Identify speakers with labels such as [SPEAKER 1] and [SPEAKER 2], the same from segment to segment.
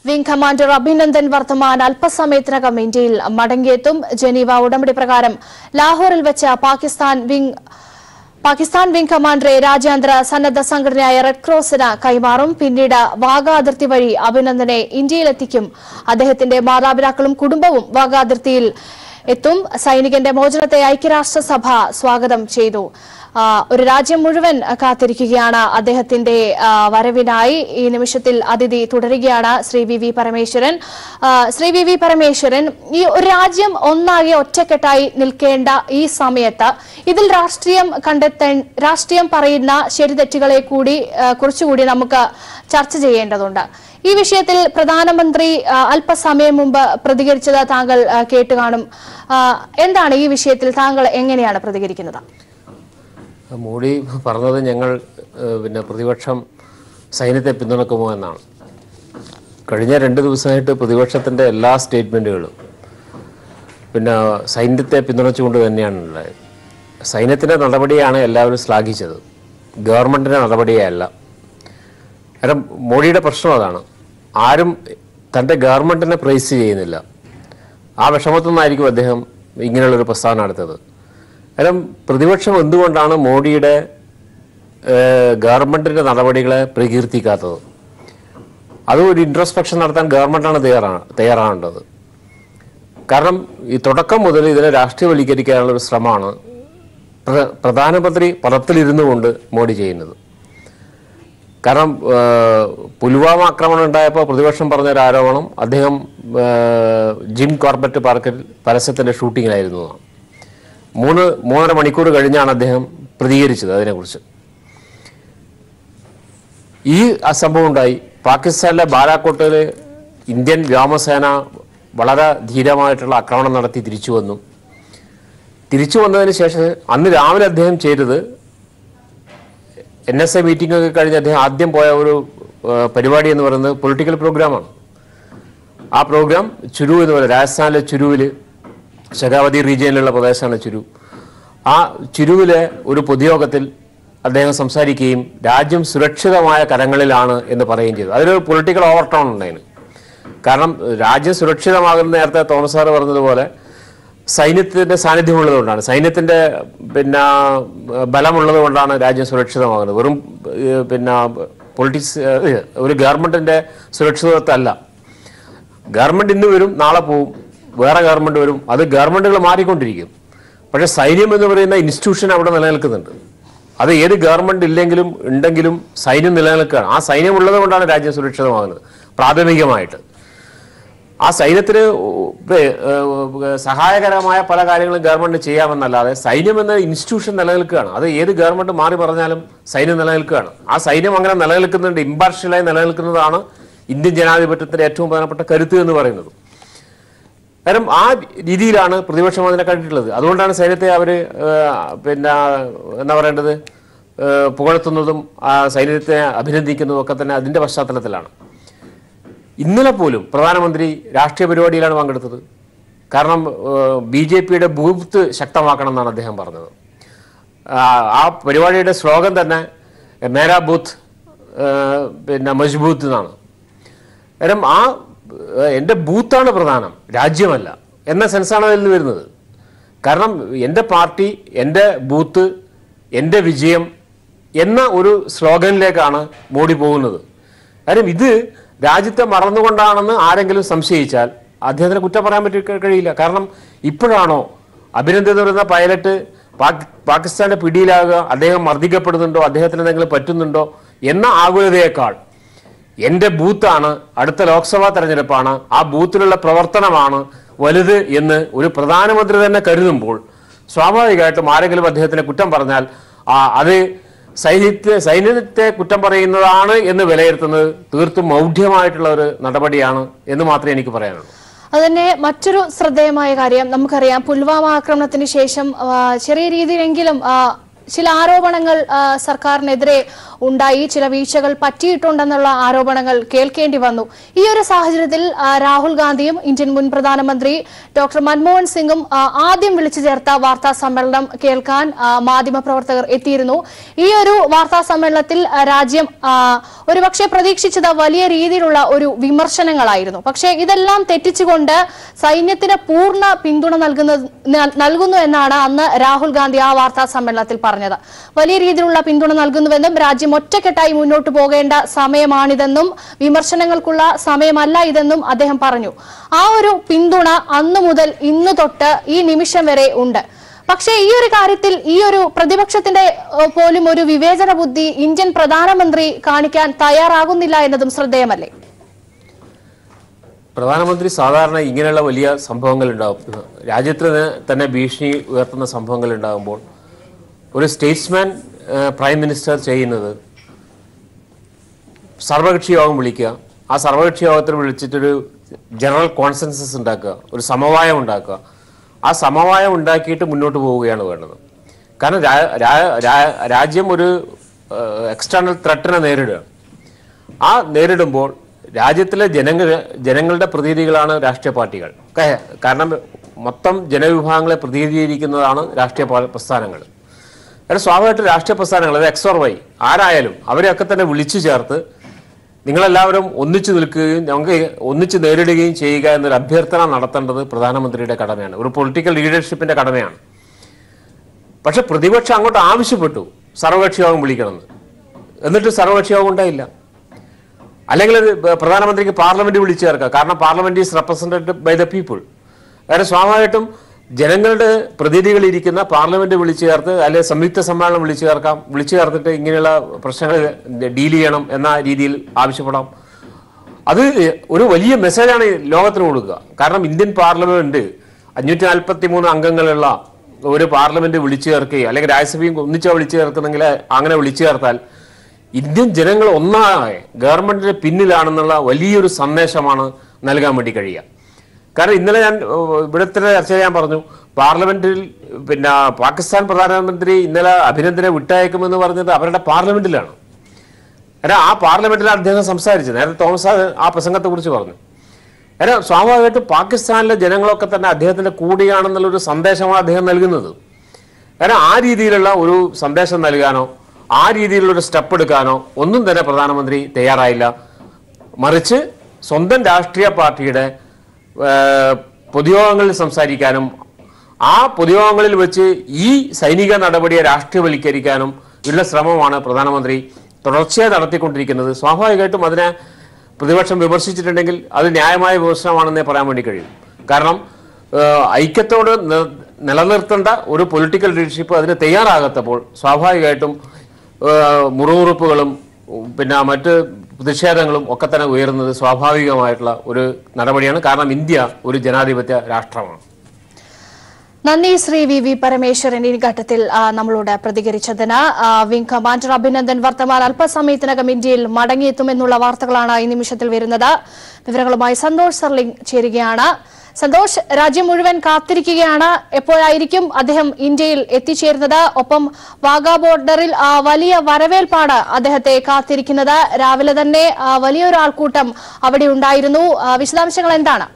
[SPEAKER 1] Wing commander Abhinandan വർത്തമാൻ അല്പസമയത്തിനകം ഇന്ത്യയിൽ മടങ്ങിയെത്തും Geneva ഉടമ്പടി പ്രകാരം ലാഹോറിൽ വെച്ച് പാകിസ്ഥാൻ വിംഗ് പാകിസ്ഥാൻ വിംഗ് കമാൻഡറെ രാജ്യാന്തര സന്നദ്ധ സംഘടനയായ റെഡ് ക്രോസിന് കൈമാറും പിന്നീട് വാഗ അതിർത്തി വഴി അഭിനന്ദനെ ഇന്ത്യയിലെത്തിക്കും അദ്ദേഹത്തിന്റെ മാതാപിതാക്കളും കുടുംബവും വാഗ അതിർത്തിയിൽ എത്തും സൈനികന്റെ മോചനത്തെ ഐക്യരാഷ്ട്രസഭ സ്വാഗതം ചെയ്തു ആ, ഒരു രാജ്യം മുഴുവൻ കാത്തിരിക്കുകയാണ് അദ്ദേഹത്തിന്റെ ആ, വരവിനായി ഈ നിമിഷത്തിൽ അതിഥി തുടരുകയാണ് ശ്രീ വി വി പരമേശ്വരൻ ആ, ശ്രീ വി വി പരമേശ്വരൻ ഈ ഒരു രാജ്യം ഒന്നാകെ ഒറ്റക്കെട്ടായി നിൽക്കേണ്ട ഈ സമയത്ത് ഇതിൽ രാഷ്ട്രീയം കണ്ടെത്താൻ രാഷ്ട്രീയം പറയുന്ന ശരിതെറ്റുകളെ കൂടി ആ, കുറച്ചുകൂടി നമുക്ക് ചർച്ച ചെയ്യേണ്ടതുണ്ട് ഈ വിഷയത്തിൽ പ്രധാനമന്ത്രി ആ, അല്പസമയം മുമ്പ് പ്രതികരിച്ചത് താങ്കൾ ആ, കേട്ട് കാണും ആ, എന്താണ് ഈ വിഷയത്തിൽ താങ്കൾ എങ്ങനെയാണ് പ്രതികരിക്കുന്നത്
[SPEAKER 2] മോഡി പറഞ്ഞത് ഞങ്ങൾ ഏഹ്, പിന്നെ പ്രതിപക്ഷം സൈന്യത്തെ പിന്തുണക്കുമോ എന്നാണ് കഴിഞ്ഞ രണ്ട് ദിവസമായിട്ട് പ്രതിപക്ഷത്തിൻ്റെ എല്ലാ സ്റ്റേറ്റ്മെൻറ്റുകളും പിന്നെ സൈന്യത്തെ പിന്തുണച്ചുകൊണ്ട് തന്നെയാണ് ഉണ്ടായത് സൈന്യത്തിൻ്റെ നടപടിയാണ് എല്ലാവരും ശ്ലാഘിച്ചത് ഗവൺമെൻറ്റിൻ്റെ നടപടിയല്ല കാരണം മോഡിയുടെ പ്രശ്നം അതാണ് ആരും തൻ്റെ ഗവൺമെൻറ്റിനെ പ്രൈസ് ചെയ്യുന്നില്ല ആ വിഷമത്തിൽ നിന്നായിരിക്കും അദ്ദേഹം ഇങ്ങനെയുള്ളൊരു പ്രസ്താവന നടത്തിയത് കാരണം പ്രതിപക്ഷം എന്തുകൊണ്ടാണ് മോഡിയുടെ ഏഹ്, ഗവൺമെൻറ്റിൻ്റെ നടപടികളെ പ്രകീർത്തിക്കാത്തത് അത് ഒരു ഇൻട്രോസ്പെക്ഷൻ നടത്താൻ ഗവൺമെൻറ്റാണ് തയ്യാറാണ് തയ്യാറാകേണ്ടത് കാരണം ഈ തുടക്കം മുതൽ ഇതിനെ രാഷ്ട്രീയവൽക്കരിക്കാനുള്ള ഒരു ശ്രമമാണ് പ്ര- പ്രധാനമന്ത്രി പദത്തിലിരുന്നു കൊണ്ട് മോഡി ചെയ്യുന്നത് കാരണം ഏഹ്, പുൽവാമ ആക്രമണം ഉണ്ടായപ്പോൾ പ്രതിപക്ഷം പറഞ്ഞ ഒരു ആരോപണം അദ്ദേഹം ഏഹ്, ജിം കോർബറ്റ് പാർക്കിൽ പരസ്യത്തിൻ്റെ ഷൂട്ടിങ്ങിലായിരുന്നു എന്നാണ്. മൂന്ന് മൂന്നര മണിക്കൂർ കഴിഞ്ഞാണ് അദ്ദേഹം പ്രതികരിച്ചത് അതിനെക്കുറിച്ച് ഈ ആ സംഭവം ഉണ്ടായി പാകിസ്ഥാനിലെ ബാലാക്കോട്ടിൽ ഇന്ത്യൻ വ്യോമസേന വളരെ ധീരമായിട്ടുള്ള ആക്രമണം നടത്തി തിരിച്ചു വന്നു തിരിച്ചു വന്നതിന് ശേഷം അന്ന് രാവിലെ അദ്ദേഹം ചെയ്തത് എൻ എസ് എ മീറ്റിംഗ് ഒക്കെ കഴിഞ്ഞ് അദ്ദേഹം ആദ്യം പോയ ഒരു ആ, പരിപാടി എന്ന് പറയുന്നത് പൊളിറ്റിക്കൽ പ്രോഗ്രാമാണ് ആ പ്രോഗ്രാം ചുരു എന്ന് പറയുന്നത് രാജസ്ഥാനിലെ ചുരുവിൽ ശരാവതി റീജിയനിലുള്ള പ്രദേശമാണ് ചുരു ആ ചുരുവിലെ ഒരു പൊതുയോഗത്തിൽ അദ്ദേഹം സംസാരിക്കുകയും രാജ്യം സുരക്ഷിതമായ കരങ്ങളിലാണ് എന്ന് പറയുകയും ചെയ്തു അതിലൊരു പൊളിറ്റിക്കൽ ഓവർടോൺ ഉണ്ടായിരുന്നു കാരണം രാജ്യം സുരക്ഷിതമാകുന്ന നേരത്തെ തോമസ് സാറ് പറഞ്ഞതുപോലെ സൈന്യത്തിന്റെ സാന്നിധ്യമുള്ളതുകൊണ്ടാണ് സൈന്യത്തിന്റെ പിന്നെ ബലമുള്ളത് കൊണ്ടാണ് രാജ്യം സുരക്ഷിതമാകുന്നത് വെറും ഏഹ്, പിന്നെ പൊളിറ്റിക്സ് ഏഹ്, ഒരു ഗവൺമെന്റിന്റെ സുരക്ഷിതത്വമല്ല ഗവൺമെന്റ് ഇന്ന് വരും നാളെ പോവും വേറെ ഗവൺമെന്റ് വരും അത് ഗവൺമെന്റുകൾ മാറിക്കൊണ്ടിരിക്കും പക്ഷേ സൈന്യം എന്ന് പറയുന്ന ഇൻസ്റ്റിറ്റ്യൂഷൻ അവിടെ നിലനിൽക്കുന്നുണ്ട് അത് ഏത് ഗവൺമെന്റ് ഇല്ലെങ്കിലും ഉണ്ടെങ്കിലും സൈന്യം നിലനിൽക്കുകയാണ് ആ സൈന്യം ഉള്ളത് കൊണ്ടാണ് രാജ്യം സുരക്ഷിതമാകുന്നത് പ്രാഥമികമായിട്ട് ആ സൈന്യത്തിന് ഉ- ഏഹ് സഹായകരമായ പല കാര്യങ്ങളും ഗവൺമെന്റ് ചെയ്യാമെന്നല്ലാതെ സൈന്യം എന്ന ഇൻസ്റ്റിറ്റ്യൂഷൻ നിലനിൽക്കുകയാണ് അത് ഏത് ഗവൺമെന്റ് മാറി പറഞ്ഞാലും സൈന്യം നിലനിൽക്കുകയാണ് ആ സൈന്യം അങ്ങനെ നിലനിൽക്കുന്നുണ്ട് ഇമ്പാർഷ്യലായി നിലനിൽക്കുന്നതാണ് ഇന്ത്യൻ ജനാധിപത്യത്തിന്റെ ഏറ്റവും പ്രധാനപ്പെട്ട കരുത്ത് എന്ന് പറയുന്നത് കാരണം ആ രീതിയിലാണ് പ്രതിപക്ഷം അതിനെ കണ്ടിട്ടുള്ളത് അതുകൊണ്ടാണ് സൈന്യത്തെ അവര് ഏഹ്, പിന്നെ എന്താ പറയേണ്ടത് ഏഹ്, പുകഴ്ത്തുന്നതും ആ സൈന്യത്തെ അഭിനന്ദിക്കുന്നതും ഒക്കെ തന്നെ അതിന്റെ പശ്ചാത്തലത്തിലാണ് ഇന്നലെ പോലും പ്രധാനമന്ത്രി രാഷ്ട്രീയ പരിപാടിയിലാണ് പങ്കെടുത്തത് കാരണം ബി ജെ പിയുടെ ബൂത്ത് ശക്തമാക്കണം എന്നാണ് അദ്ദേഹം പറഞ്ഞത് ആ, ആ പരിപാടിയുടെ സ്ലോഗൻ തന്നെ മേരാ ബൂത്ത് ഏഹ്, പിന്നെ മജ്ബൂത്ത് എന്നാണ് കാരണം ആ ഏഹ്, എൻ്റെ ബൂത്താണ് പ്രധാനം രാജ്യമല്ല എന്ന സെൻസാണ് അതിൽ നിന്ന് വരുന്നത് കാരണം എൻ്റെ പാർട്ടി എൻ്റെ ബൂത്ത് എൻ്റെ വിജയം എന്ന ഒരു സ്ലോഗനിലേക്കാണ് മോഡി പോകുന്നത് കാര്യം ഇത് രാജ്യത്തെ മറന്നുകൊണ്ടാണെന്ന് ആരെങ്കിലും സംശയിച്ചാൽ അദ്ദേഹത്തിന് കുറ്റം പറയാൻ പറ്റി കഴിയില്ല കാരണം ഇപ്പോഴാണോ അഭിനന്ദൻ എന്ന് പറയുന്ന പൈലറ്റ് പാക് പാകിസ്ഥാന്റെ പിടിയിലാകുക അദ്ദേഹം മർദ്ദിക്കപ്പെടുന്നുണ്ടോ അദ്ദേഹത്തിന് എന്തെങ്കിലും പറ്റുന്നുണ്ടോ എന്ന ആകുലതയേക്കാൾ എൻ്റെ ബൂത്താണ് അടുത്ത ലോക്സഭാ തെരഞ്ഞെടുപ്പാണ് ആ ബൂത്തിലുള്ള പ്രവർത്തനമാണ് വലുത് എന്ന് ഒരു പ്രധാനമന്ത്രി തന്നെ കരുതുമ്പോൾ സ്വാഭാവികമായിട്ടും ആരെങ്കിലും അദ്ദേഹത്തിനെ കുറ്റം പറഞ്ഞാൽ ആ അത് സൈന്യത്തെ സൈന്യത്തെ കുറ്റം പറയുന്നതാണ് എന്ന് വിലയിരുത്തുന്നത് തീർത്തും മൗഢ്യമായിട്ടുള്ള ഒരു നടപടിയാണ് എന്ന് മാത്രമേ എനിക്ക് പറയാനുള്ളൂ
[SPEAKER 1] അതുതന്നെ മറ്റൊരു ശ്രദ്ധേയമായ കാര്യം നമുക്കറിയാം പുൽവാമ ആക്രമണത്തിന് ശേഷം ആ, ചെറിയ രീതിയിലെങ്കിലും ആ, ചില ആരോപണങ്ങൾ ആ, സർക്കാരിനെതിരെ ഉണ്ടായി ചില വീഴ്ചകൾ പറ്റിയിട്ടുണ്ടെന്നുള്ള ആരോപണങ്ങൾ കേൾക്കേണ്ടി വന്നു ഈ ഒരു സാഹചര്യത്തിൽ ആ, രാഹുൽ ഗാന്ധിയും ഇന്ത്യൻ മുൻ പ്രധാനമന്ത്രി ഡോക്ടർ മൻമോഹൻ സിംഗും ആ, ആദ്യം വിളിച്ചു ചേർത്ത വാർത്താ സമ്മേളനം കേൾക്കാൻ ആ, മാധ്യമപ്രവർത്തകർ എത്തിയിരുന്നു ഈ ഒരു വാർത്താ സമ്മേളനത്തിൽ ആ, രാജ്യം ആ, ഒരുപക്ഷെ പ്രതീക്ഷിച്ചത് വലിയ രീതിയിലുള്ള ഒരു വിമർശനങ്ങളായിരുന്നു പക്ഷേ ഇതെല്ലാം തെറ്റിച്ചുകൊണ്ട് സൈന്യത്തിന് പൂർണ്ണ പിന്തുണ നൽകുന്നത് ന- നൽകുന്നു എന്നാണ് അന്ന് രാഹുൽ ഗാന്ധി ആ വാർത്താ സമ്മേളനത്തിൽ പറഞ്ഞത് വലിയ രീതിയിലുള്ള പിന്തുണ നൽകുന്നുവെന്നും രാജ്യം ഒറ്റക്കെട്ടായി മുന്നോട്ട് പോകേണ്ട സമയമാണിതെന്നും വിമർശനങ്ങൾക്കുള്ള സമയമല്ല ഇതെന്നും അദ്ദേഹം പറഞ്ഞു ആ ഒരു പിന്തുണ അന്നു മുതൽ ഇന്നു തൊട്ട് ഈ നിമിഷം വരെ ഉണ്ട് പക്ഷേ ഈ ഒരു കാര്യത്തിൽ ഈ ഒരു പ്രതിപക്ഷത്തിന്റെ ഏഹ്, പോലും ഒരു വിവേചന ബുദ്ധി ഇന്ത്യൻ പ്രധാനമന്ത്രി കാണിക്കാൻ തയ്യാറാകുന്നില്ല എന്നതും ശ്രദ്ധേയമല്ലേ
[SPEAKER 2] പ്രധാനമന്ത്രി സാധാരണ ഇങ്ങനെയുള്ള വലിയ സംഭവങ്ങൾ ഉണ്ടാവും രാജ്യത്തിന് തന്നെ ഭീഷണി ഉയർത്തുന്ന സംഭവങ്ങൾ ഉണ്ടാകുമ്പോൾ ഒരു സ്റ്റേറ്റ്സ്മാൻ ഏഹ്, പ്രൈം മിനിസ്റ്റർ ചെയ്യുന്നത് സർവകക്ഷി യോഗം വിളിക്കുക ആ സർവകക്ഷി യോഗത്തിൽ വിളിച്ചിട്ടൊരു ജനറൽ കോൺസെൻസസ് ഉണ്ടാക്കുക ഒരു സമവായം ഉണ്ടാക്കുക ആ സമവായം ഉണ്ടാക്കിയിട്ട് മുന്നോട്ട് പോവുകയാണ് വേണ്ടത് കാരണം രാ- രാ- രാ- രാജ്യം ഒരു എക്സ്റ്റേണൽ ത്രട്ടിനെ നേരിടുകയാണ് ആ നേരിടുമ്പോൾ രാജ്യത്തിലെ ജനങ്ങൾ ജനങ്ങളുടെ പ്രതിനിധികളാണ് രാഷ്ട്രീയ പാർട്ടികൾ ക- കാരണം മൊത്തം ജനവിഭാഗങ്ങളെ പ്രതിനിധീകരിക്കുന്നതാണ് രാഷ്ട്രീയ പാ- പ്രസ്ഥാനങ്ങൾ കാരണം സ്വാഭാവികമായിട്ട് രാഷ്ട്രീയ പ്രസ്ഥാനങ്ങൾ അത് എക്സ് ഓർ വൈ ആരായാലും അവരെയൊക്കെ തന്നെ വിളിച്ചു ചേർത്ത് നിങ്ങളെല്ലാവരും ഒന്നിച്ചു നിൽക്കുകയും നമുക്ക് ഒന്നിച്ചു നേരിടുകയും ചെയ്യുക എന്നൊരു അഭ്യർത്ഥന നടത്തേണ്ടത് പ്രധാനമന്ത്രിയുടെ കടമയാണ് ഒരു പൊളിറ്റിക്കൽ ലീഡർഷിപ്പിന്റെ കടമയാണ് പക്ഷെ പ്രതിപക്ഷം അങ്ങോട്ട് ആവശ്യപ്പെട്ടു സർവകക്ഷി യോഗം വിളിക്കണമെന്ന് എന്നിട്ട് സർവകക്ഷി യോഗം ഉണ്ടായില്ല അല്ലെങ്കിൽ ഒരു ബ- പ്രധാനമന്ത്രിക്ക് പാർലമെന്റ് വിളിച്ചു ചേർക്കാം കാരണം parliament is represented by the people കാരണം സ്വാഭാവികമായിട്ടും ജനങ്ങളുടെ പ്രതിനിധികൾ ഇരിക്കുന്ന പാർലമെന്റ് വിളിച്ചു ചേർത്ത് അല്ലെങ്കിൽ സംയുക്ത സമ്മേളനം വിളിച്ചു ചേർക്കാം വിളിച്ചു ചേർത്തിട്ട് ഇങ്ങനെയുള്ള പ്രശ്നങ്ങൾ ഡീൽ ചെയ്യണം എന്ന രീതിയിൽ ആവശ്യപ്പെടാം അത് ഒരു വലിയ മെസ്സേജാണ് ലോകത്തിന് കൊടുക്കുക കാരണം ഇന്ത്യൻ പാർലമെന്റ് അഞ്ഞൂറ്റി നാൽപ്പത്തി മൂന്ന് അംഗങ്ങളുള്ള ഒരു പാർലമെന്റ് വിളിച്ചു ചേർക്കുകയും അല്ലെങ്കിൽ രാജ്യസഭയും ഒന്നിച്ചാ വിളിച്ചു ചേർക്കുന്നെങ്കിൽ അങ്ങനെ വിളിച്ചു ചേർത്താൽ ഇന്ത്യൻ ജനങ്ങൾ ഒന്നാകെ ഗവൺമെന്റിന്റെ പിന്നിലാണെന്നുള്ള വലിയൊരു സന്ദേശമാണ് നൽകാൻ വേണ്ടി കഴിയുക കാരണം ഇന്നലെ ഞാൻ ഏഹ്, ഇവിടുത്തെ ചർച്ചയിൽ ഞാൻ പറഞ്ഞു പാർലമെന്റിൽ പിന്നെ പാകിസ്ഥാൻ പ്രധാനമന്ത്രി ഇന്നലെ അഭിനന്ദനെ വിട്ടയക്കുമെന്ന് പറഞ്ഞത് അവരുടെ പാർലമെന്റിലാണ് കാരണം ആ പാർലമെന്റിലാണ് അദ്ദേഹം സംസാരിച്ചത് നേരത്തെ തോമസ് ആ- ആ പ്രസംഗത്തെ കുറിച്ച് പറഞ്ഞു കാരണം സ്വാഭാവികമായിട്ടും പാകിസ്ഥാനിലെ ജനങ്ങളൊക്കെ തന്നെ അദ്ദേഹത്തിന്റെ കൂടിയാണെന്നുള്ളൊരു സന്ദേശമാണ് അദ്ദേഹം നൽകുന്നത് കാരണം ആ രീതിയിലുള്ള ഒരു സന്ദേശം നൽകാനോ ആ രീതിയിലുള്ള ഒരു സ്റ്റെപ്പ് എടുക്കാനോ ഒന്നും തന്നെ പ്രധാനമന്ത്രി തയ്യാറായില്ല മറിച്ച് സ്വന്തം രാഷ്ട്രീയ പാർട്ടിയുടെ ഏഹ്, പൊതുയോഗങ്ങളിൽ സംസാരിക്കാനും ആ പൊതുയോഗങ്ങളിൽ വെച്ച് ഈ സൈനിക നടപടിയെ രാഷ്ട്രീയവൽക്കരിക്കാനും ഉള്ള ശ്രമമാണ് പ്രധാനമന്ത്രി തുടർച്ചയായി നടത്തിക്കൊണ്ടിരിക്കുന്നത് സ്വാഭാവികമായിട്ടും അതിനെ പ്രതിപക്ഷം വിമർശിച്ചിട്ടുണ്ടെങ്കിൽ അത് ന്യായമായ വിമർശനമാണെന്നേ പറയാൻ വേണ്ടി കഴിയും കാരണം ഏഹ്, ഐക്യത്തോട് നി- നിലനിർത്തേണ്ട ഒരു പൊളിറ്റിക്കൽ ലീഡർഷിപ്പ് അതിന് തയ്യാറാകാത്തപ്പോൾ സ്വാഭാവികമായിട്ടും ഏഹ്, മുറിവുറുപ്പുകളും ഉം, പിന്നെ മറ്റ് പ്രതിഷേധങ്ങളും ഒക്കെ തന്നെ ഉയരുന്നത് സ്വാഭാവികമായിട്ടുള്ള ഒരു നടപടിയാണ് കാരണം ഇന്ത്യ ഒരു ജനാധിപത്യ രാഷ്ട്രമാണ്
[SPEAKER 1] നന്ദി ശ്രീ വി വി പരമേശ്വരൻ ഈ ഘട്ടത്തിൽ ആ, നമ്മളോട് പ്രതികരിച്ചതിന് ആ, വിംഗ് കമാൻഡർ അഭിനന്ദൻ വർത്തമാൻ അല്പസമയത്തിനകം ഇന്ത്യയിൽ മടങ്ങിയെത്തുമെന്നുള്ള വാർത്തകളാണ് ഈ നിമിഷത്തിൽ വരുന്നത് വിവരങ്ങളുമായി സന്തോഷ് സർലിംഗ് ചേരുകയാണ് സന്തോഷ് രാജ്യം മുഴുവൻ കാത്തിരിക്കുകയാണ് എപ്പോഴായിരിക്കും അദ്ദേഹം ഇന്ത്യയിൽ എത്തിച്ചേരുന്നത് ഒപ്പം വാഗാ ബോർഡറിൽ ആ, വലിയ വരവേൽപ്പാണ് അദ്ദേഹത്തെ കാത്തിരിക്കുന്നത് രാവിലെ തന്നെ ആ, വലിയൊരു ആൾക്കൂട്ടം അവിടെ ഉണ്ടായിരുന്നു ആ, വിശദാംശങ്ങൾ എന്താണ്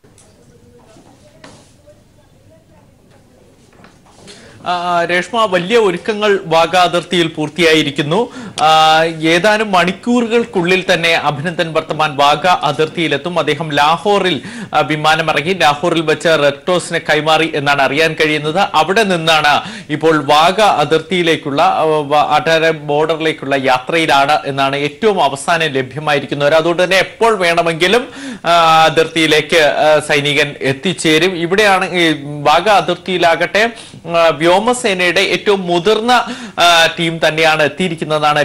[SPEAKER 3] ആ, രേഷ്മ വലിയ ഒരുക്കങ്ങൾ വാഗ അതിർത്തിയിൽ പൂർത്തിയായിരിക്കുന്നു ആ, ഏതാനും മണിക്കൂറുകൾക്കുള്ളിൽ തന്നെ അഭിനന്ദൻ വർത്തമാൻ വാഗ അതിർത്തിയിലെത്തും അദ്ദേഹം ലാഹോറിൽ ആ, വിമാനമിറങ്ങി ലാഹോറിൽ വെച്ച് റെഡ് ക്രോസിനെ കൈമാറി എന്നാണ് അറിയാൻ കഴിയുന്നത് അവിടെ നിന്നാണ് ഇപ്പോൾ വാഗ അതിർത്തിയിലേക്കുള്ള ആ, വ- അട്ടാര ബോർഡറിലേക്കുള്ള യാത്രയിലാണ് എന്നാണ് ഏറ്റവും അവസാനം ലഭ്യമായിരിക്കുന്നവർ അതുകൊണ്ട് തന്നെ എപ്പോൾ വേണമെങ്കിലും ആ, അതിർത്തിയിലേക്ക് ആ, സൈനികൻ എത്തിച്ചേരും ഇവിടെയാണ് ഈ വാഗ അതിർത്തിയിലാകട്ടെ ആ, വ്യോമസേനയുടെ ഏറ്റവും മുതിർന്ന ആ, ടീം തന്നെയാണ് എത്തിയിരിക്കുന്നതെന്നാണ്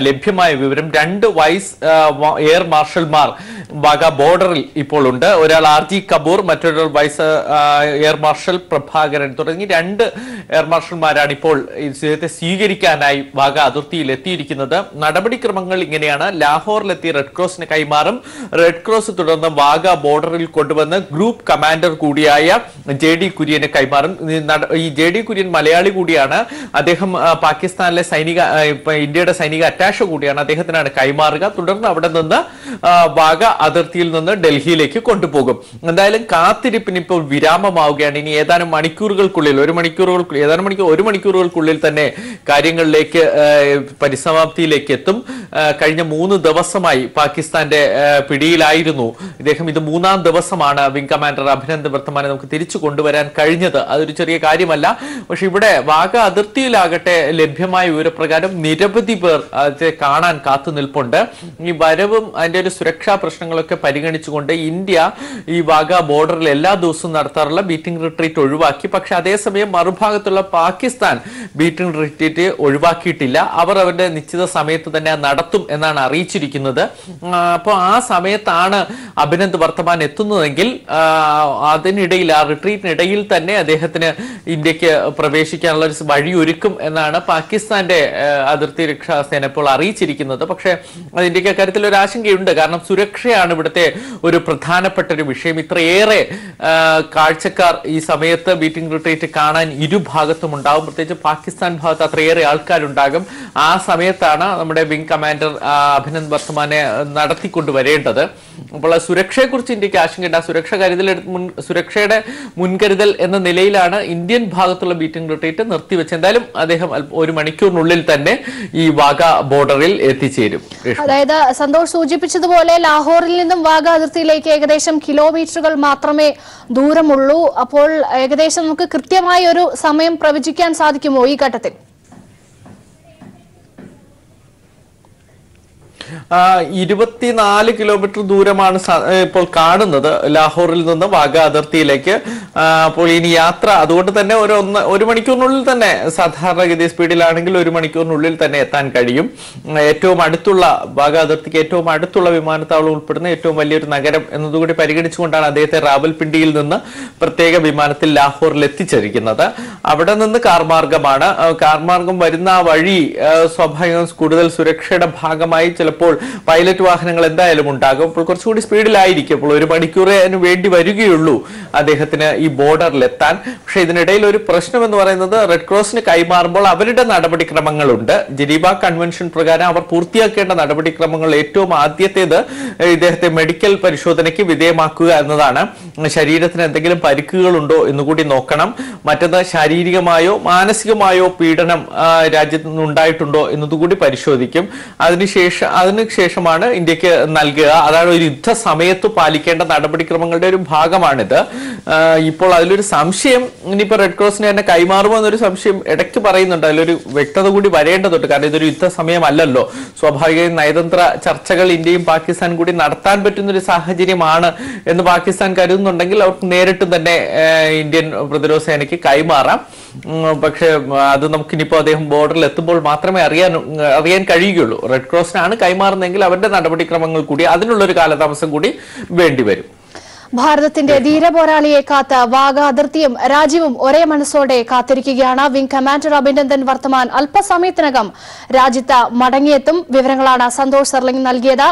[SPEAKER 3] ലഭ്യമായ വിവരം രണ്ട് വൈസ് ആ, വ- എയർ മാർഷൽമാർ വാഗ ബോർഡറിൽ ഇപ്പോൾ ഉണ്ട് ഒരാൾ ആർ ജി കപൂർ മറ്റൊരാൾ വൈസ് ആ, എയർ മാർഷൽ പ്രഭാകരൻ തുടങ്ങി രണ്ട് എയർ മാർഷൽമാരാണ് ഇപ്പോൾ ഇദ്ദേഹത്തെ സ്വീകരിക്കാനായി വാഗ അതിർത്തിയിൽ എത്തിയിരിക്കുന്നത് നടപടിക്രമങ്ങൾ ഇങ്ങനെയാണ് ലാഹോറിലെത്തി റെഡ് ക്രോസിന് കൈമാറും റെഡ് ക്രോസ് തുടർന്ന് വാഗ ബോർഡറിൽ കൊണ്ടുവന്ന് ഗ്രൂപ്പ് കമാൻഡർ കൂടിയായ ജെ ഡി കുര്യന് കൈമാറും ഈ നട- ഈ ജെ ഡി കുര്യൻ മലയാളി കൂടിയാണ് അദ്ദേഹം ആ, പാകിസ്ഥാനിലെ സൈനിക ആ, ഇപ്പൊ ഇന്ത്യയുടെ സൈനിക അറ്റാഷ കൂടിയാണ് അദ്ദേഹത്തിനാണ് കൈമാറുക തുടർന്ന് അവിടെ നിന്ന് ആ, വാഗ അതിർത്തിയിൽ നിന്ന് ഡൽഹിയിലേക്ക് കൊണ്ടുപോകും എന്തായാലും കാത്തിരിപ്പിന് ഇപ്പോൾ വിരാമമാവുകയാണ് ഇനി ഏതാനും മണിക്കൂറുകൾക്കുള്ളിൽ ഒരു മണിക്കൂറുകൾക്കുള്ളിൽ ഏതാനും മണിക്കൂർ ഒരു മണിക്കൂറുകൾക്കുള്ളിൽ തന്നെ കാര്യങ്ങളിലേക്ക് ആ, പരിസമാപ്തിയിലേക്ക് എത്തും ആ, കഴിഞ്ഞ മൂന്ന് ദിവസമായി പാകിസ്ഥാന്റെ ആ, പിടിയിലായിരുന്നു ഇദ്ദേഹം ഇത് മൂന്നാം ദിവസമാണ് വിംഗ് കമാൻഡർ അഭിനന്ദൻ വർത്തമാനെ നമുക്ക് തിരിച്ചു കൊണ്ടുവരാൻ കഴിഞ്ഞത് അതൊരു ചെറിയ കാര്യമല്ല പക്ഷെ ഇവിടെ വാഗ അതിർത്തിയിലാകട്ടെ ലഭ്യമായ വിവരപ്രകാരം നിരവധി പേർ അത് കാണാൻ കാത്തു നിൽപ്പുണ്ട് ഈ വരവും അതിന്റെ ഒരു സുരക്ഷാ പ്രശ്നങ്ങളൊക്കെ പരിഗണിച്ചുകൊണ്ട് ഇന്ത്യ ഈ വാഗ ബോർഡറിൽ എല്ലാ ദിവസവും നടത്താറുള്ള ബീറ്റിംഗ് റിട്രീറ്റ് ഒഴിവാക്കി പക്ഷെ അതേസമയം മറുഭാഗത്തുള്ള പാകിസ്ഥാൻ ബീറ്റിംഗ് റിട്രീറ്റ് ഒഴിവാക്കിയിട്ടില്ല അവർ അവരുടെ നിശ്ചിത സമയത്ത് തന്നെ അത് നടത്തും എന്നാണ് അറിയിച്ചിരിക്കുന്നത് അപ്പോൾ ആ സമയത്താണ് അഭിനന്ദ് വർത്തമാൻ എത്തുന്നതെങ്കിൽ ആ, അതിനിടയിൽ ആ റിട്രീറ്റിനിടയിൽ തന്നെ അദ്ദേഹത്തിന് ഇന്ത്യക്ക് പ്രവേശിക്കാനുള്ള ഒരു വഴിയൊരുക്കും എന്നാണ് പാകിസ്ഥാന്റെ ആ, അതിർത്തി രക്ഷാ സേന ഇപ്പോൾ അറിയിച്ചിരിക്കുന്നത് പക്ഷേ അത് ഇന്ത്യക്ക് അക്കാര്യത്തിൽ ഒരു ആശങ്കയുണ്ട് കാരണം സുരക്ഷയാണ് ഇവിടുത്തെ ഒരു പ്രധാനപ്പെട്ട ഒരു വിഷയം ഇത്രയേറെ ആ, കാഴ്ചക്കാർ ഈ സമയത്ത് ബീറ്റിംഗ് റിട്രീറ്റ് കാണാൻ ഇരുഭാഗത്തും ഉണ്ടാകും പ്രത്യേകിച്ച് പാകിസ്ഥാൻ ഭാഗത്ത് അത്രയേറെ ആൾക്കാരുണ്ടാകും ആ സമയത്താണ് നമ്മുടെ വിംഗ് കമാൻഡർ ആ, അഭിനന്ദ് വർത്തമാനെ നടത്തിക്കൊണ്ട് വരേണ്ടത് അപ്പോൾ ആ സുരക്ഷയെക്കുറിച്ച് ഇന്ത്യക്ക് ആശങ്കയുണ്ട് ആ സുരക്ഷ കരുതൽ എടുത്ത് മുൻ സുരക്ഷയുടെ മുൻകരുതൽ എന്ന നിലയിലാണ് ഇന്ത്യൻ ഭാഗത്തുള്ള ബീറ്റിംഗ് റിട്രീറ്റ് നിർത്തിവെച്ചത് എന്തായാലും അദ്ദേഹം അല്പ- ഒരു മണിക്കൂറിനുള്ളിൽ തന്നെ ഈ വാഗ ബോർഡറിൽ എത്തിച്ചേരും രേഷ്മ.
[SPEAKER 1] അതായത് സന്തോഷ് സൂചിപ്പിച്ചതുപോലെ ലാഹോറിൽ നിന്നും വാഗ അതിർത്തിയിലേക്ക് ഏകദേശം കിലോമീറ്ററുകൾ മാത്രമേ ദൂരമുള്ളൂ അപ്പോൾ ഏകദേശം നമുക്ക് കൃത്യമായ ഒരു സമയം പ്രവചിക്കാൻ സാധിക്കുമോ ഈ ഘട്ടത്തിൽ
[SPEAKER 3] ആ, ഇരുപത്തിനാല് കിലോമീറ്റർ ദൂരമാണ് സ- ഏ, ഇപ്പോൾ കാണുന്നത് ലാഹോറിൽ നിന്ന് വാഗ അതിർത്തിയിലേക്ക് ആ, അപ്പോൾ ഇനി യാത്ര അതുകൊണ്ട് തന്നെ ഒരു ഒന്ന് ഒരു മണിക്കൂറിനുള്ളിൽ തന്നെ സാധാരണഗതി സ്പീഡിലാണെങ്കിൽ ഒരു മണിക്കൂറിനുള്ളിൽ തന്നെ എത്താൻ കഴിയും ഉം, ഏറ്റവും അടുത്തുള്ള വാഗ അതിർത്തിക്ക് ഏറ്റവും അടുത്തുള്ള വിമാനത്താവളം ഉൾപ്പെടുന്ന ഏറ്റവും വലിയൊരു നഗരം എന്നതുകൂടി പരിഗണിച്ചുകൊണ്ടാണ് അദ്ദേഹത്തെ റാവൽപിണ്ടിയിൽ നിന്ന് പ്രത്യേക വിമാനത്തിൽ ലാഹോറിൽ എത്തിച്ചിരിക്കുന്നത് അവിടെ നിന്ന് കാർമാർഗമാണ് ആ, കാർമാർഗം വരുന്ന ആ വഴി ആ, സ്വാഭാവികം കൂടുതൽ സുരക്ഷയുടെ ഭാഗമായി ചിലപ്പോൾ പൈലറ്റ് വാഹനങ്ങൾ എന്തായാലും ഉണ്ടാകും അപ്പോൾ കുറച്ചുകൂടി സ്പീഡിലായിരിക്കും അപ്പോൾ ഒരു മണിക്കൂറേ അതിന് വേണ്ടി വരികയുള്ളൂ അദ്ദേഹത്തിന് ഈ ബോർഡറിൽ എത്താൻ പക്ഷെ ഇതിനിടയിൽ ഒരു പ്രശ്നം എന്ന് പറയുന്നത് റെഡ് ക്രോസിന് കൈമാറുമ്പോൾ അവരുടെ നടപടിക്രമങ്ങളുണ്ട് ജനീവ കൺവെൻഷൻ പ്രകാരം അവർ പൂർത്തിയാക്കേണ്ട നടപടിക്രമങ്ങൾ ഏറ്റവും ആദ്യത്തേത് ഇദ്ദേഹത്തെ മെഡിക്കൽ പരിശോധനയ്ക്ക് വിധേയമാക്കുക എന്നതാണ് ശരീരത്തിന് എന്തെങ്കിലും പരിക്കുകളുണ്ടോ എന്നുകൂടി നോക്കണം മറ്റത് ശാരീരികമായോ മാനസികമായോ പീഡനം ആ, രാജ്യത്ത് നിന്ന് ഉണ്ടായിട്ടുണ്ടോ എന്നതുകൂടി പരിശോധിക്കും അതിനുശേഷം അതിനുശേഷമാണ് ഇന്ത്യക്ക് നൽകുക അതാണ് ഒരു യുദ്ധ സമയത്ത് പാലിക്കേണ്ട നടപടിക്രമങ്ങളുടെ ഒരു ഭാഗമാണിത് ആ, ഇപ്പോൾ അതിലൊരു സംശയം ഇനിയിപ്പോ റെഡ് ക്രോസിന് തന്നെ കൈമാറുമോ എന്നൊരു സംശയം ഇടയ്ക്ക് പറയുന്നുണ്ട് അതിലൊരു വ്യക്തത കൂടി വരേണ്ടതുണ്ട് കാരണം ഇതൊരു യുദ്ധ സമയമല്ലല്ലോ സ്വാഭാവികമായും നയതന്ത്ര ചർച്ചകൾ ഇന്ത്യയും പാകിസ്ഥാനും കൂടി നടത്താൻ പറ്റുന്ന ഒരു സാഹചര്യമാണ് എന്ന് പാകിസ്ഥാൻ കരുതുന്നുണ്ടെങ്കിൽ അവർക്ക് നേരിട്ട് തന്നെ ആ, ഇന്ത്യൻ പ്രതിരോധ സേനയ്ക്ക് കൈമാറാം ഉം, പക്ഷേ അത് നമുക്കിനിപ്പോ അദ്ദേഹം ബോർഡറിൽ എത്തുമ്പോൾ മാത്രമേ അറിയാൻ അറിയാൻ കഴിയുകയുള്ളൂ റെഡ് ക്രോസിനാണ് കൈമാറുന്നതെങ്കിൽ അവരുടെ നടപടിക്രമങ്ങൾ കൂടി അതിനുള്ള ഒരു കാലതാമസം കൂടി വേണ്ടിവരും
[SPEAKER 1] ഭാരതത്തിന്റെ ധീരപോരാളിയെ കാത്ത വാഗ അതിർത്തിയും രാജ്യവും ഒരേ മനസ്സോടെ കാത്തിരിക്കുകയാണ് വിംഗ് കമാൻഡർ അഭിനന്ദൻ വർത്തമാൻ അല്പസമയത്തിനകം രാജ്യത്ത് മടങ്ങിയെത്തും വിവരങ്ങളാണ് സന്തോഷ് സർലിംഗ് നൽകിയത്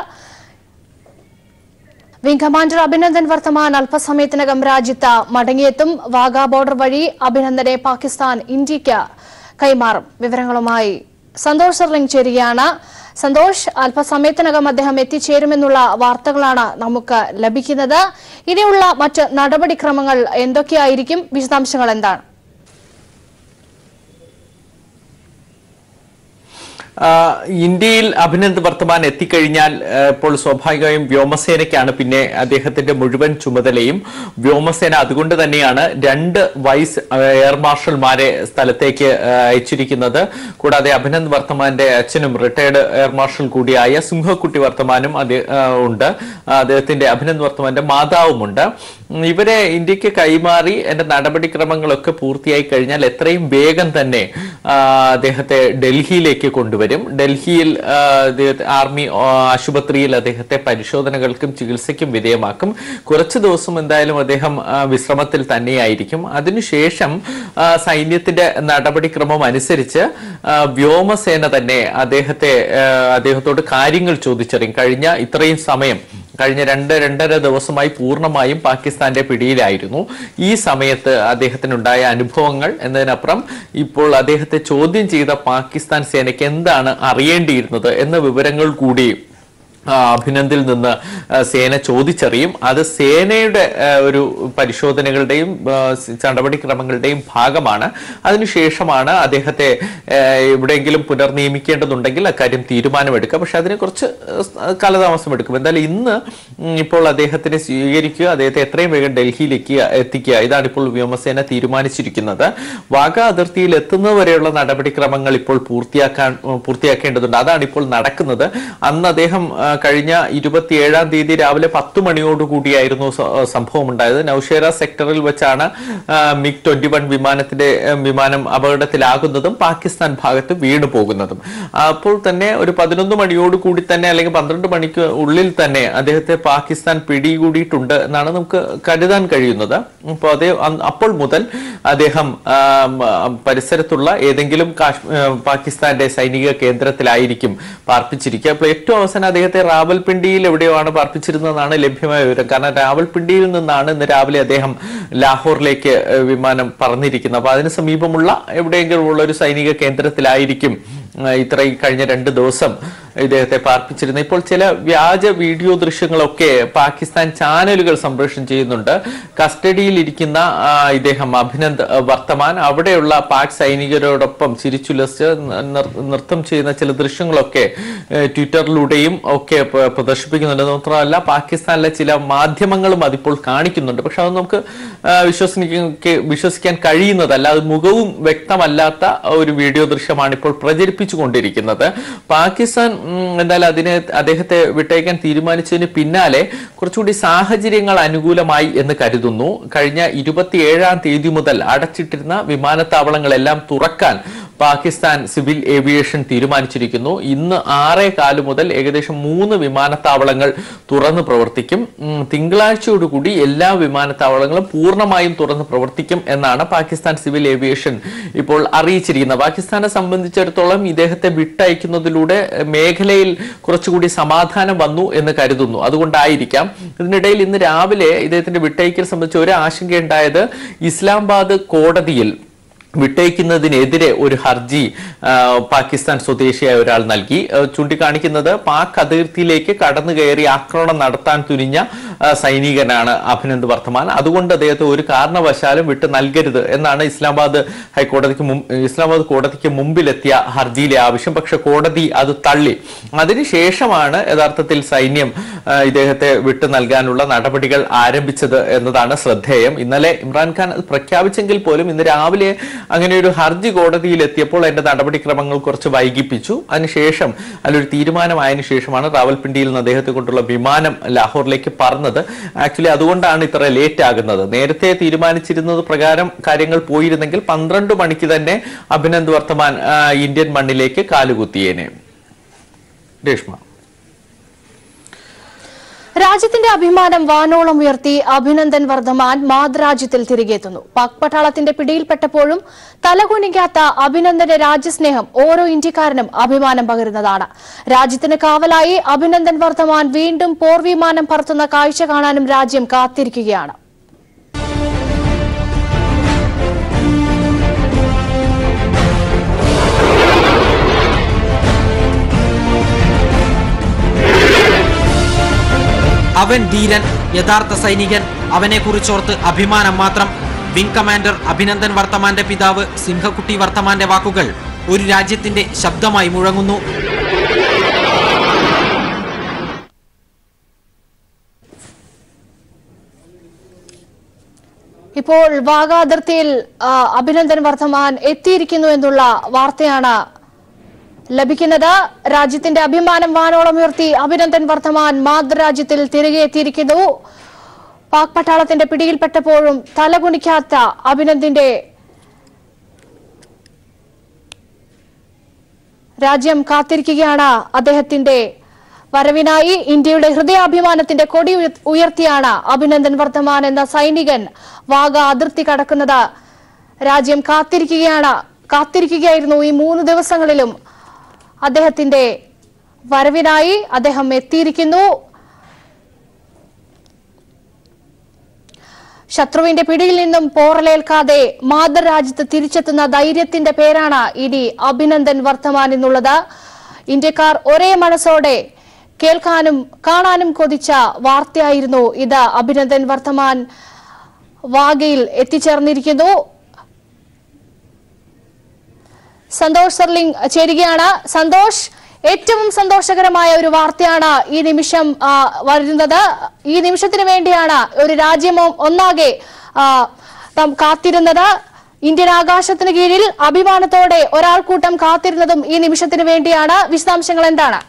[SPEAKER 1] വിംഗ് കമാൻഡർ അഭിനന്ദൻ വർത്തമാൻ അല്പസമയത്തിനകം രാജ്യത്ത് മടങ്ങിയെത്തും വാഗ ബോർഡർ വഴി അഭിനന്ദനെ പാകിസ്ഥാൻ ഇന്ത്യക്ക് കൈമാറും വിവരങ്ങളുമായി സന്തോഷ് സർലിംഗ് ചേരുകയാണ് സന്തോഷ് അല്പസമയത്തിനകം അദ്ദേഹം എത്തിച്ചേരുമെന്നുള്ള വാർത്തകളാണ് നമുക്ക് ലഭിക്കുന്നത് ഇനിയുള്ള മറ്റ് നടപടിക്രമങ്ങൾ എന്തൊക്കെയായിരിക്കും വിശദാംശങ്ങൾ എന്താണ്
[SPEAKER 3] ആ, ഇന്ത്യയിൽ അഭിനന്ദ് വർത്തമാൻ എത്തിക്കഴിഞ്ഞാൽ ആ, ഇപ്പോൾ സ്വാഭാവികമായും വ്യോമസേനയ്ക്കാണ് പിന്നെ അദ്ദേഹത്തിന്റെ മുഴുവൻ ചുമതലയും വ്യോമസേന അതുകൊണ്ട് തന്നെയാണ് രണ്ട് വൈസ് ആ, എയർ മാർഷൽമാരെ സ്ഥലത്തേക്ക് ആ, അയച്ചിരിക്കുന്നത് കൂടാതെ അഭിനന്ദ് വർത്തമാന്റെ അച്ഛനും റിട്ടയർഡ് എയർ മാർഷൽ കൂടിയായ സിംഹക്കുട്ടി വർത്തമാനും അദ്ദേ- ആ, ഉണ്ട് ആ, അദ്ദേഹത്തിന്റെ അഭിനന്ദ് വർത്തമാന്റെ മാതാവുമുണ്ട് ഉം, ഇവരെ ഇന്ത്യക്ക് കൈമാറി എന്റെ നടപടിക്രമങ്ങളൊക്കെ പൂർത്തിയായി കഴിഞ്ഞാൽ എത്രയും വേഗം തന്നെ ആ, അദ്ദേഹത്തെ ഡൽഹിയിലേക്ക് കൊണ്ടുവരും വരും ഡൽഹിയിൽ ആ, അദ്ദേഹത്തെ ആർമി ആ, ആശുപത്രിയിൽ അദ്ദേഹത്തെ പരിശോധനകൾക്കും ചികിത്സയ്ക്കും വിധേയമാക്കും കുറച്ച് ദിവസം എന്തായാലും അദ്ദേഹം ആ, വിശ്രമത്തിൽ തന്നെയായിരിക്കും അതിനുശേഷം ആ, സൈന്യത്തിന്റെ നടപടിക്രമം അനുസരിച്ച് ആ, വ്യോമസേന തന്നെ അദ്ദേഹത്തെ ആ, അദ്ദേഹത്തോട് കാര്യങ്ങൾ ചോദിച്ചറിയും കഴിഞ്ഞ ഇത്രയും സമയം കഴിഞ്ഞ രണ്ട് രണ്ടര ദിവസമായി പൂർണ്ണമായും പാകിസ്ഥാന്റെ പിടിയിലായിരുന്നു ഈ സമയത്ത് അദ്ദേഹത്തിനുണ്ടായ അനുഭവങ്ങൾ എന്നതിനപ്പുറം ഇപ്പോൾ അദ്ദേഹത്തെ ചോദ്യം ചെയ്ത പാകിസ്ഥാൻ സേനയ്ക്ക് എന്താണ് അറിയേണ്ടിയിരുന്നത് എന്ന വിവരങ്ങൾ കൂടി ആ, അഭിനന്ദിൽ നിന്ന് ആ, സേന ചോദിച്ചറിയും അത് സേനയുടെ ആ, ഒരു പരിശോധനകളുടെയും ആ, സ് നടപടിക്രമങ്ങളുടെയും ഭാഗമാണ് അതിനുശേഷമാണ് അദ്ദേഹത്തെ ആ, എവിടെയെങ്കിലും പുനർനിയമിക്കേണ്ടതുണ്ടെങ്കിൽ അക്കാര്യം തീരുമാനമെടുക്കുക പക്ഷെ അതിന് കുറച്ച് ആ, കാലതാമസം എടുക്കും എന്തായാലും ഇന്ന് ഉം, ഇപ്പോൾ അദ്ദേഹത്തിനെ സ്വീകരിക്കുക അദ്ദേഹത്തെ എത്രയും വേഗം ഡൽഹിയിലേക്ക് എത്തിക്കുക ഇതാണ് ഇപ്പോൾ വ്യോമസേന തീരുമാനിച്ചിരിക്കുന്നത് വാഗ അതിർത്തിയിൽ എത്തുന്നവരെയുള്ള നടപടിക്രമങ്ങൾ ഇപ്പോൾ പൂർത്തിയാക്കാൻ പൂർത്തിയാക്കേണ്ടതുണ്ട് അതാണ് ഇപ്പോൾ നടക്കുന്നത് അന്ന് അദ്ദേഹം ആ, കഴിഞ്ഞ ഇരുപത്തിയേഴാം തീയതി രാവിലെ പത്ത് മണിയോടുകൂടിയായിരുന്നു സ- സംഭവം ഉണ്ടായത് നൌഷേര സെക്ടറിൽ വെച്ചാണ് ആ, മിഗ് ട്വന്റി വൺ വിമാനത്തിന്റെ ആ, വിമാനം അപകടത്തിലാകുന്നതും പാകിസ്ഥാൻ ഭാഗത്ത് വീണു പോകുന്നതും അപ്പോൾ തന്നെ ഒരു പതിനൊന്ന് മണിയോട് കൂടി തന്നെ അല്ലെങ്കിൽ പന്ത്രണ്ട് മണിക്ക് ഉള്ളിൽ തന്നെ അദ്ദേഹത്തെ പാകിസ്ഥാൻ പിടികൂടിയിട്ടുണ്ട് എന്നാണ് നമുക്ക് കരുതാൻ കഴിയുന്നത് അപ്പോൾ അതേ അന്ന് അപ്പോൾ മുതൽ അദ്ദേഹം ആ, മ, പരിസരത്തുള്ള ഏതെങ്കിലും കാശ് ആ, പാകിസ്ഥാന്റെ സൈനിക കേന്ദ്രത്തിലായിരിക്കും പാർപ്പിച്ചിരിക്കുക അപ്പോൾ ഏറ്റവും അവസാനം അദ്ദേഹത്തെ റാവൽപിണ്ടിയിൽ എവിടെയോ ആണ് പാർപ്പിച്ചിരുന്നതെന്നാണ് ലഭ്യമായ വിവരം കാരണം റാവൽപിണ്ടിയിൽ നിന്നാണ് ഇന്ന് രാവിലെ അദ്ദേഹം ലാഹോറിലേക്ക് ഏഹ്, വിമാനം പറന്നിരിക്കുന്നത് അപ്പൊ അതിന് സമീപമുള്ള എവിടെയെങ്കിലും ഉള്ള ഒരു സൈനിക കേന്ദ്രത്തിലായിരിക്കും ഏഹ്, ഇത്ര ഈ കഴിഞ്ഞ രണ്ട് ദിവസം ഇദ്ദേഹത്തെ പാർപ്പിച്ചിരുന്നത് ഇപ്പോൾ ചില വ്യാജ വീഡിയോ ദൃശ്യങ്ങളൊക്കെ പാകിസ്ഥാൻ ചാനലുകൾ സംപ്രേഷണം ചെയ്യുന്നുണ്ട് കസ്റ്റഡിയിൽ ഇരിക്കുന്ന ആ, ഇദ്ദേഹം അഭിനന്ദ് വർത്തമാൻ അവിടെയുള്ള പാക് സൈനികരോടൊപ്പം ചിരിച്ചുലസ് നൃ- നൃത്തം ചെയ്യുന്ന ചില ദൃശ്യങ്ങളൊക്കെ ഏഹ്, ട്വിറ്ററിലൂടെയും ഒക്കെ പ- പ്രദർശിപ്പിക്കുന്നുണ്ട് അത് മാത്രമല്ല പാകിസ്ഥാനിലെ ചില മാധ്യമങ്ങളും അതിപ്പോൾ കാണിക്കുന്നുണ്ട് പക്ഷെ അത് നമുക്ക് ആ, വിശ്വസിക്കാൻ വിശ്വസിക്കാൻ കഴിയുന്നതല്ല അത് മുഖവും വ്യക്തമല്ലാത്ത ഒരു വീഡിയോ ദൃശ്യമാണ് ഇപ്പോൾ പ്രചരിപ്പിച്ചു കൊണ്ടിരിക്കുന്നത് പാകിസ്ഥാൻ ഉം, എന്തായാലും അതിനെ അദ്ദേഹത്തെ വിട്ടയക്കാൻ തീരുമാനിച്ചതിന് പിന്നാലെ കുറച്ചുകൂടി സാഹചര്യങ്ങൾ അനുകൂലമായി എന്ന് കരുതുന്നു കഴിഞ്ഞ ഇരുപത്തിയേഴാം തീയതി മുതൽ അടച്ചിട്ടിരുന്ന വിമാനത്താവളങ്ങളെല്ലാം തുറക്കാൻ പാകിസ്ഥാൻ സിവിൽ ഏവിയേഷൻ തീരുമാനിച്ചിരിക്കുന്നു ഇന്ന് ആറേ കാല് മുതൽ ഏകദേശം മൂന്ന് വിമാനത്താവളങ്ങൾ തുറന്ന് പ്രവർത്തിക്കും ഉം, തിങ്കളാഴ്ചയോടുകൂടി എല്ലാ വിമാനത്താവളങ്ങളും പൂർണ്ണമായും തുറന്ന് പ്രവർത്തിക്കും എന്നാണ് പാകിസ്ഥാൻ സിവിൽ ഏവിയേഷൻ ഇപ്പോൾ അറിയിച്ചിരിക്കുന്നത് പാകിസ്ഥാനെ സംബന്ധിച്ചിടത്തോളം ഇദ്ദേഹത്തെ വിട്ടയക്കുന്നതിലൂടെ മേഖലയിൽ കുറച്ചുകൂടി സമാധാനം വന്നു എന്ന് കരുതുന്നു അതുകൊണ്ടായിരിക്കാം ഇതിനിടയിൽ ഇന്ന് രാവിലെ ഇദ്ദേഹത്തിന്റെ വിട്ടയക്കൽ സംബന്ധിച്ച് ഒരു ആശങ്കയുണ്ടായത് ഇസ്ലാമാബാദ് കോടതിയിൽ വിട്ടയക്കുന്നതിനെതിരെ ഒരു ഹർജി ആ, പാകിസ്ഥാൻ സ്വദേശിയായ ഒരാൾ നൽകി ആ, ചൂണ്ടിക്കാണിക്കുന്നത് പാക് അതിർത്തിയിലേക്ക് കടന്നു കയറി ആക്രമണം നടത്താൻ തുനിഞ്ഞ ആ, സൈനികനാണ് അഭിനന്ദ് വർത്തമാൻ അതുകൊണ്ട് അദ്ദേഹത്തെ ഒരു കാരണവശാലും വിട്ട് നൽകരുത് എന്നാണ് ഇസ്ലാമാബാദ് ഹൈക്കോടതിക്ക് മും- ഇസ്ലാമാബാദ് കോടതിക്ക് മുമ്പിലെത്തിയ ഹർജിയിലെ ആവശ്യം പക്ഷെ കോടതി അത് തള്ളി അതിനുശേഷമാണ് യഥാർത്ഥത്തിൽ സൈന്യം ആ, ഇദ്ദേഹത്തെ വിട്ടു നൽകാനുള്ള നടപടികൾ ആരംഭിച്ചത് എന്നതാണ് ശ്രദ്ധേയം ഇന്നലെ ഇമ്രാൻഖാൻ അത് പ്രഖ്യാപിച്ചെങ്കിൽ പോലും ഇന്ന് രാവിലെ അങ്ങനെ ഒരു ഹർജി കോടതിയിൽ എത്തിയപ്പോൾ അതിന്റെ നടപടിക്രമങ്ങൾ കുറച്ച് വൈകിപ്പിച്ചു അതിനുശേഷം അതിലൊരു തീരുമാനമായതിനു ശേഷമാണ് റാവൽപിണ്ടിയിൽ നിന്ന് അദ്ദേഹത്തെ കൊണ്ടുള്ള വിമാനം ലാഹോറിലേക്ക് പറന്നത് ആക്ച്വലി അതുകൊണ്ടാണ് ഇത്ര ലേറ്റ് ആകുന്നത് നേരത്തെ തീരുമാനിച്ചിരുന്നത് പ്രകാരം കാര്യങ്ങൾ പോയിരുന്നെങ്കിൽ പന്ത്രണ്ട് മണിക്ക് തന്നെ അഭിനന്ദ് വർത്തമാൻ ആ, ഇന്ത്യൻ മണ്ണിലേക്ക് കാലുകുത്തിയേനെ രേഷ്മ
[SPEAKER 1] രാജ്യത്തിന്റെ അഭിമാനം വാനോളം ഉയർത്തി അഭിനന്ദൻ വർദ്ധമാൻ മാതൃരാജ്യത്തിൽ തിരികെത്തുന്നു പാക് പട്ടാളത്തിന്റെ പിടിയിൽപ്പെട്ടപ്പോഴും തലകുനിക്കാത്ത അഭിനന്ദന്റെ രാജ്യസ്നേഹം ഓരോ ഇന്ത്യക്കാരനും അഭിമാനം പകരുന്നതാണ് രാജ്യത്തിന് കാവലായി അഭിനന്ദൻ വർദ്ധമാൻ വീണ്ടും പോർവിമാനം പറത്തുന്ന കാഴ്ച കാണാനും രാജ്യം കാത്തിരിക്കുകയാണ്
[SPEAKER 4] അവൻ ധീരൻ യഥാർത്ഥ സൈനികൻ അവനെക്കുറിച്ചോർത്ത് അഭിമാനം മാത്രം വിംഗ് കമാൻഡർ അഭിനന്ദൻ വർത്തമാന്റെ പിതാവ് സിംഹക്കുട്ടി വർത്തമാന്റെ വാക്കുകൾ ഒരു രാജ്യത്തിന്റെ ശബ്ദമായി മുഴങ്ങുന്നു
[SPEAKER 1] ഇപ്പോൾ വാഗ അതിർത്തിയിൽ ആ, അഭിനന്ദൻ വർദ്ധമാൻ എത്തിയിരിക്കുന്നു എന്നുള്ള വാർത്തയാണ് ലഭിക്കുന്നത് രാജ്യത്തിന്റെ അഭിമാനം വാനോളം ഉയർത്തി അഭിനന്ദൻ വർദ്ധമാൻ മാതൃരാജ്യത്തിൽ തിരികെ എത്തിയിരിക്കുന്നു പാക് പട്ടാളത്തിന്റെ പിടിയിൽപ്പെട്ടപ്പോഴും തലകുനിക്കാത്ത അഭിനന്ദിന്റെ രാജ്യം കാത്തിരിക്കുകയാണ് അദ്ദേഹത്തിന്റെ വരവിനായി ഇന്ത്യയുടെ ഹൃദയാഭിമാനത്തിന്റെ കൊടി ഉയ- ഉയർത്തിയാണ് അഭിനന്ദൻ വർദ്ധമാൻ എന്ന സൈനികൻ വാഗ അതിർത്തി കടക്കുന്നത് രാജ്യം കാത്തിരിക്കുകയാണ് കാത്തിരിക്കുകയായിരുന്നു ഈ മൂന്ന് ദിവസങ്ങളിലും അദ്ദേഹത്തിന്റെ വരവിനായി അദ്ദേഹം എത്തിയിരിക്കുന്നു ശത്രുവിന്റെ പിടിയിൽ നിന്നും പോറലേൽക്കാതെ മാതൃരാജ്യത്ത് തിരിച്ചെത്തുന്ന ധൈര്യത്തിന്റെ പേരാണ് ഇനി അഭിനന്ദൻ വർത്തമാൻ എന്നുള്ളത് ഇന്ത്യക്കാർ ഒരേ മനസ്സോടെ കേൾക്കാനും കാണാനും കൊതിച്ച വാർത്തയായിരുന്നു ഇത് അഭിനന്ദൻ വർത്തമാൻ വാഗയിൽ എത്തിച്ചേർന്നിരിക്കുന്നു സന്തോഷ് സർലിംഗ് ചേരുകയാണ് സന്തോഷ് ഏറ്റവും സന്തോഷകരമായ ഒരു വാർത്തയാണ് ഈ നിമിഷം ആ, വരുന്നത് ഈ നിമിഷത്തിന് വേണ്ടിയാണ് ഒരു രാജ്യം ഒ- ഒന്നാകെ ആ, ത- കാത്തിരുന്നത് ഇന്ത്യൻ ആകാശത്തിന് കീഴിൽ അഭിമാനത്തോടെ ഒരാൾക്കൂട്ടം കാത്തിരുന്നതും ഈ നിമിഷത്തിന് വേണ്ടിയാണ് വിശദാംശങ്ങൾ എന്താണ്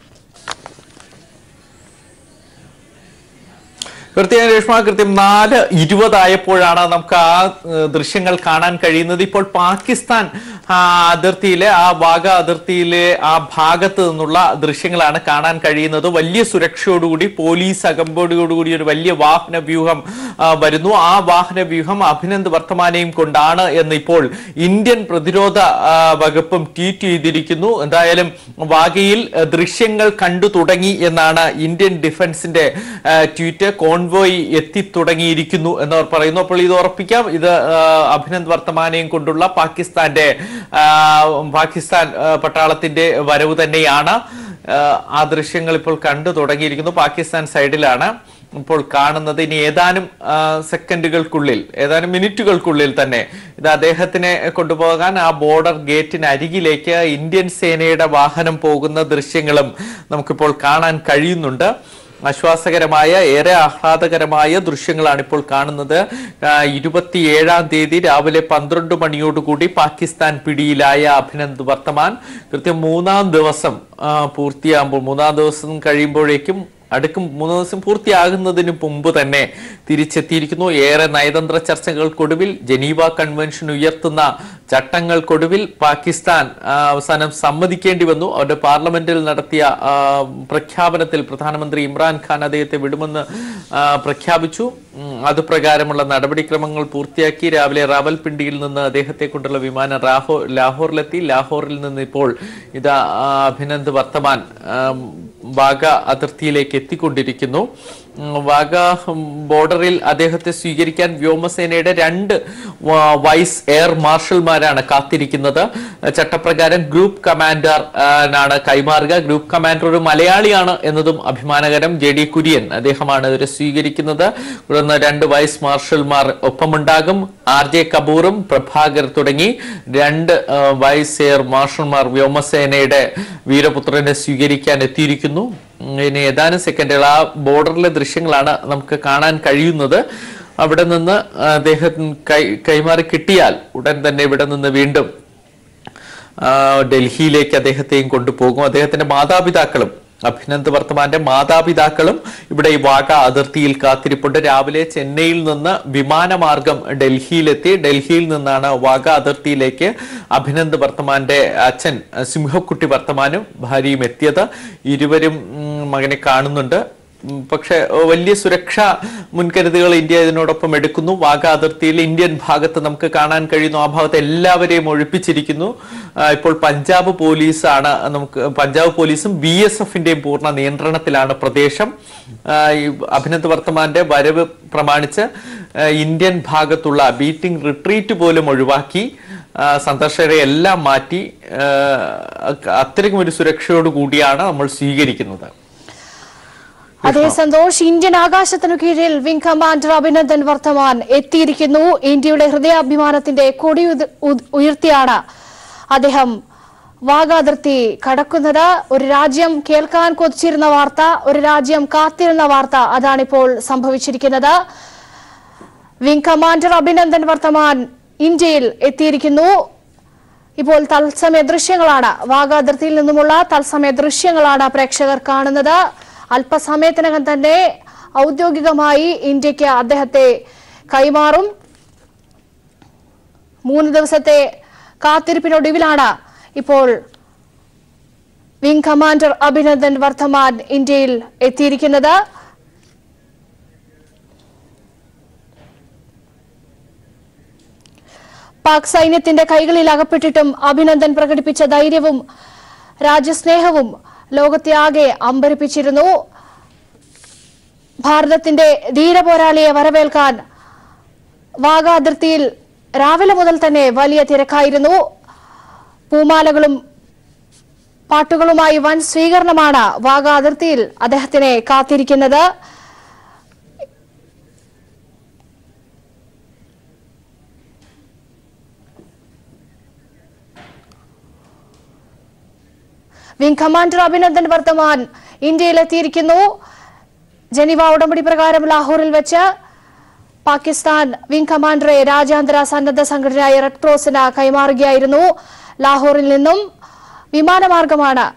[SPEAKER 3] കൃത്യം രേഷ്മ കൃത്യം നാല് ഇരുപതായപ്പോഴാണ് നമുക്ക് ആ ഏഹ്, ദൃശ്യങ്ങൾ കാണാൻ കഴിയുന്നത് ഇപ്പോൾ പാകിസ്ഥാൻ ആ, അതിർത്തിയിലെ ആ വാഗ അതിർത്തിയിലെ ആ ഭാഗത്ത് നിന്നുള്ള ദൃശ്യങ്ങളാണ് കാണാൻ കഴിയുന്നത് വലിയ സുരക്ഷയോടുകൂടി പോലീസ് അകമ്പോടിയോടുകൂടി ഒരു വലിയ വാഹന വ്യൂഹം ആ, വരുന്നു ആ വാഹന വ്യൂഹം അഭിനന്ദ് വർത്തമാനെയും കൊണ്ടാണ് എന്ന് ഇപ്പോൾ ഇന്ത്യൻ പ്രതിരോധ ആ, വകുപ്പും ട്വീറ്റ് ചെയ്തിരിക്കുന്നു എന്തായാലും വാഗയിൽ ആ, ദൃശ്യങ്ങൾ കണ്ടു തുടങ്ങി എന്നാണ് ഇന്ത്യൻ ഡിഫൻസിന്റെ ആ, ട്വീറ്റ് കോൺവോയ് എത്തി തുടങ്ങിയിരിക്കുന്നു എന്നവർ പറയുന്നു അപ്പോൾ ഇത് ഉറപ്പിക്കാം ഇത് ആ, അഭിനന്ദ് വർത്തമാനെയും കൊണ്ടുള്ള പാകിസ്ഥാന്റെ ആ, പാകിസ്ഥാൻ ആ, പട്ടാളത്തിന്റെ വരവ് തന്നെയാണ് ആ, ആ ദൃശ്യങ്ങൾ ഇപ്പോൾ കണ്ടു തുടങ്ങിയിരിക്കുന്നു പാകിസ്ഥാൻ സൈഡിലാണ് ഇപ്പോൾ കാണുന്നത് ഇനി ഏതാനും ആ, സെക്കൻഡുകൾക്കുള്ളിൽ ഏതാനും മിനിറ്റുകൾക്കുള്ളിൽ തന്നെ ഇത് അദ്ദേഹത്തിനെ കൊണ്ടുപോകാൻ ആ ബോർഡർ ഗേറ്റിന് അരികിലേക്ക് ഇന്ത്യൻ സേനയുടെ വാഹനം പോകുന്ന ദൃശ്യങ്ങളും നമുക്കിപ്പോൾ കാണാൻ കഴിയുന്നുണ്ട് ആശ്വാസകരമായ ഏറെ ആഹ്ലാദകരമായ ദൃശ്യങ്ങളാണ് ഇപ്പോൾ കാണുന്നത് ആ, ഇരുപത്തിയേഴാം തീയതി രാവിലെ പന്ത്രണ്ട് മണിയോടുകൂടി പാകിസ്ഥാൻ പിടിയിലായ അഭിനന്ദ് വർത്തമാൻ കൃത്യം മൂന്നാം ദിവസം ആ, പൂർത്തിയാകുമ്പോൾ മൂന്നാം ദിവസം കഴിയുമ്പോഴേക്കും അടുക്കും മൂന്ന് ദിവസം പൂർത്തിയാകുന്നതിന് മുമ്പ് തന്നെ തിരിച്ചെത്തിയിരിക്കുന്നു ഏറെ നയതന്ത്ര ചർച്ചകൾക്കൊടുവിൽ ജനീവ കൺവെൻഷൻ ഉയർത്തുന്ന ചട്ടങ്ങൾക്കൊടുവിൽ പാകിസ്ഥാൻ ആ, അവസാനം സമ്മതിക്കേണ്ടി വന്നു അവരുടെ പാർലമെന്റിൽ നടത്തിയ ആ, പ്രഖ്യാപനത്തിൽ പ്രധാനമന്ത്രി ഇമ്രാൻഖാൻ അദ്ദേഹത്തെ വിടുമെന്ന് ആ, പ്രഖ്യാപിച്ചു ഉം, അതുപ്രകാരമുള്ള നടപടിക്രമങ്ങൾ പൂർത്തിയാക്കി രാവിലെ റാവൽപിണ്ടിയിൽ നിന്ന് അദ്ദേഹത്തെ കൊണ്ടുള്ള വിമാനം ലാഹോർ ലാഹോറിലെത്തി ലാഹോറിൽ നിന്ന് ഇപ്പോൾ ഇതാ ആ, അഭിനന്ദ് വർത്തമാൻ ആ, വാഗ അതിർത്തിയിലേക്ക് എത്തിക്കൊണ്ടിരിക്കുന്നു ഉം, വാഗ ഉം, ബോർഡറിൽ അദ്ദേഹത്തെ സ്വീകരിക്കാൻ വ്യോമസേനയുടെ രണ്ട് വ- വൈസ് എയർ മാർഷൽമാരാണ് കാത്തിരിക്കുന്നത് ചട്ടപ്രകാരം ഗ്രൂപ്പ് കമാൻഡർ ആ, നാണ് കൈമാറുക ഗ്രൂപ്പ് കമാൻഡർ ഒരു മലയാളിയാണ് എന്നതും അഭിമാനകരം ജെ ഡി കുര്യൻ അദ്ദേഹമാണ് ഇവരെ സ്വീകരിക്കുന്നത് തുടർന്ന് രണ്ട് വൈസ് മാർഷൽമാർ ഒപ്പമുണ്ടാകും ആർ ജെ കപൂറും പ്രഭാകർ തുടങ്ങി രണ്ട് ആ, വൈസ് എയർ മാർഷൽമാർ വ്യോമസേനയുടെ വീരപുത്രനെ സ്വീകരിക്കാൻ എത്തിയിരിക്കുന്നു ഉം, ഇനി ഏതാനും സെക്കൻഡുകൾ ആ ബോർഡറിലെ ദൃശ്യങ്ങളാണ് നമുക്ക് കാണാൻ കഴിയുന്നത് അവിടെ നിന്ന് അദ്ദേഹം കൈ കൈമാറി കിട്ടിയാൽ ഉടൻ തന്നെ ഇവിടെ നിന്ന് വീണ്ടും ആ, ഡൽഹിയിലേക്ക് അദ്ദേഹത്തെയും കൊണ്ടുപോകും അദ്ദേഹത്തിന്റെ മാതാപിതാക്കളും അഭിനന്ദ് വർത്തമാന്റെ മാതാപിതാക്കളും ഇവിടെ ഈ വാഗ അതിർത്തിയിൽ കാത്തിരിപ്പുണ്ട് രാവിലെ ചെന്നൈയിൽ നിന്ന് വിമാനമാർഗം ഡൽഹിയിലെത്തി ഡൽഹിയിൽ നിന്നാണ് വാഗ അതിർത്തിയിലേക്ക് അഭിനന്ദ് വർത്തമാന്റെ അച്ഛൻ സിംഹക്കുട്ടി വർത്തമാനും ഭാര്യയും എത്തിയത് ഇരുവരും ഉം, മകനെ കാണുന്നുണ്ട് ഉം, പക്ഷെ ഏഹ്, വലിയ സുരക്ഷാ മുൻകരുതലുകൾ ഇന്ത്യ ഇതിനോടൊപ്പം എടുക്കുന്നു വാഗ അതിർത്തിയിൽ ഇന്ത്യൻ ഭാഗത്ത് നമുക്ക് കാണാൻ കഴിയുന്നു ആ ഭാഗത്ത് എല്ലാവരെയും ഒഴിപ്പിച്ചിരിക്കുന്നു ആ, ഇപ്പോൾ പഞ്ചാബ് പോലീസാണ് നമുക്ക് പഞ്ചാബ് പോലീസും ബി എസ് എഫിന്റെയും പൂർണ്ണ നിയന്ത്രണത്തിലാണ് പ്രദേശം ആ, ഈ അഭിനന്ദ് വർത്തമാന്റെ വരവ് പ്രമാണിച്ച് ആ, ഇന്ത്യൻ ഭാഗത്തുള്ള ബീറ്റിംഗ് റിട്രീറ്റ് പോലും ഒഴിവാക്കി ആ, സന്ദർശകരെ എല്ലാം മാറ്റി ആ, അത്രയ്ക്കും ഒരു സുരക്ഷയോട് കൂടിയാണ് നമ്മൾ സ്വീകരിക്കുന്നത്
[SPEAKER 1] അതേ സന്തോഷ് ഇന്ത്യൻ ആകാശത്തിനു കീഴിൽ വിംഗ് കമാൻഡർ അഭിനന്ദൻ വർത്തമാൻ എത്തിയിരിക്കുന്നു ഇന്ത്യയുടെ ഹൃദയാഭിമാനത്തിന്റെ കൊടി ഉത- ഉ- ഉയർത്തിയാണ് അദ്ദേഹം വാഗാതിർത്തി കടക്കുന്നത് ഒരു രാജ്യം കേൾക്കാൻ കൊതിച്ചിരുന്ന വാർത്ത ഒരു രാജ്യം കാത്തിരുന്ന വാർത്ത അതാണിപ്പോൾ സംഭവിച്ചിരിക്കുന്നത് വിംഗ് കമാൻഡർ അഭിനന്ദൻ വർത്തമാൻ ഇന്ത്യയിൽ എത്തിയിരിക്കുന്നു ഇപ്പോൾ തത്സമയ ദൃശ്യങ്ങളാണ് വാഗ അതിർത്തിയിൽ നിന്നുമുള്ള തത്സമയ ദൃശ്യങ്ങളാണ് പ്രേക്ഷകർ കാണുന്നത് അല്പസമയത്തിനകം തന്നെ ഔദ്യോഗികമായി ഇന്ത്യക്ക് അദ്ദേഹത്തെ കൈമാറും മൂന്ന് ദിവസത്തെ കാത്തിരിപ്പിനൊടുവിലാണ് ഇപ്പോൾ വിംഗ് കമാൻഡർ അഭിനന്ദൻ വർദ്ധമാൻ ഇന്ത്യയിൽ എത്തിയിരിക്കുന്നത് പാക് സൈന്യത്തിന്റെ കൈകളിൽ അകപ്പെട്ടിട്ടും അഭിനന്ദൻ പ്രകടിപ്പിച്ച ധൈര്യവും രാജ്യസ്നേഹവും ലോകത്തെ ആകെ അമ്പരിപ്പിച്ചിരുന്നു ഭാരതത്തിന്റെ ധീരപോരാളിയെ വരവേൽക്കാൻ വാഗ അതിർത്തിയിൽ രാവിലെ മുതൽ തന്നെ വലിയ തിരക്കായിരുന്നു പൂമാലകളും പാട്ടുകളുമായി വൻ സ്വീകരണമാണ് വാഗ അതിർത്തിയിൽ അദ്ദേഹത്തിനെ കാത്തിരിക്കുന്നത് വിംഗ് കമാൻഡർ അഭിനന്ദൻ വർദ്ധമാൻ ഇന്ത്യയിലെത്തിയിരിക്കുന്നു ജനീവ ഉടമ്പടി പ്രകാരം ലാഹോറിൽ വെച്ച് പാകിസ്ഥാൻ വിംഗ് കമാൻഡറെ രാജ്യാന്തര സന്നദ്ധ സംഘടനയായ റെഡ് ക്രോസിന് കൈമാറുകയായിരുന്നു ലാഹോറിൽ നിന്നും വിമാനമാർഗമാണ്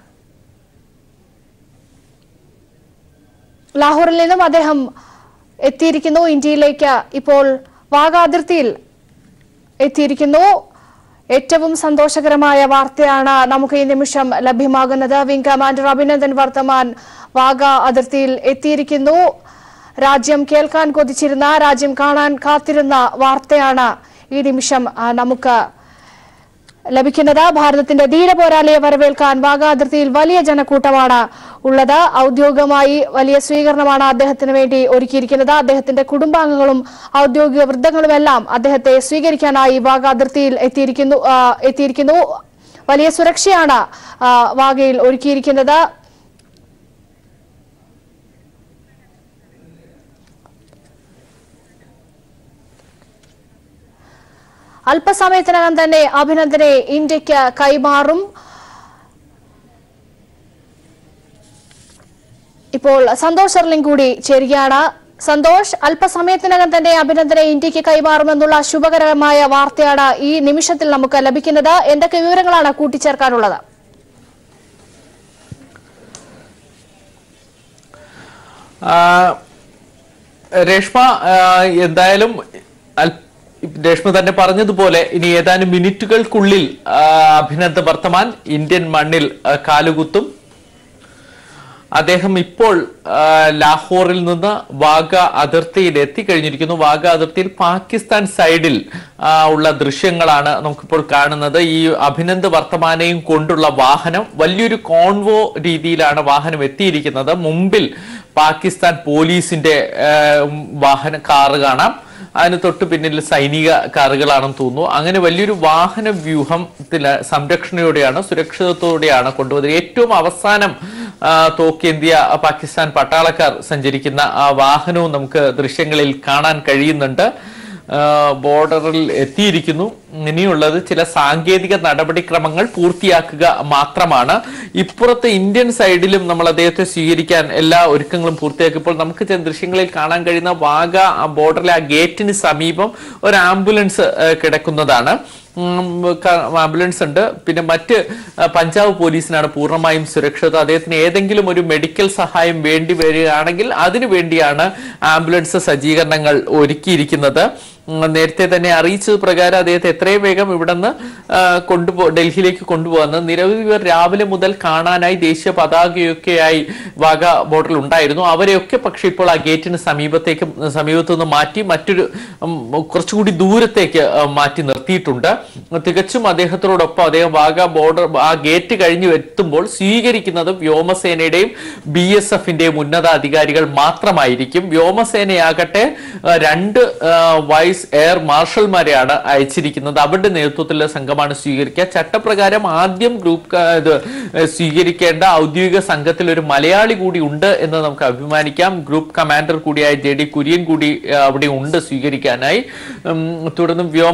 [SPEAKER 1] ലാഹോറിൽ നിന്നും അദ്ദേഹം എത്തിയിരിക്കുന്നു ഇന്ത്യയിലേക്ക് ഇപ്പോൾ വാഗ അതിർത്തിയിൽ എത്തിയിരിക്കുന്നു ഏറ്റവും സന്തോഷകരമായ വാർത്തയാണ് നമുക്ക് ഈ നിമിഷം ലഭ്യമാകുന്നത് വിംഗ് കമാൻഡർ അഭിനന്ദൻ വർത്തമാൻ വാഗ അതിർത്തിയിൽ എത്തിയിരിക്കുന്നു രാജ്യം കേൾക്കാൻ കൊതിച്ചിരുന്ന രാജ്യം കാണാൻ കാത്തിരുന്ന വാർത്തയാണ് ഈ നിമിഷം ആ, നമുക്ക് ലഭിക്കുന്നത് ഭാരതത്തിന്റെ ധീരപോരാളിയെ വരവേൽക്കാൻ വാഗ അതിർത്തിയിൽ വലിയ ജനക്കൂട്ടമാണ് ഉള്ളത് ഔദ്യോഗികമായി വലിയ സ്വീകരണമാണ് അദ്ദേഹത്തിന് വേണ്ടി ഒരുക്കിയിരിക്കുന്നത് അദ്ദേഹത്തിന്റെ കുടുംബാംഗങ്ങളും ഔദ്യോഗിക വൃദ്ധങ്ങളുമെല്ലാം അദ്ദേഹത്തെ സ്വീകരിക്കാനായി വാഗ അതിർത്തിയിൽ എത്തിയിരിക്കുന്നു ആ, എത്തിയിരിക്കുന്നു വലിയ സുരക്ഷയാണ് ആ, വാഗയിൽ ഒരുക്കിയിരിക്കുന്നത് അല്പസമയത്തിനകം തന്നെ അഭിനന്ദനെ ഇന്ത്യക്ക് കൈമാറും ഇപ്പോൾ സന്തോഷ് സർലിംഗ് കൂടി ചേരുകയാണ് സന്തോഷ് അല്പസമയത്തിനകം തന്നെ അഭിനന്ദനെ ഇന്ത്യക്ക് കൈമാറുമെന്നുള്ള ശുഭകരമായ വാർത്തയാണ് ഈ നിമിഷത്തിൽ നമുക്ക് ലഭിക്കുന്നത് എന്തൊക്കെ വിവരങ്ങളാണ് കൂട്ടിച്ചേർക്കാനുള്ളത്
[SPEAKER 3] ആ, രേഷ്മ ആ, എന്തായാലും അൽ- രേഷ്മ തന്നെ പറഞ്ഞതുപോലെ ഇനി ഏതാനും മിനിറ്റുകൾക്കുള്ളിൽ ആ, അഭിനന്ദ വർത്തമാൻ ഇന്ത്യൻ മണ്ണിൽ ആ, കാലുകുത്തും അദ്ദേഹം ഇപ്പോൾ ആ, ലാഹോറിൽ നിന്ന് വാഗ അതിർത്തിയിൽ എത്തിക്കഴിഞ്ഞിരിക്കുന്നു വാഗ അതിർത്തിയിൽ പാകിസ്ഥാൻ സൈഡിൽ ആ, ഉള്ള ദൃശ്യങ്ങളാണ് നമുക്കിപ്പോൾ കാണുന്നത് ഈ അഭിനന്ദ് വർത്തമാനെയും കൊണ്ടുള്ള വാഹനം വലിയൊരു കോൺവോ രീതിയിലാണ് വാഹനം എത്തിയിരിക്കുന്നത് മുമ്പിൽ പാകിസ്ഥാൻ പോലീസിന്റെ ആ, വാഹന കാറ് കാണാം അതിന് തൊട്ട് പിന്നിൽ സൈനിക കാറുകളാണെന്ന് തോന്നുന്നു അങ്ങനെ വലിയൊരു വാഹന വ്യൂഹത്തില് സംരക്ഷണയോടെയാണ് സുരക്ഷിതത്തോടെയാണ് കൊണ്ടുവന്നത് ഏറ്റവും അവസാനം ആ, തോക്കേന്ത്യ പാകിസ്ഥാൻ പട്ടാളക്കാർ സഞ്ചരിക്കുന്ന ആ വാഹനവും നമുക്ക് ദൃശ്യങ്ങളിൽ കാണാൻ കഴിയുന്നുണ്ട് ആ, ബോർഡറിൽ എത്തിയിരിക്കുന്നു ഇനിയുള്ളത് ചില സാങ്കേതിക നടപടിക്രമങ്ങൾ പൂർത്തിയാക്കുക മാത്രമാണ് ഇപ്പുറത്ത് ഇന്ത്യൻ സൈഡിലും നമ്മൾ അദ്ദേഹത്തെ സ്വീകരിക്കാൻ എല്ലാ ഒരുക്കങ്ങളും പൂർത്തിയാക്കിയപ്പോൾ നമുക്ക് ചില ദൃശ്യങ്ങളിൽ കാണാൻ കഴിയുന്ന വാഗ ആ ബോർഡറിലെ ആ ഗേറ്റിന് സമീപം ഒരു ആംബുലൻസ് ആ, കിടക്കുന്നതാണ് ഉം, ക- ആംബുലൻസ് ഉണ്ട് പിന്നെ മറ്റ് ആ, പഞ്ചാബ് പോലീസിനാണ് പൂർണ്ണമായും സുരക്ഷിത അദ്ദേഹത്തിന് ഏതെങ്കിലും ഒരു മെഡിക്കൽ സഹായം വേണ്ടി വരികയാണെങ്കിൽ അതിനു വേണ്ടിയാണ് ആംബുലൻസ് സജ്ജീകരണങ്ങൾ ഒരുക്കിയിരിക്കുന്നത് ഉം, നേരത്തെ തന്നെ അറിയിച്ചത് പ്രകാരം അദ്ദേഹത്തെ എത്രയും വേഗം ഇവിടുന്ന് ആ, കൊണ്ടുപോ ഡൽഹിയിലേക്ക് കൊണ്ടുപോകുന്നത് നിരവധി പേർ രാവിലെ മുതൽ കാണാനായി ദേശീയ പതാകയൊക്കെയായി വാഗ ബോർഡറിൽ ഉണ്ടായിരുന്നു അവരെയൊക്കെ പക്ഷെ ഇപ്പോൾ ആ ഗേറ്റിന് സമീപത്തേക്ക് സമീപത്തു നിന്ന് മാറ്റി മറ്റൊരു ഉം, കുറച്ചുകൂടി ദൂരത്തേക്ക് ആ, മാറ്റി നിർത്തിയിട്ടുണ്ട് തികച്ചും അദ്ദേഹത്തോടൊപ്പം അദ്ദേഹം വാഗ ബോർഡർ ആ ഗേറ്റ് കഴിഞ്ഞ് എത്തുമ്പോൾ സ്വീകരിക്കുന്നത് വ്യോമസേനയുടെയും ബി എസ് എഫിന്റെയും ഉന്നതാധികാരികൾ മാത്രമായിരിക്കും വ്യോമസേനയാകട്ടെ ആ, രണ്ട് ആ, വൈസ് എയർ മാർഷൽമാരെയാണ് അയച്ചിരിക്കുന്നത് അവരുടെ നേതൃത്വത്തിലുള്ള സംഘമാണ് സ്വീകരിക്കുക ചട്ടപ്രകാരം ആദ്യം ഗ്രൂപ്പ് ക- ഇത് ഏ, സ്വീകരിക്കേണ്ട ഔദ്യോഗിക സംഘത്തിൽ ഒരു മലയാളി കൂടി ഉണ്ട് എന്ന് നമുക്ക് അഭിമാനിക്കാം ഗ്രൂപ്പ് കമാൻഡർ കൂടിയായ ജെ ഡി കുര്യൻ കൂടി ഏ, അവിടെ ഉണ്ട് സ്വീകരിക്കാനായി ഉം, തുടർന്ന് വ്യോമ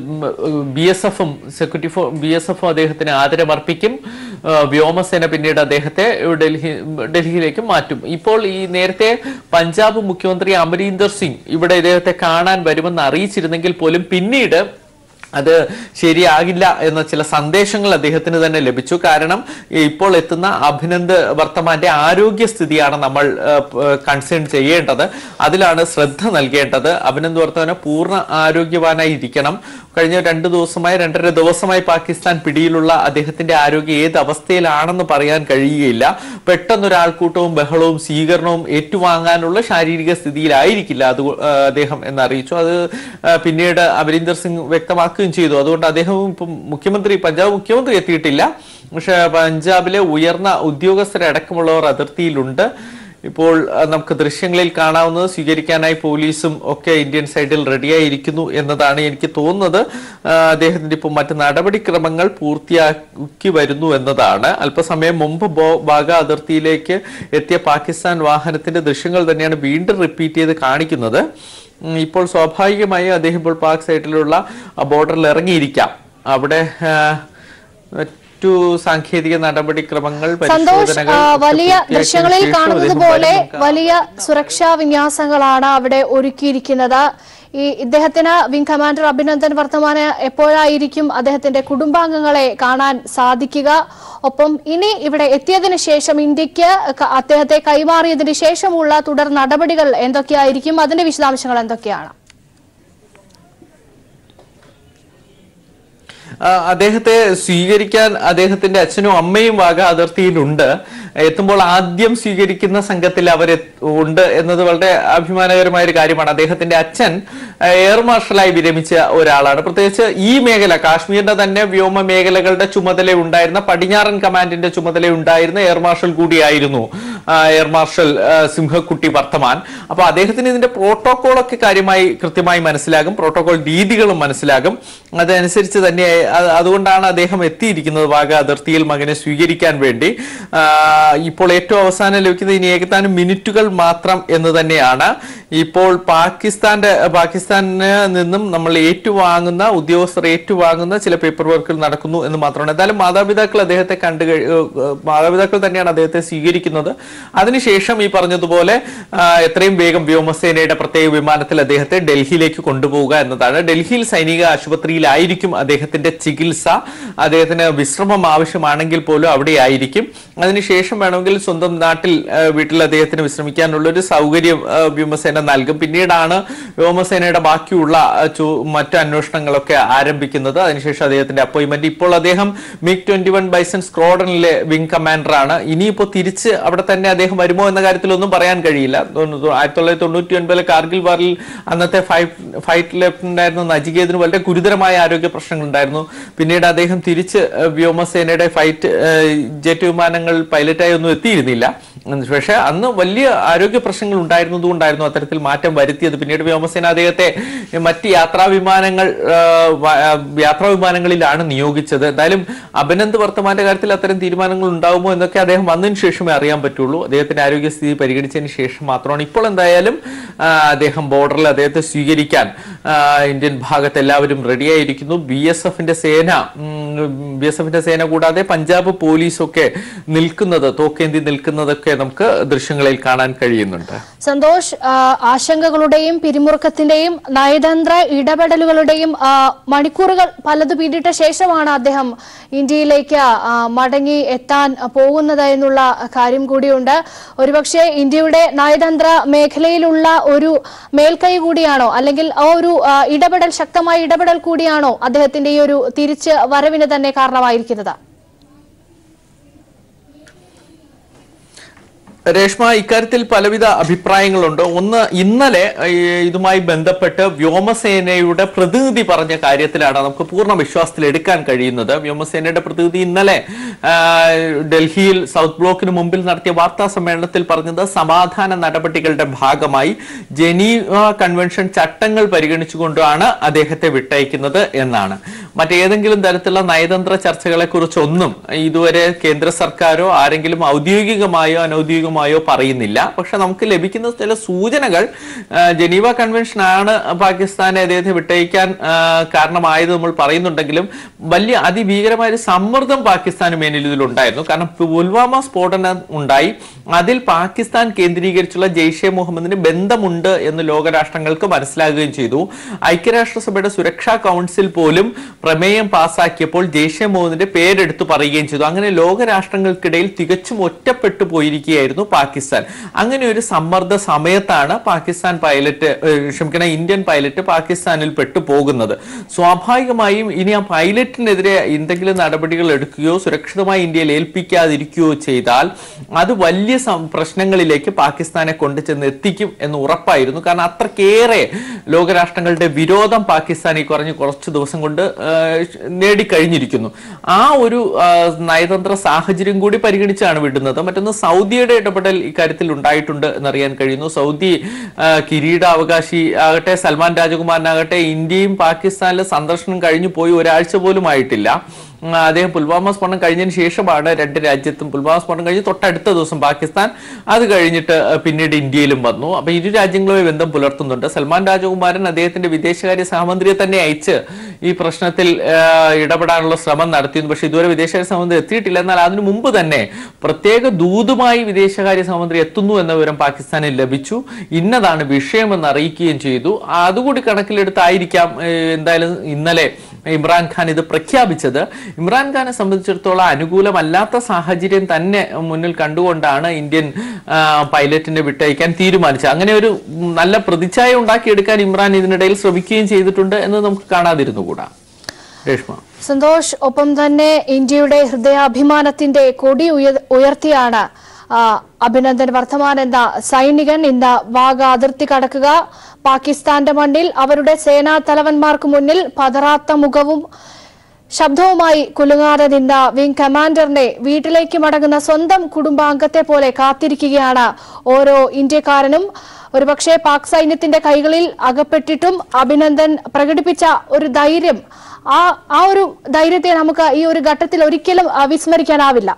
[SPEAKER 3] ബി എസ് എഫും സെക്യൂരിറ്റി ഫോ ബി എസ് എഫും അദ്ദേഹത്തിന് ആദരമർപ്പിക്കും ആ, വ്യോമസേന പിന്നീട് അദ്ദേഹത്തെ ഡൽഹി ഡൽഹിയിലേക്ക് മാറ്റും ഇപ്പോൾ ഈ നേരത്തെ പഞ്ചാബ് മുഖ്യമന്ത്രി അമരീന്ദർ സിംഗ് ഇവിടെ ഇദ്ദേഹത്തെ കാണാൻ വരുമെന്ന് അറിയിച്ചിരുന്നെങ്കിൽ പോലും പിന്നീട് അത് ശരിയാകില്ല എന്ന ചില സന്ദേശങ്ങൾ അദ്ദേഹത്തിന് തന്നെ ലഭിച്ചു കാരണം ഇപ്പോൾ എത്തുന്ന അഭിനന്ദ് വർത്തമാന്റെ ആരോഗ്യസ്ഥിതിയാണ് നമ്മൾ കൺസേൺ ചെയ്യേണ്ടത് അതിലാണ് ശ്രദ്ധ നൽകേണ്ടത് അഭിനന്ദ് വർത്തമാന പൂർണ്ണ ആരോഗ്യവാനായി ഇരിക്കണം കഴിഞ്ഞ രണ്ട് ദിവസമായി രണ്ടര ദിവസമായി പാകിസ്ഥാൻ പിടിയിലുള്ള അദ്ദേഹത്തിന്റെ ആരോഗ്യം ഏത് അവസ്ഥയിലാണെന്ന് പറയാൻ കഴിയുകയില്ല പെട്ടെന്ന് ഒരാൾക്കൂട്ടവും ബഹളവും സ്വീകരണവും ഏറ്റുവാങ്ങാനുള്ള ശാരീരിക സ്ഥിതിയിലായിരിക്കില്ല അത് ആ, അദ്ദേഹം എന്ന് അറിയിച്ചു അത് ആ, പിന്നീട് അമരീന്ദർ സിംഗ് വ്യക്തമാക്കുകയും ചെയ്തു അതുകൊണ്ട് അദ്ദേഹവും ഇപ്പം മുഖ്യമന്ത്രി പഞ്ചാബ് മുഖ്യമന്ത്രി എത്തിയിട്ടില്ല പക്ഷെ പഞ്ചാബിലെ ഉയർന്ന ഉദ്യോഗസ്ഥരടക്കമുള്ളവർ അതിർത്തിയിലുണ്ട് ഇപ്പോൾ ആ, നമുക്ക് ദൃശ്യങ്ങളിൽ കാണാവുന്നത് സ്വീകരിക്കാനായി പോലീസും ഒക്കെ ഇന്ത്യൻ സൈഡിൽ റെഡിയായിരിക്കുന്നു എന്നതാണ് എനിക്ക് തോന്നുന്നത് ആ, അദ്ദേഹത്തിന്റെ ഇപ്പോൾ മറ്റ് നടപടിക്രമങ്ങൾ പൂർത്തിയാക്കി വരുന്നു എന്നതാണ് അല്പസമയം മുമ്പ് ബോ- ബാഗ അതിർത്തിയിലേക്ക് എത്തിയ പാകിസ്ഥാൻ വാഹനത്തിന്റെ ദൃശ്യങ്ങൾ തന്നെയാണ് വീണ്ടും റിപ്പീറ്റ് ചെയ്ത് കാണിക്കുന്നത് ഉം, ഇപ്പോൾ സ്വാഭാവികമായും അദ്ദേഹം ഇപ്പോൾ പാക് സൈഡിലുള്ള ബോർഡറിൽ ഇറങ്ങിയിരിക്കാം അവിടെ ആ, മറ്റു സാങ്കേതിക നടപടിക്രമങ്ങൾ
[SPEAKER 1] സന്തോഷ്
[SPEAKER 3] പരിശോധനകൾ
[SPEAKER 1] ആ,
[SPEAKER 3] ഒക്കെ
[SPEAKER 1] വലിയ
[SPEAKER 3] പൂർത്തിയാക്കിയതിനു
[SPEAKER 1] ദൃശ്യങ്ങളിൽ
[SPEAKER 3] ശേഷം
[SPEAKER 1] കാണുന്നത്
[SPEAKER 3] അദ്ദേഹം
[SPEAKER 1] പോലെ
[SPEAKER 3] വരും. നമുക്ക്
[SPEAKER 1] വലിയ സുരക്ഷാ വിന്യാസങ്ങളാണ് അവിടെ ഒരുക്കിയിരിക്കുന്നത് ഈ ഇദ്ദേഹത്തിന് വിംഗ് കമാൻഡർ അഭിനന്ദൻ വർത്തമാന എപ്പോഴായിരിക്കും അദ്ദേഹത്തിന്റെ കുടുംബാംഗങ്ങളെ കാണാൻ സാധിക്കുക ഒപ്പം ഇനി ഇവിടെ എത്തിയതിനു ശേഷം ഇന്ത്യക്ക് ക- അദ്ദേഹത്തെ കൈമാറിയതിനു ശേഷമുള്ള തുടർ നടപടികൾ എന്തൊക്കെയായിരിക്കും അതിന്റെ വിശദാംശങ്ങൾ എന്തൊക്കെയാണ്
[SPEAKER 3] ആ, അദ്ദേഹത്തെ സ്വീകരിക്കാൻ അദ്ദേഹത്തിന്റെ അച്ഛനും അമ്മയും വാഗ അതിർത്തിയിലുണ്ട് എത്തുമ്പോൾ ആദ്യം സ്വീകരിക്കുന്ന സംഘത്തിൽ അവർ ഉണ്ട് എന്നത് വളരെ അഭിമാനകരമായ ഒരു കാര്യമാണ് അദ്ദേഹത്തിന്റെ അച്ഛൻ ആ, എയർ മാർഷലായി വിരമിച്ച ഒരാളാണ് പ്രത്യേകിച്ച് ഈ മേഖല കാശ്മീരിന്റെ തന്നെ വ്യോമ മേഖലകളുടെ ചുമതല ഉണ്ടായിരുന്ന പടിഞ്ഞാറൻ കമാൻഡിന്റെ ചുമതല ഉണ്ടായിരുന്ന എയർ മാർഷൽ കൂടിയായിരുന്നു ആ, എയർ മാർഷൽ ആ, സിംഹക്കുട്ടി വർത്തമാൻ അപ്പൊ അദ്ദേഹത്തിന് ഇതിന്റെ പ്രോട്ടോകോൾ ഒക്കെ കാര്യമായി കൃത്യമായി മനസ്സിലാകും പ്രോട്ടോകോൾ രീതികളും മനസ്സിലാകും അതനുസരിച്ച് തന്നെ അത് അതുകൊണ്ടാണ് അദ്ദേഹം എത്തിയിരിക്കുന്നത് വാഗ അതിർത്തിയിൽ മകനെ സ്വീകരിക്കാൻ വേണ്ടി ആ, ഇപ്പോൾ ഏറ്റവും അവസാനം ലഭിക്കുന്നത് ഇനി ഏകത്താനും മിനിറ്റുകൾ മാത്രം എന്ന് തന്നെയാണ് ഇപ്പോൾ പാകിസ്ഥാന്റെ പാകിസ്ഥാനിന് നിന്നും നമ്മൾ ഏറ്റുവാങ്ങുന്ന ഉദ്യോഗസ്ഥർ ഏറ്റുവാങ്ങുന്ന ചില പേപ്പർ വർക്കുകൾ നടക്കുന്നു എന്ന് മാത്രമാണ് എന്തായാലും മാതാപിതാക്കൾ അദ്ദേഹത്തെ കണ്ടു കഴി- ഏഹ് ഏഹ് മാതാപിതാക്കൾ തന്നെയാണ് അദ്ദേഹത്തെ സ്വീകരിക്കുന്നത് അതിനുശേഷം ഈ പറഞ്ഞതുപോലെ ആ, എത്രയും വേഗം വ്യോമസേനയുടെ പ്രത്യേക വിമാനത്തിൽ അദ്ദേഹത്തെ ഡൽഹിയിലേക്ക് കൊണ്ടുപോവുക എന്നതാണ് ഡൽഹിയിൽ സൈനിക ആശുപത്രിയിലായിരിക്കും അദ്ദേഹത്തിന്റെ ചികിത്സ അദ്ദേഹത്തിന് വിശ്രമം ആവശ്യമാണെങ്കിൽ പോലും അവിടെ ആയിരിക്കും അതിനുശേഷം വേണമെങ്കിൽ സ്വന്തം നാട്ടിൽ ആ, വീട്ടിൽ അദ്ദേഹത്തിന് വിശ്രമിക്കാനുള്ള ഒരു സൗകര്യം ആ, വ്യോമസേന നൽകും പിന്നീടാണ് വ്യോമസേനയുടെ ബാക്കിയുള്ള ആ, ചു- മറ്റു അന്വേഷണങ്ങളൊക്കെ ആരംഭിക്കുന്നത് അതിനുശേഷം അദ്ദേഹത്തിന്റെ അപ്പോയിന്റ്മെന്റ് ഇപ്പോൾ അദ്ദേഹം മിഗ് ട്വന്റി വൺ ബൈസൺ സ്ക്വാഡനിലെ വിംഗ് കമാൻഡറാണ് ഇനിയിപ്പോ തിരിച്ച് അവിടെ തന്നെ അദ്ദേഹം വരുമോ എന്ന കാര്യത്തിലൊന്നും പറയാൻ കഴിയില്ല തോന്നുന്നു ആയിരത്തി തൊള്ളായിരത്തി തൊണ്ണൂറ്റി ഒൻപതിലെ കാർഗിൽ വാറിൽ അന്നത്തെ ഫൈറ്റ് ഫൈറ്റ് ലെഫ്റ്റനന്റ് ആയിരുന്ന നജികേതിന് വളരെ ഗുരുതരമായ ആരോഗ്യ പ്രശ്നങ്ങൾ ഉണ്ടായിരുന്നു പിന്നീട് അദ്ദേഹം തിരിച്ച് ഏഹ്, വ്യോമസേനയുടെ ഫൈറ്റ് ഏഹ്, ജെറ്റ് വിമാനങ്ങൾ പൈലറ്റായി ഒന്നും എത്തിയിരുന്നില്ല ഉം, പക്ഷേ അന്ന് വലിയ ആരോഗ്യ പ്രശ്നങ്ങൾ ഉണ്ടായിരുന്നതുകൊണ്ടായിരുന്നു അത്തരത്തിൽ മാറ്റം വരുത്തിയത് പിന്നീട് വ്യോമസേന അദ്ദേഹത്തെ മറ്റ് യാത്രാ വിമാനങ്ങൾ ഏഹ്, വ- ഏഹ്, യാത്രാ വിമാനങ്ങളിലാണ് നിയോഗിച്ചത് എന്തായാലും അഭിനന്ദ് വർത്തമാന്റെ കാര്യത്തിൽ അത്തരം തീരുമാനങ്ങൾ ഉണ്ടാവുമോ എന്നൊക്കെ അദ്ദേഹം വന്നതിന് ശേഷമേ അറിയാൻ പറ്റുള്ളൂ അദ്ദേഹത്തിന്റെ ആരോഗ്യസ്ഥിതി പരിഗണിച്ചതിന് ശേഷം മാത്രമാണ് ഇപ്പോൾ എന്തായാലും ആ, അദ്ദേഹം ബോർഡറിൽ അദ്ദേഹത്തെ സ്വീകരിക്കാൻ ആ, ഇന്ത്യൻ ഭാഗത്ത് എല്ലാവരും റെഡിയായിരിക്കുന്നു ബി എസ് എഫിന്റെ സേന ബി എസ് എഫിന്റെ സേന കൂടാതെ പഞ്ചാബ് പോലീസൊക്കെ നിൽക്കുന്നത് തോക്കേന്തി നിൽക്കുന്നതൊക്കെ നമുക്ക് ദൃശ്യങ്ങളിൽ കാണാൻ കഴിയുന്നുണ്ട്
[SPEAKER 1] സന്തോഷ് ആ, ആശങ്കകളുടെയും പിരിമുറുക്കത്തിന്റെയും നയതന്ത്ര ഇടപെടലുകളുടെയും ആ, മണിക്കൂറുകൾ പലത് പിന്നിട്ട ശേഷമാണ് അദ്ദേഹം ഇന്ത്യയിലേക്ക് ആ, മടങ്ങി എത്താൻ പോകുന്നത് എന്നുള്ള കാര്യം കൂടിയുണ്ട് ഒരുപക്ഷെ ഇന്ത്യയുടെ നയതന്ത്ര മേഖലയിലുള്ള ഒരു മേൽക്കൈ കൂടിയാണോ അല്ലെങ്കിൽ ആ ഒരു ആ, ഇടപെടൽ ശക്തമായ ഇടപെടൽ കൂടിയാണോ അദ്ദേഹത്തിന്റെ ഈ ഒരു തിരിച്ച് വരവിന് തന്നെ കാരണമായിരിക്കുന്നത്
[SPEAKER 3] രേഷ്മ ഇക്കാര്യത്തിൽ പലവിധ അഭിപ്രായങ്ങളുണ്ട് ഒന്ന് ഇന്നലെ ഈ ഇതുമായി ബന്ധപ്പെട്ട് വ്യോമസേനയുടെ പ്രതിനിധി പറഞ്ഞ കാര്യത്തിലാണ് നമുക്ക് പൂർണ്ണ വിശ്വാസത്തിൽ എടുക്കാൻ കഴിയുന്നത് വ്യോമസേനയുടെ പ്രതിനിധി ഇന്നലെ ആ, ഡൽഹിയിൽ സൗത്ത് ബ്ലോക്കിന് മുമ്പിൽ നടത്തിയ വാർത്താ സമ്മേളനത്തിൽ പറഞ്ഞത് സമാധാന നടപടികളുടെ ഭാഗമായി ജനീവ കൺവെൻഷൻ ചട്ടങ്ങൾ പരിഗണിച്ചുകൊണ്ടാണ് അദ്ദേഹത്തെ വിട്ടയക്കുന്നത് എന്നാണ് മറ്റേതെങ്കിലും തരത്തിലുള്ള നയതന്ത്ര ചർച്ചകളെ കുറിച്ചൊന്നും ഇതുവരെ കേന്ദ്ര സർക്കാരോ ആരെങ്കിലും ഔദ്യോഗികമായോ അനൌദ്യോഗികമായോ പറയുന്നില്ല പക്ഷെ നമുക്ക് ലഭിക്കുന്ന ചില സൂചനകൾ ആ, ജനീവ കൺവെൻഷൻ ആണ് പാകിസ്ഥാനെ അദ്ദേഹത്തെ വിട്ടയക്കാൻ ആ, കാരണമായത് നമ്മൾ പറയുന്നുണ്ടെങ്കിലും വലിയ അതിഭീകരമായ ഒരു സമ്മർദ്ദം പാകിസ്ഥാന് മേലിൽ ഇതിലുണ്ടായിരുന്നു കാരണം പുൽവാമ സ്ഫോടനം ഉണ്ടായി അതിൽ പാകിസ്ഥാൻ കേന്ദ്രീകരിച്ചുള്ള ജെയ്ഷെ മുഹമ്മദിന് ബന്ധമുണ്ട് എന്ന് ലോകരാഷ്ട്രങ്ങൾക്ക് മനസ്സിലാകുകയും ചെയ്തു ഐക്യരാഷ്ട്രസഭയുടെ സുരക്ഷാ കൗൺസിൽ പോലും പ്രമേയം പാസാക്കിയപ്പോൾ ജെയ്ഷെ മുഹമ്മദിന്റെ പേരെടുത്ത് പറയുകയും ചെയ്തു അങ്ങനെ ലോകരാഷ്ട്രങ്ങൾക്കിടയിൽ തികച്ചും ഒറ്റപ്പെട്ടു പോയിരിക്കുകയായിരുന്നു നിൽക്കുകയായിരുന്നു പാകിസ്ഥാൻ അങ്ങനെ ഒരു സമ്മർദ്ദ സമയത്താണ് പാകിസ്ഥാൻ പൈലറ്റ് ഏഹ്, ക്ഷമിക്കണം ഇന്ത്യൻ പൈലറ്റ് പാകിസ്ഥാനിൽ പെട്ടുപോകുന്നത് സ്വാഭാവികമായും ഇനി ആ പൈലറ്റിനെതിരെ എന്തെങ്കിലും നടപടികൾ എടുക്കുകയോ സുരക്ഷിതമായി ഇന്ത്യയിൽ ഏൽപ്പിക്കാതിരിക്കുകയോ ചെയ്താൽ അത് വലിയ സം- പ്രശ്നങ്ങളിലേക്ക് പാകിസ്ഥാനെ കൊണ്ടുചെന്ന് എത്തിക്കും എന്ന് ഉറപ്പായിരുന്നു കാരണം അത്രക്കേറെ ലോകരാഷ്ട്രങ്ങളുടെ വിരോധം പാകിസ്ഥാൻ ഈ കുറഞ്ഞ കുറച്ച് ദിവസം കൊണ്ട് ആ, നേടിക്കഴിഞ്ഞിരിക്കുന്നു ആ ഒരു ആ, നയതന്ത്ര സാഹചര്യം കൂടി പരിഗണിച്ചാണ് വിടുന്നത് മറ്റൊന്ന് സൗദിയുടെ ഇടപെടൽ ഇക്കാര്യത്തിൽ ഉണ്ടായിട്ടുണ്ട് എന്നറിയാൻ കഴിയുന്നു സൗദി ആ, കിരീടാവകാശി ആകട്ടെ സൽമാൻ രാജകുമാരനാകട്ടെ ഇന്ത്യയും പാകിസ്ഥാനിലെ സന്ദർശനം കഴിഞ്ഞു പോയി ഒരാഴ്ച പോലും ആയിട്ടില്ല ഉം, അദ്ദേഹം പുൽവാമ സ്ഫോടനം കഴിഞ്ഞതിന് ശേഷമാണ് രണ്ട് രാജ്യത്തും പുൽവാമ സ്ഫോടനം കഴിഞ്ഞ് തൊട്ടടുത്ത ദിവസം പാകിസ്ഥാൻ അത് കഴിഞ്ഞിട്ട് അഹ് പിന്നീട് ഇന്ത്യയിലും വന്നു അപ്പൊ ഇരു രാജ്യങ്ങളുമായി ബന്ധം പുലർത്തുന്നുണ്ട് സൽമാൻ രാജകുമാരൻ അദ്ദേഹത്തിന്റെ വിദേശകാര്യ സഹമന്ത്രിയെ തന്നെ അയച്ച് ഈ പ്രശ്നത്തിൽ ആഹ്, ഇടപെടാനുള്ള ശ്രമം നടത്തിയിരുന്നു പക്ഷെ ഇതുവരെ വിദേശകാര്യ സഹമന്ത്രി എത്തിയിട്ടില്ല എന്നാൽ അതിനു മുമ്പ് തന്നെ പ്രത്യേക ദൂതുമായി വിദേശകാര്യ സഹമന്ത്രി എത്തുന്നു എന്ന വിവരം പാകിസ്ഥാനിൽ ലഭിച്ചു ഇന്നതാണ് വിഷയമെന്ന് അറിയിക്കുകയും ചെയ്തു അതുകൂടി കണക്കിലെടുത്തായിരിക്കാം ഏഹ്, എന്തായാലും ഇന്നലെ ഇമ്രാൻഖാൻ ഇത് പ്രഖ്യാപിച്ചത് ഇമ്രാൻഖാനെ സംബന്ധിച്ചിടത്തോളം അനുകൂലമല്ലാത്ത സാഹചര്യം തന്നെ മുന്നിൽ കണ്ടുകൊണ്ടാണ് ഇന്ത്യൻ ആ, പൈലറ്റിനെ വിട്ടയക്കാൻ തീരുമാനിച്ചത് അങ്ങനെ ഒരു ഉം, നല്ല പ്രതിച്ഛായ ഉണ്ടാക്കിയെടുക്കാൻ ഇമ്രാൻ ഇതിനിടയിൽ ശ്രമിക്കുകയും ചെയ്തിട്ടുണ്ട് എന്ന് നമുക്ക് കാണാതിരുന്നുകൂടാ രേഷ്മ
[SPEAKER 1] സന്തോഷ് ഒപ്പം തന്നെ ഇന്ത്യയുടെ ഹൃദയാഭിമാനത്തിന്റെ കൊടി ഉയ- ഉയർത്തിയാണ് ആ, അഭിനന്ദൻ വർദ്ധമാൻ എന്ന സൈനികൻ ഇന്ന് വാഗ അതിർത്തി കടക്കുക പാകിസ്ഥാന്റെ മണ്ണിൽ അവരുടെ സേനാ തലവന്മാർക്ക് മുന്നിൽ പതറാത്ത മുഖവും ശബ്ദവുമായി കുലുങ്ങാതെ നിന്ന വിംഗ് കമാൻഡറിനെ വീട്ടിലേക്ക് മടങ്ങുന്ന സ്വന്തം കുടുംബാംഗത്തെ പോലെ കാത്തിരിക്കുകയാണ് ഓരോ ഇന്ത്യക്കാരനും ഒരുപക്ഷെ പാക് സൈന്യത്തിന്റെ കൈകളിൽ അകപ്പെട്ടിട്ടും അഭിനന്ദൻ പ്രകടിപ്പിച്ച ഒരു ധൈര്യം ആ ആ ഒരു ധൈര്യത്തെ നമുക്ക് ഈ ഒരു ഘട്ടത്തിൽ ഒരിക്കലും ആ, വിസ്മരിക്കാനാവില്ല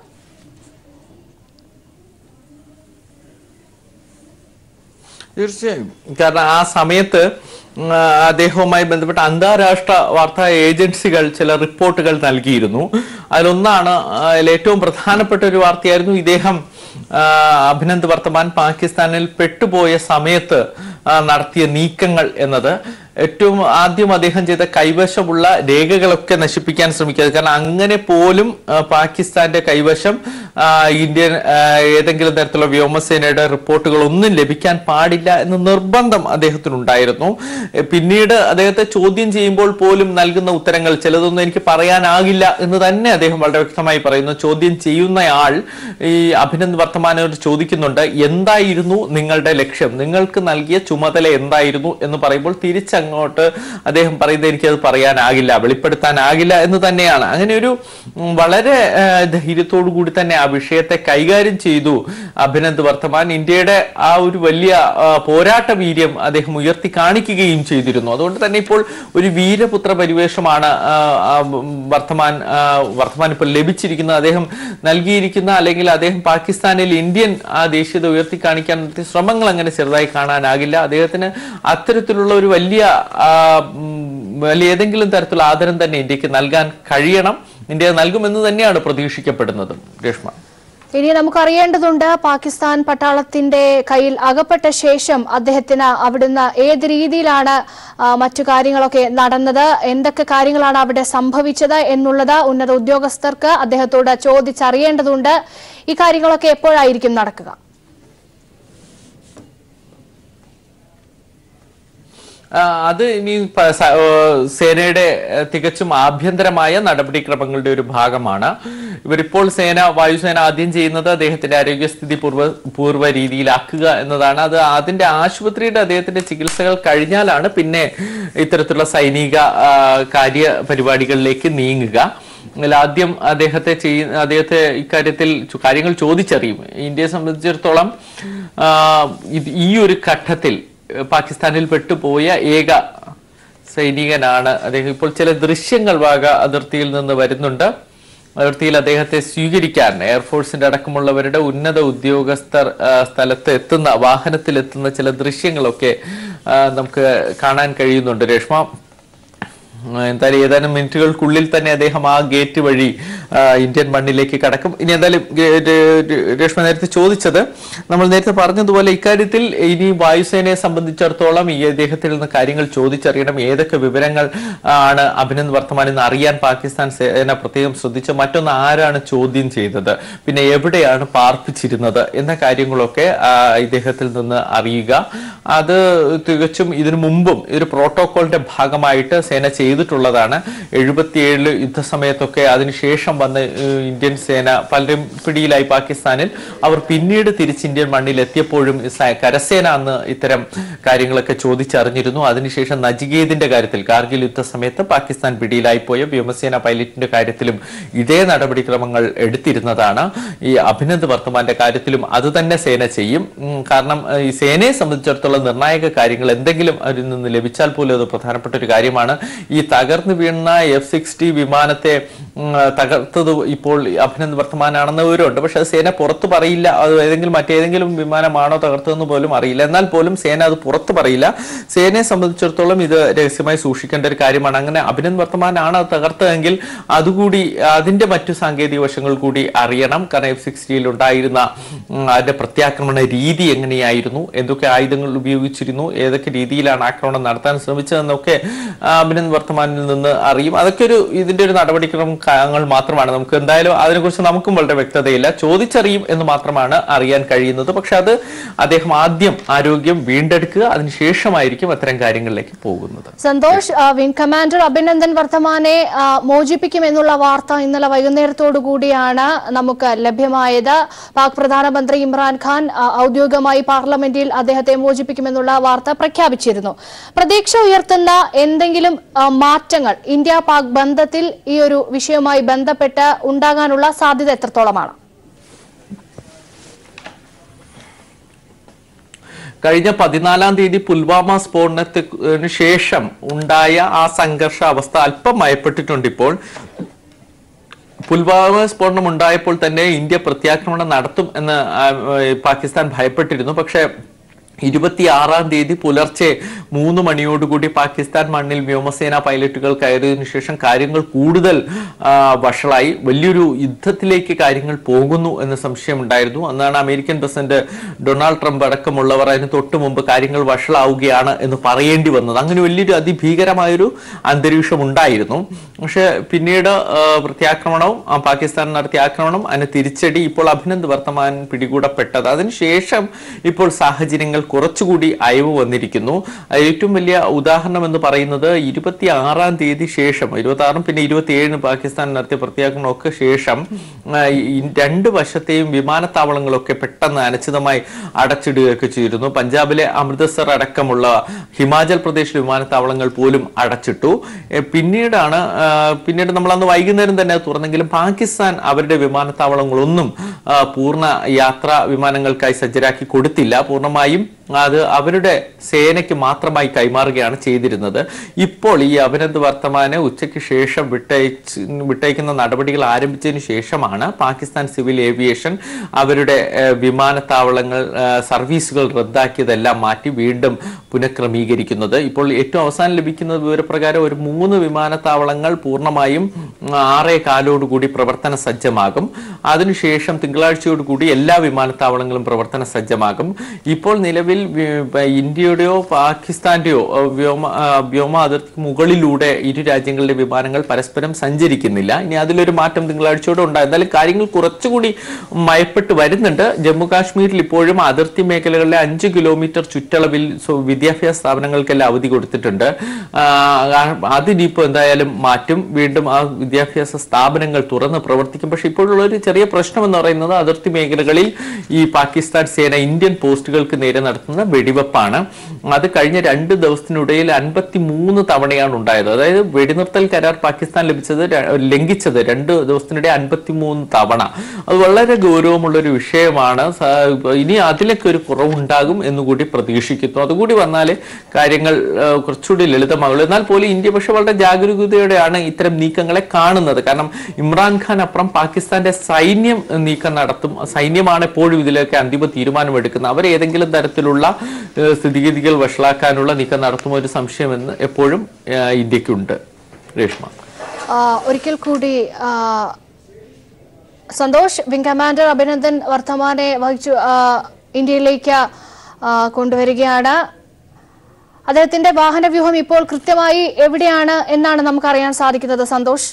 [SPEAKER 3] തീർച്ചയായും കാരണം ആ സമയത്ത് ഉം, ആ, അദ്ദേഹവുമായി ബന്ധപ്പെട്ട അന്താരാഷ്ട്ര വാർത്താ ഏജൻസികൾ ചില റിപ്പോർട്ടുകൾ നൽകിയിരുന്നു അതിലൊന്നാണ് ആ, അതിൽ ഏറ്റവും പ്രധാനപ്പെട്ട ഒരു വാർത്തയായിരുന്നു ഇദ്ദേഹം ആ, അഭിനന്ദ് വർത്തമാൻ പാകിസ്ഥാനിൽ പെട്ടുപോയ സമയത്ത് ആ, നടത്തിയ നീക്കങ്ങൾ എന്നത് ഏറ്റവും ആദ്യം അദ്ദേഹം ചെയ്ത കൈവശമുള്ള രേഖകളൊക്കെ നശിപ്പിക്കാൻ ശ്രമിക്കുന്നത് കാരണം അങ്ങനെ പോലും ആ, പാകിസ്ഥാന്റെ കൈവശം ആ, ഇന്ത്യൻ ആ, ഏതെങ്കിലും തരത്തിലുള്ള വ്യോമസേനയുടെ റിപ്പോർട്ടുകൾ ഒന്നും ലഭിക്കാൻ പാടില്ല എന്ന നിർബന്ധം അദ്ദേഹത്തിനുണ്ടായിരുന്നു എ, പിന്നീട് അദ്ദേഹത്തെ ചോദ്യം ചെയ്യുമ്പോൾ പോലും നൽകുന്ന ഉത്തരങ്ങൾ ചിലതൊന്നും എനിക്ക് പറയാനാകില്ല എന്ന് തന്നെ അദ്ദേഹം വളരെ വ്യക്തമായി പറയുന്നു ചോദ്യം ചെയ്യുന്നയാൾ ഈ അഭിനന്ദ് വർത്തമാനോട് ചോദിക്കുന്നുണ്ട് എന്തായിരുന്നു നിങ്ങളുടെ ലക്ഷ്യം നിങ്ങൾക്ക് നൽകിയ ചുമതല എന്തായിരുന്നു എന്ന് പറയുമ്പോൾ തിരിച്ചങ്ങോട്ട് അദ്ദേഹം പറയുന്നത് എനിക്കത് പറയാനാകില്ല വെളിപ്പെടുത്താനാകില്ല എന്ന് തന്നെയാണ് അങ്ങനെ ഒരു ഉം, വളരെ ആ, ധൈര്യത്തോടു കൂടി തന്നെ ആ വിഷയത്തെ കൈകാര്യം ചെയ്തു അഭിനന്ദ് വർത്തമാൻ ഇന്ത്യയുടെ ആ ഒരു വലിയ ആ, പോരാട്ട വീര്യം അദ്ദേഹം ഉയർത്തി കാണിക്കുകയും ചെയ്തിരുന്നു അതുകൊണ്ട് തന്നെ ഇപ്പോൾ ഒരു വീരപുത്ര പരിവേഷമാണ് ആ, ആ, വർത്തമാൻ ആ, വർത്തമാൻ ഇപ്പോൾ ലഭിച്ചിരിക്കുന്നത് അദ്ദേഹം നൽകിയിരിക്കുന്ന അല്ലെങ്കിൽ അദ്ദേഹം പാകിസ്ഥാനിൽ ഇന്ത്യൻ ആ ദേശീയത ഉയർത്തി കാണിക്കാൻ നടത്തിയ ശ്രമങ്ങൾ അങ്ങനെ ചെറുതായി കാണാനാകില്ല അദ്ദേഹത്തിന് അത്തരത്തിലുള്ള ഒരു വലിയ ആ, ഉം, വലിയ ഏതെങ്കിലും തരത്തിലുള്ള ആദരം തന്നെ ഇന്ത്യക്ക് നൽകാൻ കഴിയണം ഇന്ത്യ നൽകുമെന്ന് തന്നെയാണ് പ്രതീക്ഷിക്കപ്പെടുന്നത് രേഷ്മ
[SPEAKER 1] ഇനി നമുക്ക് അറിയേണ്ടതുണ്ട് പാകിസ്ഥാൻ പട്ടാളത്തിന്റെ കയ്യിൽ അകപ്പെട്ട ശേഷം അദ്ദേഹത്തിന് അവിടുന്ന് ഏത് രീതിയിലാണ് ആ, മറ്റു കാര്യങ്ങളൊക്കെ നടന്നത് എന്തൊക്കെ കാര്യങ്ങളാണ് അവിടെ സംഭവിച്ചത് എന്നുള്ളത് ഉന്നത ഉദ്യോഗസ്ഥർക്ക് അദ്ദേഹത്തോട് ചോദിച്ചറിയേണ്ടതുണ്ട് ഈ കാര്യങ്ങളൊക്കെ എപ്പോഴായിരിക്കും നടക്കുക
[SPEAKER 3] ആ, അത് ഇനി പ- സ- ഏ, സേനയുടെ ഏ, തികച്ചും ആഭ്യന്തരമായ നടപടിക്രമങ്ങളുടെ ഒരു ഭാഗമാണ് ഇവരിപ്പോൾ സേന വായുസേന ആദ്യം ചെയ്യുന്നത് അദ്ദേഹത്തിന്റെ ആരോഗ്യസ്ഥിതി പൂർവ്വ പൂർവ്വ രീതിയിലാക്കുക എന്നതാണ് അത് അതിന്റെ ആശുപത്രിയുടെ അദ്ദേഹത്തിന്റെ ചികിത്സകൾ കഴിഞ്ഞാലാണ് പിന്നെ ഇത്തരത്തിലുള്ള സൈനിക ആ, കാര്യ പരിപാടികളിലേക്ക് നീങ്ങുക അതിൽ ആദ്യം അദ്ദേഹത്തെ ചെയ്യ അദ്ദേഹത്തെ ഇക്കാര്യത്തിൽ ചു- കാര്യങ്ങൾ ചോദിച്ചറിയും ഇന്ത്യയെ സംബന്ധിച്ചിടത്തോളം ആ, ഇത് ഈ ഒരു ഘട്ടത്തിൽ ഏഹ്, പാകിസ്ഥാനിൽ പെട്ടുപോയ ഏക സൈനികനാണ് അദ്ദേഹം ഇപ്പോൾ ചില ദൃശ്യങ്ങൾ വാഗ അതിർത്തിയിൽ നിന്ന് വരുന്നുണ്ട് അതിർത്തിയിൽ അദ്ദേഹത്തെ സ്വീകരിക്കാൻ എയർഫോഴ്സിന്റെ അടക്കമുള്ളവരുടെ ഉന്നത ഉദ്യോഗസ്ഥർ ആ, സ്ഥലത്ത് എത്തുന്ന വാഹനത്തിൽ എത്തുന്ന ചില ദൃശ്യങ്ങളൊക്കെ ആ, നമുക്ക് കാണാൻ കഴിയുന്നുണ്ട് രേഷ്മ ആ, എന്തായാലും ഏതാനും മിനിറ്റുകൾക്കുള്ളിൽ തന്നെ അദ്ദേഹം ആ ഗേറ്റ് വഴി ആ, ഇന്ത്യൻ മണ്ണിലേക്ക് കടക്കും ഇനി എന്തായാലും ഗേ- ര- ര- രേഷ്മ നേരത്തെ ചോദിച്ചത് നമ്മൾ നേരത്തെ പറഞ്ഞതുപോലെ ഇക്കാര്യത്തിൽ ഇനി വായുസേനയെ സംബന്ധിച്ചിടത്തോളം ഈ അദ്ദേഹത്തിൽ നിന്ന് കാര്യങ്ങൾ ചോദിച്ചറിയണം ഏതൊക്കെ വിവരങ്ങൾ ആണ് അഭിനന്ദ് വർത്തമാൻ എന്ന് അറിയാൻ പാകിസ്ഥാൻ സേന പ്രത്യേകം ശ്രദ്ധിച്ചു മറ്റൊന്ന് ആരാണ് ചോദ്യം ചെയ്തത് പിന്നെ എവിടെയാണ് പാർപ്പിച്ചിരുന്നത് എന്ന കാര്യങ്ങളൊക്കെ ആ, ഇദ്ദേഹത്തിൽ നിന്ന് അറിയുക അത് തികച്ചും ഇതിനു മുമ്പും ഒരു പ്രോട്ടോകോളിന്റെ ഭാഗമായിട്ട് സേന ചെയ്തിട്ടുള്ളതാണ് എഴുപത്തിയേഴില് യുദ്ധസമയത്തൊക്കെ അതിനുശേഷം വന്ന് ഏഹ്, ഇന്ത്യൻ സേന പലരും പിടിയിലായി പാകിസ്ഥാനിൽ അവർ പിന്നീട് തിരിച്ച് ഇന്ത്യൻ മണ്ണിൽ എത്തിയപ്പോഴും സ- കരസേന അന്ന് ഇത്തരം കാര്യങ്ങളൊക്കെ ചോദിച്ചറിഞ്ഞിരുന്നു അതിനുശേഷം നജികേദിന്റെ കാര്യത്തിൽ കാർഗിൽ യുദ്ധ സമയത്ത് പാകിസ്ഥാൻ പിടിയിലായി പോയ വ്യോമസേന പൈലറ്റിന്റെ കാര്യത്തിലും ഇതേ നടപടിക്രമങ്ങൾ എടുത്തിരുന്നതാണ് ഈ അഭിനന്ദ് വർത്തമാന്റെ കാര്യത്തിലും അത് തന്നെ സേന ചെയ്യും ഉം, കാരണം ഏഹ്, ഈ സേനയെ സംബന്ധിച്ചിടത്തോളം നിർണായക കാര്യങ്ങൾ എന്തെങ്കിലും അതിൽ നിന്ന് ലഭിച്ചാൽ പോലും അത് പ്രധാനപ്പെട്ട ഒരു കാര്യമാണ് ഈ തകർന്നു വീണ എഫ് സിക്സ്റ്റി വിമാനത്തെ ഉം, തകർത്തത് ഇപ്പോൾ അഭിനന്ദ് വർത്തമാനാണെന്ന് വിവരമുണ്ട് പക്ഷെ അത് സേന പുറത്തു പറയില്ല അത് ഏതെങ്കിലും മറ്റേതെങ്കിലും വിമാനമാണോ തകർത്തതെന്ന് പോലും അറിയില്ല എന്നാൽ പോലും സേന അത് പുറത്തു പറയില്ല സേനയെ സംബന്ധിച്ചിടത്തോളം ഇത് രഹസ്യമായി സൂക്ഷിക്കേണ്ട ഒരു കാര്യമാണ് അങ്ങനെ അഭിനന്ദ് വർത്തമാനാണ് അത് തകർത്തതെങ്കിൽ അതുകൂടി അതിന്റെ മറ്റു സാങ്കേതിക വശങ്ങൾ കൂടി അറിയണം കാരണം എഫ് സിക്സ്റ്റിയിൽ ഉണ്ടായിരുന്ന ഉം, അതിന്റെ പ്രത്യാക്രമണ രീതി എങ്ങനെയായിരുന്നു എന്തൊക്കെ ആയുധങ്ങൾ ഉപയോഗിച്ചിരുന്നു ഏതൊക്കെ രീതിയിലാണ് ആക്രമണം നടത്താൻ ശ്രമിച്ചതെന്നൊക്കെ ആ, അഭിനന്ദ് വർത്തമാനിൽ നിന്ന് അറിയും അതൊക്കെ ഒരു ഇതിന്റെ ഒരു നടപടിക്രമങ്ങൾ മാത്രമാണ് നമുക്ക് എന്തായാലും അതിനെക്കുറിച്ച് നമുക്കും വളരെ വ്യക്തതയില്ല ചോദിച്ചറിയും എന്ന് മാത്രമാണ് അറിയാൻ കഴിയുന്നത് പക്ഷെ അത് അദ്ദേഹം ആദ്യം ആരോഗ്യം വീണ്ടെടുക്കുക അതിനുശേഷമായിരിക്കും അത്തരം കാര്യങ്ങളിലേക്ക് പോകുന്നത്
[SPEAKER 1] സന്തോഷ് ആ, വിംഗ് കമാൻഡർ അഭിനന്ദൻ വർത്തമാനെ ആ, മോചിപ്പിക്കുമെന്നുള്ള വാർത്ത ഇന്നലെ വൈകുന്നേരത്തോടു കൂടിയാണ് നമുക്ക് ലഭ്യമായത് പാക് പ്രധാനമന്ത്രി ഇമ്രാൻഖാൻ ആ, ഔദ്യോഗികമായി പാർലമെന്റിൽ അദ്ദേഹത്തെ മോചിപ്പിക്കുമെന്നുള്ള വാർത്ത പ്രഖ്യാപിച്ചിരുന്നു പ്രതീക്ഷ ഉയർത്തുന്ന എന്തെങ്കിലും ആ, മാറ്റങ്ങൾ ഇന്ത്യ പാക് ബന്ധത്തിൽ ഈ ഒരു വിഷയവുമായി ബന്ധപ്പെട്ട് ഉണ്ടാകാനുള്ള സാധ്യത എത്രത്തോളമാണ്
[SPEAKER 3] കഴിഞ്ഞ പതിനാലാം തീയതി പുൽവാമ സ്ഫോടനത്തിന് ശേഷം ഉണ്ടായ ആ സംഘർഷ അവസ്ഥ അല്പം മയപ്പെട്ടിട്ടുണ്ട് ഇപ്പോൾ പുൽവാമ സ്ഫോടനം ഉണ്ടായപ്പോൾ തന്നെ ഇന്ത്യ പ്രത്യാക്രമണം നടത്തും എന്ന് ആ, ഏ, പാകിസ്ഥാൻ ഭയപ്പെട്ടിരുന്നു പക്ഷേ ഇരുപത്തിയാറാം തീയതി പുലർച്ചെ മൂന്ന് മണിയോടുകൂടി പാകിസ്ഥാൻ മണ്ണിൽ വ്യോമസേന പൈലറ്റുകൾ കയറിയതിനു ശേഷം കാര്യങ്ങൾ കൂടുതൽ ആ, വഷളായി വലിയൊരു യുദ്ധത്തിലേക്ക് കാര്യങ്ങൾ പോകുന്നു എന്ന സംശയമുണ്ടായിരുന്നു അന്നാണ് അമേരിക്കൻ പ്രസിഡന്റ് ഡൊണാൾഡ് ട്രംപ് അടക്കമുള്ളവർ അതിന് തൊട്ടു മുമ്പ് കാര്യങ്ങൾ വഷളാവുകയാണ് എന്ന് പറയേണ്ടി വന്നത് അങ്ങനെ വലിയൊരു അതിഭീകരമായൊരു അന്തരീക്ഷം ഉണ്ടായിരുന്നു പക്ഷെ പിന്നീട് ആ, പ്രത്യാക്രമണവും ആ, പാകിസ്ഥാൻ നടത്തിയ ആക്രമണം അതിന് തിരിച്ചടി ഇപ്പോൾ അഭിനന്ദ് വർത്തമാൻ പിടികൂടപ്പെട്ടത് അതിനുശേഷം ഇപ്പോൾ സാഹചര്യങ്ങൾ കുറച്ചുകൂടി അയവ് വന്നിരിക്കുന്നു അത് ഏറ്റവും വലിയ ഉദാഹരണം എന്ന് പറയുന്നത് ഇരുപത്തി ആറാം തീയതി ശേഷം ഇരുപത്തി ആറും പിന്നെ ഇരുപത്തി ഏഴിന് പാകിസ്ഥാൻ നടത്തിയ പ്രത്യാക്രമണമൊക്കെ ശേഷം ആ, ഈ രണ്ട് വശത്തെയും വിമാനത്താവളങ്ങളൊക്കെ പെട്ടെന്ന് അനിശ്ചിതമായി അടച്ചിടുകയൊക്കെ ചെയ്തിരുന്നു പഞ്ചാബിലെ അമൃത്സർ അടക്കമുള്ള ഹിമാചൽ പ്രദേശ് വിമാനത്താവളങ്ങൾ പോലും അടച്ചിട്ടു എ, പിന്നീടാണ് ആ, പിന്നീട് നമ്മൾ അന്ന് വൈകുന്നേരം തന്നെ അത് തുറന്നെങ്കിലും പാകിസ്ഥാൻ അവരുടെ വിമാനത്താവളങ്ങളൊന്നും ആ, പൂർണ്ണ യാത്രാ വിമാനങ്ങൾക്കായി സജ്ജരാക്കി കൊടുത്തില്ല പൂർണ്ണമായും അത് അവരുടെ സേനയ്ക്ക് മാത്രമായി കൈമാറുകയാണ് ചെയ്തിരുന്നത് ഇപ്പോൾ ഈ അഭിനന്ദ് വർത്തമാനെ ഉച്ചയ്ക്ക് ശേഷം വിട്ടയച്ച് വിട്ടയക്കുന്ന നടപടികൾ ആരംഭിച്ചതിന് ശേഷമാണ് പാകിസ്ഥാൻ സിവിൽ ഏവിയേഷൻ അവരുടെ ഏഹ്, വിമാനത്താവളങ്ങൾ ഏഹ്, സർവീസുകൾ റദ്ദാക്കിയതെല്ലാം മാറ്റി വീണ്ടും പുനഃക്രമീകരിക്കുന്നത് ഇപ്പോൾ ഏറ്റവും അവസാനം ലഭിക്കുന്ന വിവരപ്രകാരം ഒരു മൂന്ന് വിമാനത്താവളങ്ങൾ പൂർണ്ണമായും ഉം, ആറേ കാലോടുകൂടി പ്രവർത്തന സജ്ജമാകും അതിനുശേഷം തിങ്കളാഴ്ചയോടുകൂടി എല്ലാ വിമാനത്താവളങ്ങളും പ്രവർത്തന സജ്ജമാകും ഇപ്പോൾ നിലവിൽ വി- പ- ഇന്ത്യയുടെയോ പാകിസ്ഥാന്റെയോ ഏഹ്, വ്യോമ ആ, വ്യോമ അതിർത്തിക്ക് മുകളിലൂടെ ഇരു രാജ്യങ്ങളുടെ വിമാനങ്ങൾ പരസ്പരം സഞ്ചരിക്കുന്നില്ല ഇനി അതിലൊരു മാറ്റം തിങ്കളാഴ്ചയോടെ ഉണ്ടാകും എന്തായാലും കാര്യങ്ങൾ കുറച്ചുകൂടി മയപ്പെട്ട് വരുന്നുണ്ട് ജമ്മു കാശ്മീരിൽ ഇപ്പോഴും അതിർത്തി മേഖലകളിലെ അഞ്ച് കിലോമീറ്റർ ചുറ്റളവിൽ സ്വ- വിദ്യാഭ്യാസ സ്ഥാപനങ്ങൾക്കെല്ലാം അവധി കൊടുത്തിട്ടുണ്ട് ആ, അതിനിപ്പോൾ എന്തായാലും മാറ്റും വീണ്ടും ആ വിദ്യാഭ്യാസ സ്ഥാപനങ്ങൾ തുറന്ന് പ്രവർത്തിക്കും പക്ഷെ ഇപ്പോഴുള്ള ഒരു ചെറിയ പ്രശ്നം എന്ന് പറയുന്നത് അതിർത്തി മേഖലകളിൽ ഈ പാകിസ്ഥാൻ സേന ഇന്ത്യൻ പോസ്റ്റുകൾക്ക് നേരെ നടത്തുന്ന വെടിവെപ്പാണ് അത് കഴിഞ്ഞ രണ്ട് ദിവസത്തിനിടയിൽ അൻപത്തി മൂന്ന് തവണയാണ് ഉണ്ടായത് അതായത് വെടിനിർത്തൽ കരാർ പാകിസ്ഥാൻ ലഭിച്ചത് ര- ലംഘിച്ചത് രണ്ട് ദിവസത്തിനിടെ അൻപത്തി മൂന്ന് തവണ അത് വളരെ ഗൗരവമുള്ള ഒരു വിഷയമാണ് സ- ഇനി അതിലൊക്കെ ഒരു കുറവുണ്ടാകും എന്നുകൂടി പ്രതീക്ഷിക്കുന്നു അതുകൂടി വന്നാൽ കാര്യങ്ങൾ ആ, കുറച്ചുകൂടി ലളിതമാകുള്ളൂ എന്നാൽ പോലും ഇന്ത്യ പക്ഷെ വളരെ ജാഗരൂകതയോടെയാണ് ഇത്തരം നീക്കങ്ങളെ കാണുന്നത് കാരണം ഇമ്രാൻഖാൻ അപ്പുറം പാകിസ്ഥാന്റെ സൈന്യം നീക്കം നടത്തും സൈന്യമാണ് എപ്പോഴും ഇതിലൊക്കെ അന്തിമ തീരുമാനമെടുക്കുന്നത് അവർ ഏതെങ്കിലും തരത്തിലുള്ള ഏഹ്, സ്ഥിതിഗതികൾ വഷളാക്കാനുള്ള നീക്കം നടത്തുമോ ഒരു സംശയമെന്ന് എപ്പോഴും ഏഹ്, ഇന്ത്യക്കുണ്ട് രേഷ്മ
[SPEAKER 1] ആ, ഒരിക്കൽ കൂടി ആ, സന്തോഷ് വിംഗ് കമാൻഡർ അഭിനന്ദൻ വർത്തമാനെ വഹിച്ചു ആ, ഇന്ത്യയിലേക്ക് ആ, കൊണ്ടുവരികയാണ് അദ്ദേഹത്തിന്റെ വാഹനവ്യൂഹം ഇപ്പോൾ കൃത്യമായി എവിടെയാണ് എന്നാണ് നമുക്ക് അറിയാൻ സാധിക്കുന്നത് സന്തോഷ്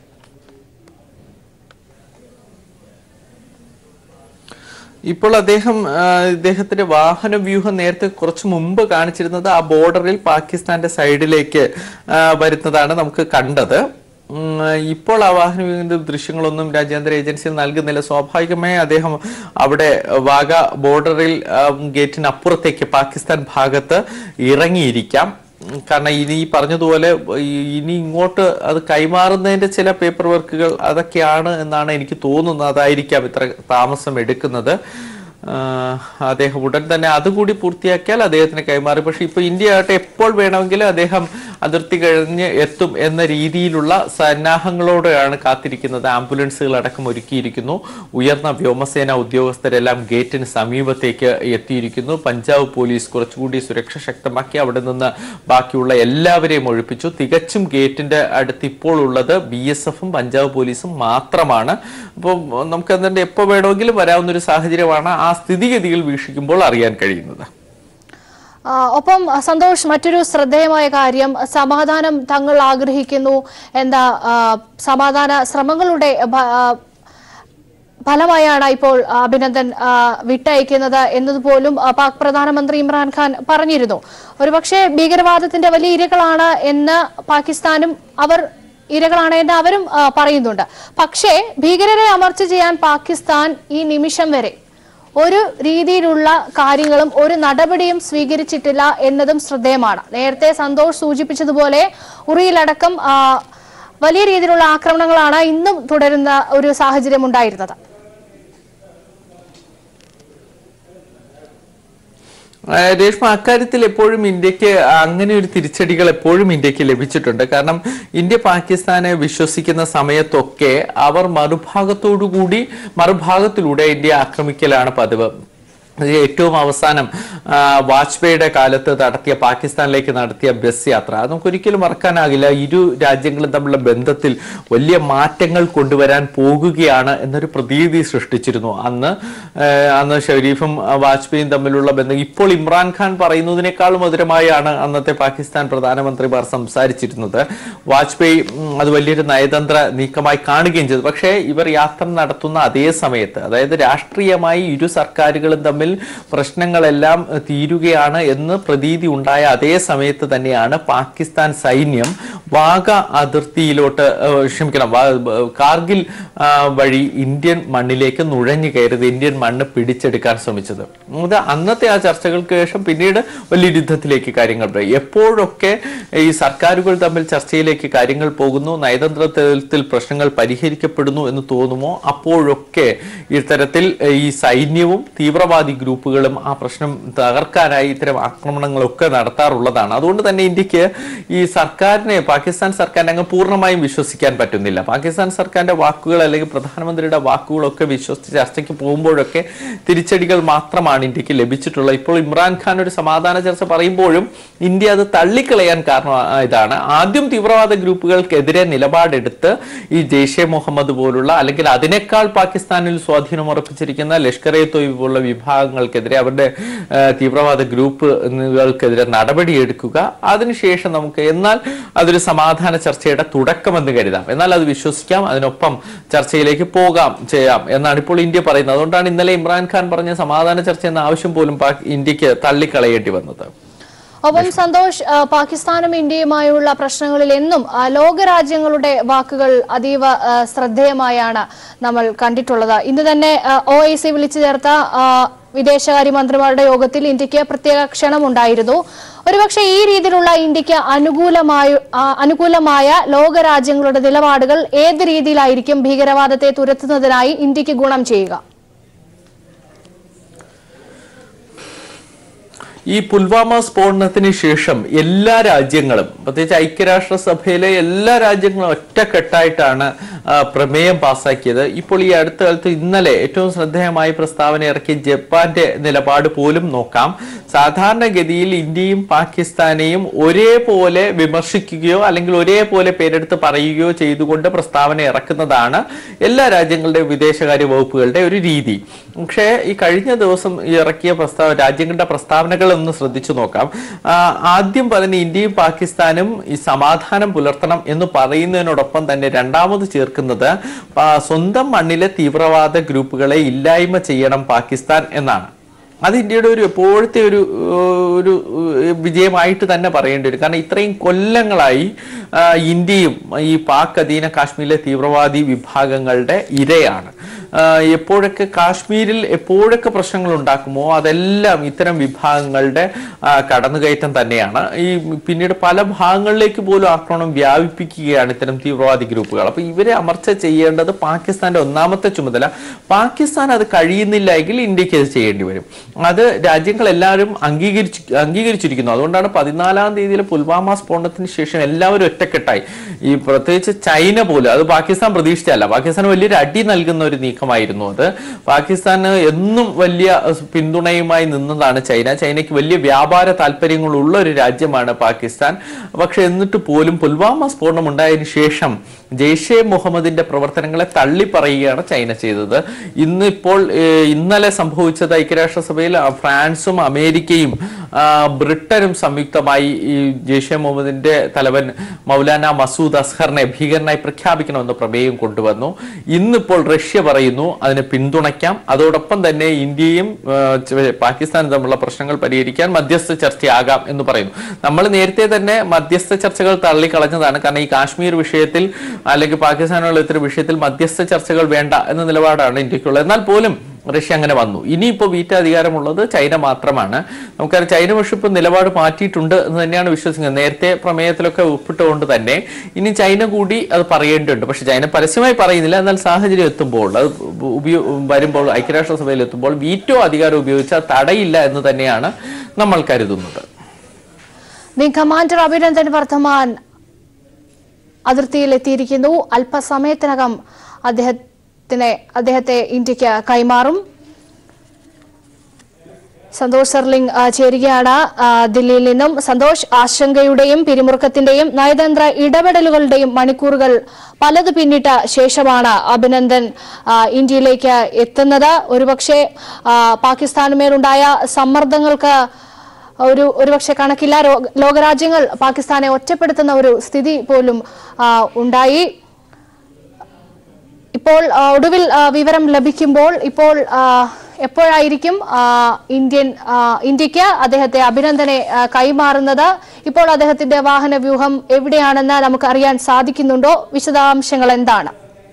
[SPEAKER 3] ഇപ്പോൾ അദ്ദേഹം ആ, ഇദ്ദേഹത്തിന്റെ വാഹന വ്യൂഹം നേരത്തെ കുറച്ച് മുമ്പ് കാണിച്ചിരുന്നത് ആ ബോർഡറിൽ പാകിസ്ഥാന്റെ സൈഡിലേക്ക് ആ, വരുന്നതാണ് നമുക്ക് കണ്ടത് ഉം, ഇപ്പോൾ ആ വാഹന വ്യൂഹത്തിന്റെ ദൃശ്യങ്ങളൊന്നും രാജ്യാന്തര ഏജൻസിയിൽ നൽകുന്നില്ല സ്വാഭാവികമായി അദ്ദേഹം അവിടെ വാഗ ബോർഡറിൽ ആ, ഗേറ്റിന് അപ്പുറത്തേക്ക് പാകിസ്ഥാൻ ഭാഗത്ത് ഇറങ്ങിയിരിക്കാം ഉം, കാരണം ഇനി ഈ പറഞ്ഞതുപോലെ ഈ- ഇനി ഇങ്ങോട്ട് അത് കൈമാറുന്നതിന്റെ ചില പേപ്പർ വർക്കുകൾ അതൊക്കെയാണ് എന്നാണ് എനിക്ക് തോന്നുന്നത് അതായിരിക്കാം ഇത്ര താമസം എടുക്കുന്നത് ആഹ് അദ്ദേഹം ഉടൻ തന്നെ അതുകൂടി പൂർത്തിയാക്കിയാൽ അദ്ദേഹത്തിന് കൈമാറി പക്ഷെ ഇപ്പൊ ഇന്ത്യ ആകട്ടെ എപ്പോൾ വേണമെങ്കിലും അദ്ദേഹം അതിർത്തി കഴിഞ്ഞ് എത്തും എന്ന രീതിയിലുള്ള സന്നാഹങ്ങളോടെയാണ് കാത്തിരിക്കുന്നത് ആംബുലൻസുകൾ അടക്കം ഒരുക്കിയിരിക്കുന്നു ഉയർന്ന വ്യോമസേന ഉദ്യോഗസ്ഥരെല്ലാം ഗേറ്റിന് സമീപത്തേക്ക് എത്തിയിരിക്കുന്നു പഞ്ചാബ് പോലീസ് കുറച്ചുകൂടി സുരക്ഷ ശക്തമാക്കി അവിടെ നിന്ന് ബാക്കിയുള്ള എല്ലാവരെയും ഒഴിപ്പിച്ചു തികച്ചും ഗേറ്റിന്റെ അടുത്ത് ഇപ്പോൾ ഉള്ളത് ബി എസ് എഫും പഞ്ചാബ് പോലീസും മാത്രമാണ് അപ്പോൾ നമുക്ക് എന്തുണ്ട് എപ്പോൾ വേണമെങ്കിലും വരാവുന്ന ഒരു സാഹചര്യമാണ് ആ സ്ഥിതിഗതികൾ വീക്ഷിക്കുമ്പോൾ അറിയാൻ കഴിയുന്നത്
[SPEAKER 1] ആ, ഒപ്പം ആ, സന്തോഷ് മറ്റൊരു ശ്രദ്ധേയമായ കാര്യം സമാധാനം തങ്ങൾ ആഗ്രഹിക്കുന്നു എന്ന ആ, സമാധാന ശ്രമങ്ങളുടെ ഭ- ആ, ഫലമായാണ് ഇപ്പോൾ അഭിനന്ദൻ ആ, വിട്ടയക്കുന്നത് എന്നതുപോലും ആ, പാക് പ്രധാനമന്ത്രി ഇമ്രാൻഖാൻ പറഞ്ഞിരുന്നു ഒരുപക്ഷെ ഭീകരവാദത്തിന്റെ വലിയ ഇരകളാണ് എന്ന് പാകിസ്ഥാനും അവർ ഇരകളാണ് എന്ന് അവരും ആ, പറയുന്നുണ്ട് പക്ഷേ ഭീകരരെ അമർച്ച ചെയ്യാൻ പാകിസ്ഥാൻ ഈ നിമിഷം വരെ ഒരു രീതിയിലുള്ള കാര്യങ്ങളും ഒരു നടപടിയും സ്വീകരിച്ചിട്ടില്ല എന്നതും ശ്രദ്ധേയമാണ് നേരത്തെ സന്തോഷ് സൂചിപ്പിച്ചതുപോലെ ഉറിയിലടക്കം ആ, വലിയ രീതിയിലുള്ള ആക്രമണങ്ങളാണ് ഇന്നും തുടരുന്ന ഒരു സാഹചര്യം ഉണ്ടായിരുന്നത്
[SPEAKER 3] ആ, രേഷ്മ അക്കാര്യത്തിൽ എപ്പോഴും ഇന്ത്യക്ക് അങ്ങനെ ഒരു തിരിച്ചടികൾ എപ്പോഴും ഇന്ത്യക്ക് ലഭിച്ചിട്ടുണ്ട് കാരണം ഇന്ത്യ പാകിസ്ഥാനെ വിശ്വസിക്കുന്ന സമയത്തൊക്കെ അവർ മറുഭാഗത്തോടു കൂടി മറുഭാഗത്തിലൂടെ ഇന്ത്യ ആക്രമിക്കലാണ് പതിവ് അത് ഏറ്റവും അവസാനം ആ, വാജ്പേയിയുടെ കാലത്ത് നടത്തിയ പാകിസ്ഥാനിലേക്ക് നടത്തിയ ബസ് യാത്ര അത് നമുക്ക് ഒരിക്കലും മറക്കാനാകില്ല ഇരു രാജ്യങ്ങളും തമ്മിലുള്ള ബന്ധത്തിൽ വലിയ മാറ്റങ്ങൾ കൊണ്ടുവരാൻ പോകുകയാണ് എന്നൊരു പ്രതീതി സൃഷ്ടിച്ചിരുന്നു അന്ന് ആ, അന്ന് ഷെരീഫും ആ, വാജ്പേയിയും തമ്മിലുള്ള ബന്ധം ഇപ്പോൾ ഇമ്രാൻഖാൻ പറയുന്നതിനേക്കാൾ മധുരമായാണ് അന്നത്തെ പാകിസ്ഥാൻ പ്രധാനമന്ത്രിമാർ സംസാരിച്ചിരുന്നത് വാജ്പേയി ഉം, അത് വലിയൊരു നയതന്ത്ര നീക്കമായി കാണുകയും ചെയ്തു പക്ഷേ ഇവർ യാത്ര നടത്തുന്ന അതേ സമയത്ത് അതായത് രാഷ്ട്രീയമായി ഇരു സർക്കാരുകളും തമ്മിൽ പ്രശ്നങ്ങളെല്ലാം ഏഹ്, തീരുകയാണ് എന്ന് പ്രതീതി ഉണ്ടായ അതേ സമയത്ത് തന്നെയാണ് പാകിസ്ഥാൻ സൈന്യം വാഗ അതിർത്തിയിലോട്ട് ഏഹ്, ക്ഷമിക്കണം വാ- ബ- കാർഗിൽ ആ, വഴി ഇന്ത്യൻ മണ്ണിലേക്ക് നുഴഞ്ഞു കയറിയത് ഇന്ത്യൻ മണ്ണ് പിടിച്ചെടുക്കാൻ ശ്രമിച്ചത് അത് അന്നത്തെ ആ ചർച്ചകൾക്ക് ശേഷം പിന്നീട് വലിയ യുദ്ധത്തിലേക്ക് കാര്യങ്ങൾ പോയി എപ്പോഴൊക്കെ ഈ സർക്കാരുകൾ തമ്മിൽ ചർച്ചയിലേക്ക് കാര്യങ്ങൾ പോകുന്നു നയതന്ത്ര തലത്തിൽ പ്രശ്നങ്ങൾ പരിഹരിക്കപ്പെടുന്നു എന്ന് തോന്നുമോ അപ്പോഴൊക്കെ ഇത്തരത്തിൽ ഈ സൈന്യവും തീവ്രവാദി ഗ്രൂപ്പുകളും ആ പ്രശ്നം തകർക്കാനായി ഇത്തരം ആക്രമണങ്ങളൊക്കെ നടത്താറുള്ളതാണ് അതുകൊണ്ട് തന്നെ ഇന്ത്യക്ക് ഈ സർക്കാരിനെ പാകിസ്ഥാൻ സർക്കാരിനെ അങ്ങ് പൂർണ്ണമായും വിശ്വസിക്കാൻ പറ്റുന്നില്ല പാകിസ്ഥാൻ സർക്കാരിന്റെ വാക്കുകൾ അല്ലെങ്കിൽ പ്രധാനമന്ത്രിയുടെ വാക്കുകളൊക്കെ വിശ്വസിച്ച് ചർച്ചയ്ക്ക് പോകുമ്പോഴൊക്കെ തിരിച്ചടികൾ മാത്രമാണ് ഇന്ത്യക്ക് ലഭിച്ചിട്ടുള്ളത് ഇപ്പോൾ ഇമ്രാൻഖാൻ ഒരു സമാധാന ചർച്ച പറയുമ്പോഴും ഇന്ത്യ അത് തള്ളിക്കളയാൻ കാരണം ആ, ഇതാണ് ആദ്യം തീവ്രവാദ ഗ്രൂപ്പുകൾക്കെതിരെ നിലപാടെടുത്ത് ഈ ജെയ്ഷെ മുഹമ്മദ് പോലുള്ള അല്ലെങ്കിൽ അതിനേക്കാൾ പാകിസ്ഥാനിൽ സ്വാധീനം ഉറപ്പിച്ചിരിക്കുന്ന ലഷ്കർ എ തൊയ്ബ് പോലുള്ള വിഭാഗങ്ങൾക്കെതിരെ അവരുടെ ആ, തീവ്രവാദ ഗ്രൂപ്പുകൾക്കെതിരെ നടപടിയെടുക്കുക അതിനുശേഷം നമുക്ക് എന്നാൽ അതൊരു സമാധാന ചർച്ചയുടെ തുടക്കമെന്ന് കരുതാം എന്നാൽ അത് വിശ്വസിക്കാം അതിനൊപ്പം ചർച്ചയിലേക്ക് പോകാം ചെയ്യാം എന്നാണ് ഇപ്പോൾ ഇന്ത്യ പറയുന്നത് അതുകൊണ്ടാണ് ഇന്നലെ ഇമ്രാൻഖാൻ പറഞ്ഞ സമാധാന ചർച്ച എന്ന ആവശ്യം പോലും പാക് ഇന്ത്യക്ക് തള്ളിക്കളയേണ്ടി വന്നത്
[SPEAKER 1] ഒപ്പം സന്തോഷ് ആ, പാകിസ്ഥാനും ഇന്ത്യയുമായുള്ള പ്രശ്നങ്ങളിൽ എന്നും ആ, ലോകരാജ്യങ്ങളുടെ വാക്കുകൾ അതീവ ആ, ശ്രദ്ധേയമായാണ് നമ്മൾ കണ്ടിട്ടുള്ളത് ഇന്ന് തന്നെ ഒ ഐ സി വിളിച്ചു ചേർത്ത ആ, വിദേശകാര്യമന്ത്രിമാരുടെ യോഗത്തിൽ ഇന്ത്യക്ക് പ്രത്യേക ക്ഷണമുണ്ടായിരുന്നു ഒരുപക്ഷെ ഈ രീതിയിലുള്ള ഇന്ത്യക്ക് അനുകൂലമായ ആ, അനുകൂലമായ ലോകരാജ്യങ്ങളുടെ നിലപാടുകൾ ഏത് രീതിയിലായിരിക്കും ഭീകരവാദത്തെ തുരത്തുന്നതിനായി ഇന്ത്യക്ക് ഗുണം ചെയ്യുക
[SPEAKER 3] ഈ പുൽവാമ സ്ഫോടനത്തിന് ശേഷം എല്ലാ രാജ്യങ്ങളും പ്രത്യേകിച്ച് ഐക്യരാഷ്ട്രസഭയിലെ എല്ലാ രാജ്യങ്ങളും ഒറ്റക്കെട്ടായിട്ടാണ് ആ, പ്രമേയം പാസാക്കിയത് ഇപ്പോൾ ഈ അടുത്ത കാലത്ത് ഇന്നലെ ഏറ്റവും ശ്രദ്ധേയമായി പ്രസ്താവന ഇറക്കിയ ജപ്പാന്റെ നിലപാട് പോലും നോക്കാം സാധാരണഗതിയിൽ ഇന്ത്യയും പാകിസ്ഥാനെയും ഒരേപോലെ വിമർശിക്കുകയോ അല്ലെങ്കിൽ ഒരേപോലെ പേരെടുത്ത് പറയുകയോ ചെയ്തുകൊണ്ട് പ്രസ്താവന ഇറക്കുന്നതാണ് എല്ലാ രാജ്യങ്ങളുടെയും വിദേശകാര്യ വകുപ്പുകളുടെ ഒരു രീതി പക്ഷേ ഈ കഴിഞ്ഞ ദിവസം ഇറക്കിയ പ്രസ്താവ രാജ്യങ്ങളുടെ പ്രസ്താവനകൾ ഒന്ന് ശ്രദ്ധിച്ചു നോക്കാം ആ, ആദ്യം പറഞ്ഞ ഇന്ത്യയും പാകിസ്ഥാനും ഈ സമാധാനം പുലർത്തണം എന്ന് പറയുന്നതിനോടൊപ്പം തന്നെ രണ്ടാമത് ചേർക്കുന്നത് ആ, സ്വന്തം മണ്ണിലെ തീവ്രവാദ ഗ്രൂപ്പുകളെ ഇല്ലായ്മ ചെയ്യണം പാകിസ്ഥാൻ എന്നാണ് അത് ഇന്ത്യയുടെ ഒരു എപ്പോഴത്തെ ഒരു ഏഹ്, ഒരു ഏഹ്, വിജയമായിട്ട് തന്നെ പറയേണ്ടി വരും കാരണം ഇത്രയും കൊല്ലങ്ങളായി ആ, ഇന്ത്യയും ഈ പാക് അധീന കാശ്മീരിലെ തീവ്രവാദി വിഭാഗങ്ങളുടെ ഇരയാണ് ആ, എപ്പോഴൊക്കെ കാശ്മീരിൽ എപ്പോഴൊക്കെ പ്രശ്നങ്ങൾ ഉണ്ടാക്കുമോ അതെല്ലാം ഇത്തരം വിഭാഗങ്ങളുടെ ആ, കടന്നുകയറ്റം തന്നെയാണ് ഈ പിന്നീട് പല ഭാഗങ്ങളിലേക്ക് പോലും ആക്രമണം വ്യാപിപ്പിക്കുകയാണ് ഇത്തരം തീവ്രവാദി ഗ്രൂപ്പുകൾ അപ്പൊ ഇവരെ അമർച്ച ചെയ്യേണ്ടത് പാകിസ്ഥാന്റെ ഒന്നാമത്തെ ചുമതല പാകിസ്ഥാൻ അത് കഴിയുന്നില്ല എങ്കിൽ ഇന്ത്യക്ക് അത് ചെയ്യേണ്ടി വരും അത് രാജ്യങ്ങൾ എല്ലാവരും അംഗീകരിച്ചു അംഗീകരിച്ചിരിക്കുന്നു അതുകൊണ്ടാണ് പതിനാലാം തീയതിയിലെ പുൽവാമ സ്ഫോടനത്തിന് ശേഷം എല്ലാവരും ഒറ്റക്കെട്ടായി ഈ പ്രത്യേകിച്ച് ചൈന പോലും അത് പാകിസ്ഥാൻ പ്രതീക്ഷിച്ചല്ല പാകിസ്ഥാൻ വലിയൊരു അടി നൽകുന്ന ഒരു നീക്കമായിരുന്നു അത് പാകിസ്ഥാന് എന്നും വലിയ പിന്തുണയുമായി നിന്നതാണ് ചൈന ചൈനയ്ക്ക് വലിയ വ്യാപാര താല്പര്യങ്ങളുള്ള ഒരു രാജ്യമാണ് പാകിസ്ഥാൻ പക്ഷെ എന്നിട്ട് പോലും പുൽവാമ സ്ഫോടനം ഉണ്ടായതിനു ശേഷം ജെയ്ഷെ മുഹമ്മദിന്റെ പ്രവർത്തനങ്ങളെ തള്ളി പറയുകയാണ് ചൈന ചെയ്തത് ഇന്ന് ഇപ്പോൾ ഏഹ്, ഇന്നലെ സംഭവിച്ചത് ഐക്യരാഷ്ട്രസഭയിൽ ആ, ഫ്രാൻസും അമേരിക്കയും ആ, ബ്രിട്ടനും സംയുക്തമായി ഈ ജെയ്ഷെ മുഹമ്മദിന്റെ തലവൻ മൗലാന മസൂദ് അസ്ഹറിനെ ഭീകരനായി പ്രഖ്യാപിക്കണമെന്ന് പ്രമേയം കൊണ്ടുവന്നു ഇന്നിപ്പോൾ റഷ്യ പറയുന്നു അതിനെ പിന്തുണയ്ക്കാം അതോടൊപ്പം തന്നെ ഇന്ത്യയും ആ, ച- പാകിസ്ഥാനും തമ്മിലുള്ള പ്രശ്നങ്ങൾ പരിഹരിക്കാൻ മധ്യസ്ഥ ചർച്ചയാകാം എന്ന് പറയുന്നു നമ്മൾ നേരത്തെ തന്നെ മധ്യസ്ഥ ചർച്ചകൾ തള്ളിക്കളഞ്ഞതാണ് കാരണം ഈ കാശ്മീർ വിഷയത്തിൽ അല്ലെങ്കിൽ പാകിസ്ഥാനുള്ള ഇത്തരം വിഷയത്തിൽ മധ്യസ്ഥ ചർച്ചകൾ വേണ്ട എന്ന നിലപാടാണ് ഇന്ത്യക്കുള്ളത് എന്നാൽ പോലും റഷ്യ അങ്ങനെ വന്നു ഇനിയിപ്പോൾ വീറ്റ അധികാരമുള്ളത് ചൈന മാത്രമാണ് നമുക്കറിയാം ചൈന പക്ഷെ ഇപ്പോൾ നിലപാട് മാറ്റിയിട്ടുണ്ട് എന്ന് തന്നെയാണ് വിശ്വസിക്കുന്നത് നേരത്തെ പ്രമേയത്തിലൊക്കെ ഒപ്പിട്ടുകൊണ്ട് തന്നെ ഇനി ചൈന കൂടി അത് പറയേണ്ടതുണ്ട് പക്ഷെ ചൈന പരസ്യമായി പറയുന്നില്ല എന്നാൽ സാഹചര്യം എത്തുമ്പോൾ അത് ഉപയോ വരുമ്പോൾ ഐക്യരാഷ്ട്രസഭയിൽ എത്തുമ്പോൾ വീറ്റോ അധികാരം ഉപയോഗിച്ചാൽ തടയില്ല എന്ന് തന്നെയാണ് നമ്മൾ കരുതുന്നത്
[SPEAKER 1] വിംഗ് കമാൻഡർ അഭിനന്ദൻ വർദ്ധമാൻ അതിർത്തിയിൽ എത്തിയിരിക്കുന്നു അല്പസമയത്തിനകം അദ്ദേഹത്തിനെ അദ്ദേഹത്തെ ഇന്ത്യക്ക് കൈമാറും സന്തോഷ് സർലിംഗ് ആ, ചേരുകയാണ് ആ, ദില്ലിയിൽ നിന്നും സന്തോഷ് ആശങ്കയുടെയും പിരിമുറുക്കത്തിന്റെയും നയതന്ത്ര ഇടപെടലുകളുടെയും മണിക്കൂറുകൾ പലത് പിന്നിട്ട ശേഷമാണ് അഭിനന്ദൻ ആ, ഇന്ത്യയിലേക്ക് എത്തുന്നത് ഒരുപക്ഷെ ആ, പാകിസ്ഥാനുമേലുണ്ടായ സമ്മർദ്ദങ്ങൾക്ക് ഒരു ഒരുപക്ഷെ കണക്കില്ല രോ- ലോകരാജ്യങ്ങൾ പാകിസ്ഥാനെ ഒറ്റപ്പെടുത്തുന്ന ഒരു സ്ഥിതി പോലും ആ, ഉണ്ടായി ഇപ്പോൾ ആ, ഒടുവിൽ ആ, വിവരം ലഭിക്കുമ്പോൾ ഇപ്പോൾ ആ, എപ്പോഴായിരിക്കും ആ, ഇന്ത്യൻ ആ, ഇന്ത്യക്ക് അദ്ദേഹത്തെ അഭിനന്ദനെ ആ, കൈമാറുന്നത് ഇപ്പോൾ അദ്ദേഹത്തിന്റെ വാഹന വ്യൂഹം എവിടെയാണെന്ന് നമുക്ക് അറിയാൻ സാധിക്കുന്നുണ്ടോ വിശദാംശങ്ങൾ എന്താണ്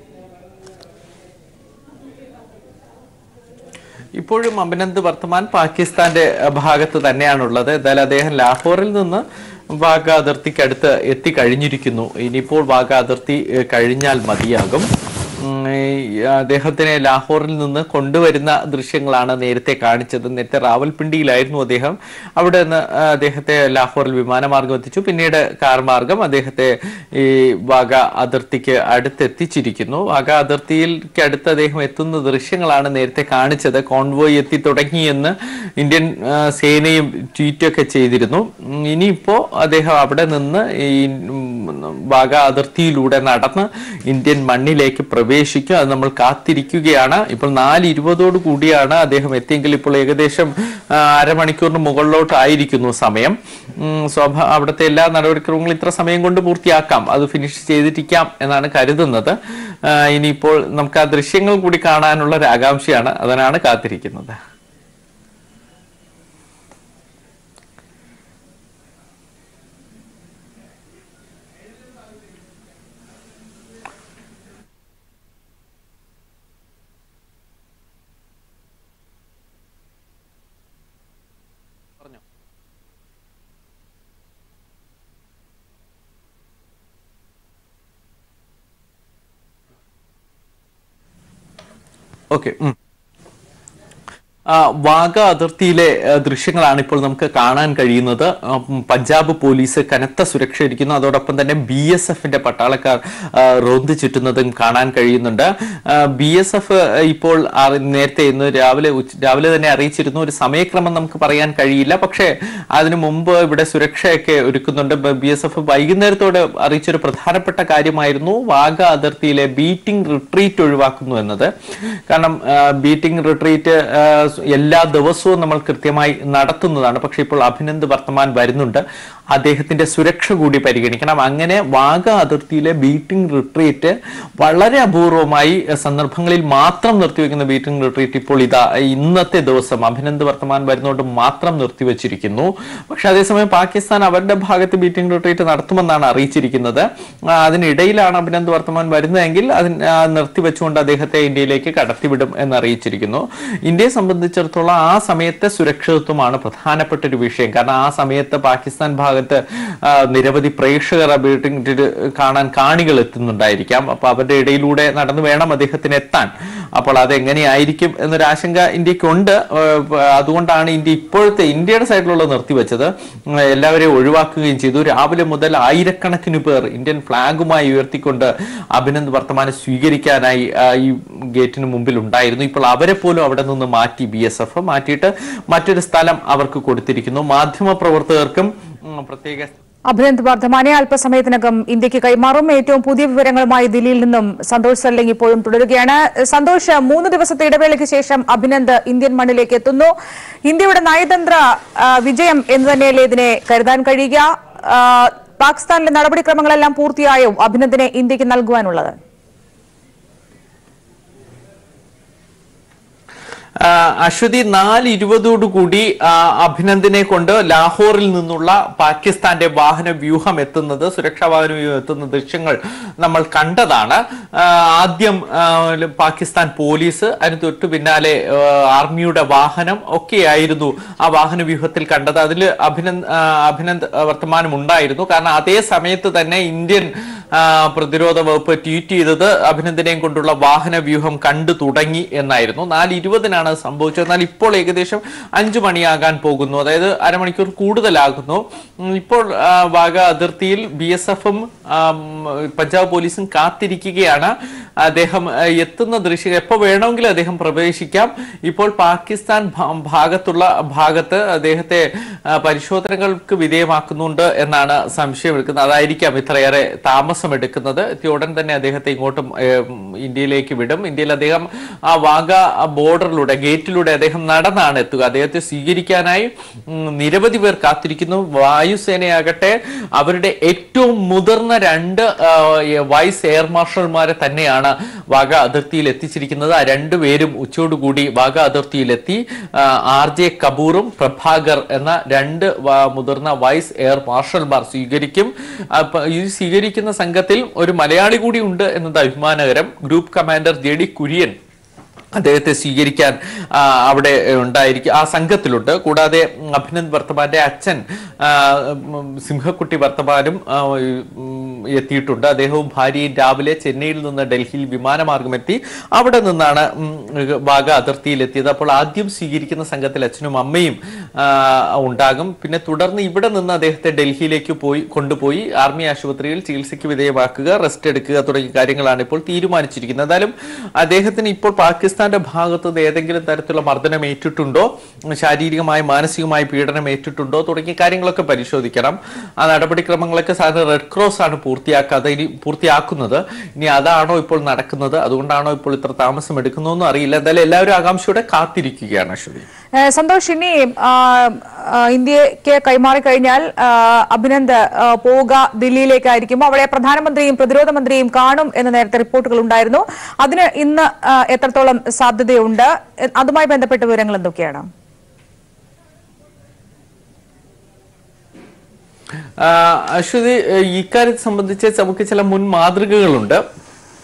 [SPEAKER 3] ഇപ്പോഴും അഭിനന്ദ് വർത്തമാൻ പാകിസ്ഥാന്റെ അഹ്, ഭാഗത്ത് തന്നെയാണുള്ളത് എന്തായാലും അദ്ദേഹം ലാഹോറിൽ നിന്ന് വാഗ അതിർത്തിക്കടുത്ത് എത്തിക്കഴിഞ്ഞിരിക്കുന്നു ഇനിയിപ്പോൾ വാഗ അതിർത്തി ഏഹ്, കഴിഞ്ഞാൽ മതിയാകും ഉം, ഈ അദ്ദേഹത്തിനെ ലാഹോറിൽ നിന്ന് കൊണ്ടുവരുന്ന ദൃശ്യങ്ങളാണ് നേരത്തെ കാണിച്ചത് നേരത്തെ റാവൽപിണ്ടിയിലായിരുന്നു അദ്ദേഹം അവിടെ നിന്ന് ആ, അദ്ദേഹത്തെ ലാഹോറിൽ വിമാനമാർഗം എത്തിച്ചു പിന്നീട് കാർ മാർഗം അദ്ദേഹത്തെ ഈ വാഗ അതിർത്തിക്ക് അടുത്തെത്തിച്ചിരിക്കുന്നു വാഗ അതിർത്തിയിലേക്ക് അടുത്ത് അദ്ദേഹം എത്തുന്ന ദൃശ്യങ്ങളാണ് നേരത്തെ കാണിച്ചത് കോൺവോയ് എത്തി തുടങ്ങിയെന്ന് ഇന്ത്യൻ ആ, സേനയും ട്വീറ്റൊക്കെ ചെയ്തിരുന്നു ഉം, ഇനിയിപ്പോ അദ്ദേഹം അവിടെ നിന്ന് ഈ ഉം, വാഗ അതിർത്തിയിലൂടെ നടന്ന് ഇന്ത്യൻ മണ്ണിലേക്ക് പ്രവേശിക്കും അത് നമ്മൾ കാത്തിരിക്കുകയാണ് ഇപ്പോൾ നാല് ഇരുപതോട് കൂടിയാണ് അദ്ദേഹം എത്തിയെങ്കിൽ ഇപ്പോൾ ഏകദേശം ആ, അരമണിക്കൂറിന് മുകളിലോട്ടായിരിക്കുന്നു സമയം ഉം, സ്വാഭാ അവിടുത്തെ എല്ലാ നടപടിക്രമങ്ങളും ഇത്ര സമയം കൊണ്ട് പൂർത്തിയാക്കാം അത് ഫിനിഷ് ചെയ്തിരിക്കാം എന്നാണ് കരുതുന്നത് ആ, ഇനിയിപ്പോൾ നമുക്ക് ആ ദൃശ്യങ്ങൾ കൂടി കാണാനുള്ള ഒരു ആകാംക്ഷയാണ് അതിനാണ് കാത്തിരിക്കുന്നത് ഓക്കെ ആ, വാഗ അതിർത്തിയിലെ ആ, ദൃശ്യങ്ങളാണ് ഇപ്പോൾ നമുക്ക് കാണാൻ കഴിയുന്നത് ആ, ഉം, പഞ്ചാബ് പോലീസ് കനത്ത സുരക്ഷ ഇരിക്കുന്നു അതോടൊപ്പം തന്നെ ബി എസ് എഫിന്റെ പട്ടാളക്കാർ ആ, റോന്ത് ചുറ്റുന്നതും കാണാൻ കഴിയുന്നുണ്ട് ബി എസ് എഫ് ഇപ്പോൾ അറി- നേരത്തെ ഇന്ന് രാവിലെ ഉച്ച- രാവിലെ തന്നെ അറിയിച്ചിരുന്നു ഒരു സമയക്രമം നമുക്ക് പറയാൻ കഴിയില്ല പക്ഷേ അതിനു മുമ്പ് ഇവിടെ സുരക്ഷയൊക്കെ ഒരുക്കുന്നുണ്ട് ബി എസ് എഫ് വൈകുന്നേരത്തോടെ അറിയിച്ചൊരു പ്രധാനപ്പെട്ട കാര്യമായിരുന്നു വാഗ അതിർത്തിയിലെ ബീറ്റിംഗ് റിട്രീറ്റ് ഒഴിവാക്കുന്നു എന്നത് കാരണം ബീറ്റിംഗ് റിട്രീറ്റ് എല്ലാ ദിവസവും നമ്മൾ കൃത്യമായി നടത്തുന്നതാണ് പക്ഷെ ഇപ്പോൾ അഭിനന്ദ് വർത്തമാൻ വരുന്നുണ്ട് അദ്ദേഹത്തിന്റെ സുരക്ഷ കൂടി പരിഗണിക്കണം അങ്ങനെ വാഗ അതിർത്തിയിലെ ബീറ്റിംഗ് റിട്രീറ്റ് വളരെ അപൂർവമായി അഹ് സന്ദർഭങ്ങളിൽ മാത്രം നിർത്തിവെക്കുന്ന ബീറ്റിംഗ് റിട്രീറ്റ് ഇപ്പോൾ ഇതാ ഇന്നത്തെ ദിവസം അഭിനന്ദ് വർത്തമാൻ വരുന്നതുകൊണ്ട് മാത്രം നിർത്തിവെച്ചിരിക്കുന്നു പക്ഷെ അതേസമയം പാകിസ്ഥാൻ അവരുടെ ഭാഗത്ത് ബീറ്റിംഗ് റിട്രീറ്റ് നടത്തുമെന്നാണ് അറിയിച്ചിരിക്കുന്നത് ആ, അതിനിടയിലാണ് അഭിനന്ദ് വർത്തമാൻ വരുന്നതെങ്കിൽ അതിന് ആ, നിർത്തിവെച്ചുകൊണ്ട് അദ്ദേഹത്തെ ഇന്ത്യയിലേക്ക് കടത്തിവിടും എന്ന് അറിയിച്ചിരിക്കുന്നു ഇന്ത്യയെ സംബന്ധിച്ചിടത്തോളം ആ സമയത്തെ സുരക്ഷിതത്വമാണ് പ്രധാനപ്പെട്ട ഒരു വിഷയം കാരണം ആ സമയത്ത് പാകിസ്ഥാൻ ഭാഗത്ത് ആ, നിരവധി പ്രേക്ഷകർ ആ ബീറ്റിംഗ് കാണാൻ കാണികൾ എത്തുന്നുണ്ടായിരിക്കാം അപ്പൊ അവരുടെ ഇടയിലൂടെ നടന്നു വേണം അദ്ദേഹത്തിന് എത്താൻ അപ്പോൾ അതെങ്ങനെയായിരിക്കും എന്നൊരു ആശങ്ക ഇന്ത്യക്കുണ്ട് ഏഹ് അതുകൊണ്ടാണ് ഇന്ത്യ ഇപ്പോഴത്തെ ഇന്ത്യയുടെ സൈഡിലുള്ള നിർത്തിവെച്ചത് ഉം, എല്ലാവരെയും ഒഴിവാക്കുകയും ചെയ്തു രാവിലെ മുതൽ ആയിരക്കണക്കിന് പേർ ഇന്ത്യൻ ഫ്ലാഗുമായി ഉയർത്തിക്കൊണ്ട് അഭിനന്ദ് വർത്തമാനം സ്വീകരിക്കാനായി ആ, ഈ ഗേറ്റിന് മുമ്പിൽ ഉണ്ടായിരുന്നു ഇപ്പോൾ അവരെ പോലും അവിടെ നിന്ന് മാറ്റി ബി എസ് എഫ് മാറ്റിയിട്ട് മറ്റൊരു സ്ഥലം അവർക്ക് കൊടുത്തിരിക്കുന്നു മാധ്യമ പ്രവർത്തകർക്കും ഉം, പ്രത്യേക
[SPEAKER 5] അഭിനന്ദ് വർദ്ധമാനെ അല്പസമയത്തിനകം ഇന്ത്യക്ക് കൈമാറും ഏറ്റവും പുതിയ വിവരങ്ങളുമായി ദില്ലിയിൽ നിന്നും സന്തോഷ് സർലിംഗ് ഇപ്പോഴും തുടരുകയാണ് സന്തോഷ് മൂന്ന് ദിവസത്തെ ഇടവേളയ്ക്ക് ശേഷം അഭിനന്ദ് ഇന്ത്യൻ മണ്ണിലേക്ക് എത്തുന്നു ഇന്ത്യയുടെ നയതന്ത്ര ആ, വിജയം എന്ന് തന്നെയല്ലേ ഇതിനെ കരുതാൻ കഴിയുക ആ, പാകിസ്ഥാനിലെ നടപടിക്രമങ്ങളെല്ലാം പൂർത്തിയായോ അഭിനന്ദിനെ ഇന്ത്യക്ക് നൽകുവാനുള്ളത്
[SPEAKER 3] ആ, അശ്വതി നാല് ഇരുപതോടുകൂടി ആ, അഭിനന്ദിനെ കൊണ്ട് ലാഹോറിൽ നിന്നുള്ള പാകിസ്ഥാന്റെ വാഹന വ്യൂഹം എത്തുന്നത് സുരക്ഷാ വാഹന വ്യൂഹം എത്തുന്ന ദൃശ്യങ്ങൾ നമ്മൾ കണ്ടതാണ് ആ, ആദ്യം ആ, പാകിസ്ഥാൻ പോലീസ് അതിന് തൊട്ടു പിന്നാലെ ആ, ആർമിയുടെ വാഹനം ഒക്കെയായിരുന്നു ആ വാഹന വ്യൂഹത്തിൽ കണ്ടത് അതിൽ അഭിനന്ദ് ആ, അഭിനന്ദ് വർത്തമാനം ഉണ്ടായിരുന്നു കാരണം അതേ സമയത്ത് തന്നെ ഇന്ത്യൻ ആ, പ്രതിരോധ വകുപ്പ് ട്വീറ്റ് ചെയ്തത് അഭിനന്ദനെയും കൊണ്ടുള്ള വാഹന വ്യൂഹം കണ്ടു തുടങ്ങി എന്നായിരുന്നു നാല് ഇരുപതിനാണ് സംഭവിച്ചത് എന്നാൽ ഇപ്പോൾ ഏകദേശം അഞ്ചു മണിയാകാൻ പോകുന്നു അതായത് അരമണിക്കൂർ കൂടുതലാകുന്നു ഉം, ഇപ്പോൾ ആ, വാഗ അതിർത്തിയിൽ ബി എസ് എഫും പഞ്ചാബ് പോലീസും കാത്തിരിക്കുകയാണ് അദ്ദേഹം ആ, എത്തുന്ന ദൃശ്യം എപ്പോൾ വേണമെങ്കിലും അദ്ദേഹം പ്രവേശിക്കാം ഇപ്പോൾ പാകിസ്ഥാൻ ഭ- ഭാഗത്തുള്ള ഭാഗത്ത് അദ്ദേഹത്തെ ആ, പരിശോധനകൾക്ക് വിധേയമാക്കുന്നുണ്ട് എന്നാണ് സംശയം എടുക്കുന്നത് അതായിരിക്കാം ഇത്രയേറെ താമസം എടുക്കുന്നത് എത്തിയ ഉടൻ തന്നെ അദ്ദേഹത്തെ ഇങ്ങോട്ടും ഏം, ഇന്ത്യയിലേക്ക് വിടും ഇന്ത്യയിൽ അദ്ദേഹം ആ വാഗ ബോർഡറിലൂടെ ഗേറ്റിലൂടെ അദ്ദേഹം നടന്നാണ് എത്തുക അദ്ദേഹത്തെ സ്വീകരിക്കാനായി ഉം, നിരവധി പേർ കാത്തിരിക്കുന്നു വായുസേനയാകട്ടെ അവരുടെ ഏറ്റവും മുതിർന്ന രണ്ട് ആ, വൈസ് എയർ മാർഷൽമാരെ തന്നെയാണ് വാഗ അതിർത്തിയിൽ എത്തിച്ചിരിക്കുന്നത് ആ രണ്ടുപേരും ഉച്ചയോടുകൂടി വാഗ അതിർത്തിയിലെത്തി ആ, ആർ ജെ കപൂറും പ്രഭാകർ എന്ന രണ്ട് വ- മുതിർന്ന വൈസ് എയർ മാർഷൽമാർ സ്വീകരിക്കും അപ്പൊ ഈ സ്വീകരിക്കുന്ന സംഘത്തിൽ ഒരു മലയാളി കൂടി ഉണ്ട് എന്നത് അഭിമാനകരം group commander J D Kurian അദ്ദേഹത്തെ സ്വീകരിക്കാൻ ആ, അവിടെ ഉണ്ടായിരിക്കും ആ സംഘത്തിലുണ്ട് കൂടാതെ ഉം, അഭിനന്ദ് വർത്തമാന്റെ അച്ഛൻ ആ, ഉം, സിംഹക്കുട്ടി വർത്തമാനും ആ, ഉം, എത്തിയിട്ടുണ്ട് അദ്ദേഹവും ഭാര്യയും രാവിലെ ചെന്നൈയിൽ നിന്ന് ഡൽഹിയിൽ വിമാനമാർഗം എത്തി അവിടെ നിന്നാണ് ഉം, വാഗ അതിർത്തിയിൽ എത്തിയത് അപ്പോൾ ആദ്യം സ്വീകരിക്കുന്ന സംഘത്തിൽ അച്ഛനും അമ്മയും ആ, ഉണ്ടാകും പിന്നെ തുടർന്ന് ഇവിടെ നിന്ന് അദ്ദേഹത്തെ ഡൽഹിയിലേക്ക് പോയി കൊണ്ടുപോയി ആർമി ആശുപത്രിയിൽ ചികിത്സയ്ക്ക് വിധേയമാക്കുക റെസ്റ്റ് എടുക്കുക തുടങ്ങിയ കാര്യങ്ങളാണ് ഇപ്പോൾ തീരുമാനിച്ചിരിക്കുന്നത് എന്തായാലും അദ്ദേഹത്തിന് ഇപ്പോൾ പാകിസ്ഥാന്റെ ഭാഗത്ത് നിന്ന് ഏതെങ്കിലും തരത്തിലുള്ള മർദ്ദനം ഏറ്റിട്ടുണ്ടോ ശാരീരികമായി മാനസികമായി പീഡനം ഏറ്റിട്ടുണ്ടോ തുടങ്ങിയ കാര്യങ്ങളൊക്കെ പരിശോധിക്കണം ആ നടപടിക്രമങ്ങളൊക്കെ സാധാരണ റെഡ് ക്രോസ് ആണ് പൂർത്തിയാക്കാതെ ഇനി പൂർത്തിയാക്കുന്നത് ഇനി അതാണോ ഇപ്പോൾ നടക്കുന്നത് അതുകൊണ്ടാണോ ഇപ്പോൾ ഇത്ര താമസം എടുക്കുന്നതെന്നും അറിയില്ല എന്തായാലും എല്ലാവരും ആകാംക്ഷയോടെ കാത്തിരിക്കുകയാണ് അശ്വതി
[SPEAKER 5] ഏഹ് സന്തോഷ് ഇനി ആ, ആ, ഇന്ത്യക്ക് കൈമാറി കഴിഞ്ഞാൽ ആ, അഭിനന്ദ് ആ, പോവുക ദില്ലിയിലേക്കായിരിക്കും അവിടെ പ്രധാനമന്ത്രിയും പ്രതിരോധ മന്ത്രിയും കാണും എന്ന് നേരത്തെ റിപ്പോർട്ടുകൾ ഉണ്ടായിരുന്നു അതിന് ഇന്ന് ആ, എത്രത്തോളം സാധ്യതയുണ്ട് എ- അതുമായി ബന്ധപ്പെട്ട വിവരങ്ങൾ എന്തൊക്കെയാണ്
[SPEAKER 3] ആ, അശ്വതി ഏഹ് ഇക്കാര്യത്തെ സംബന്ധിച്ച് നമുക്ക് ചില മുൻ മാതൃകകളുണ്ട്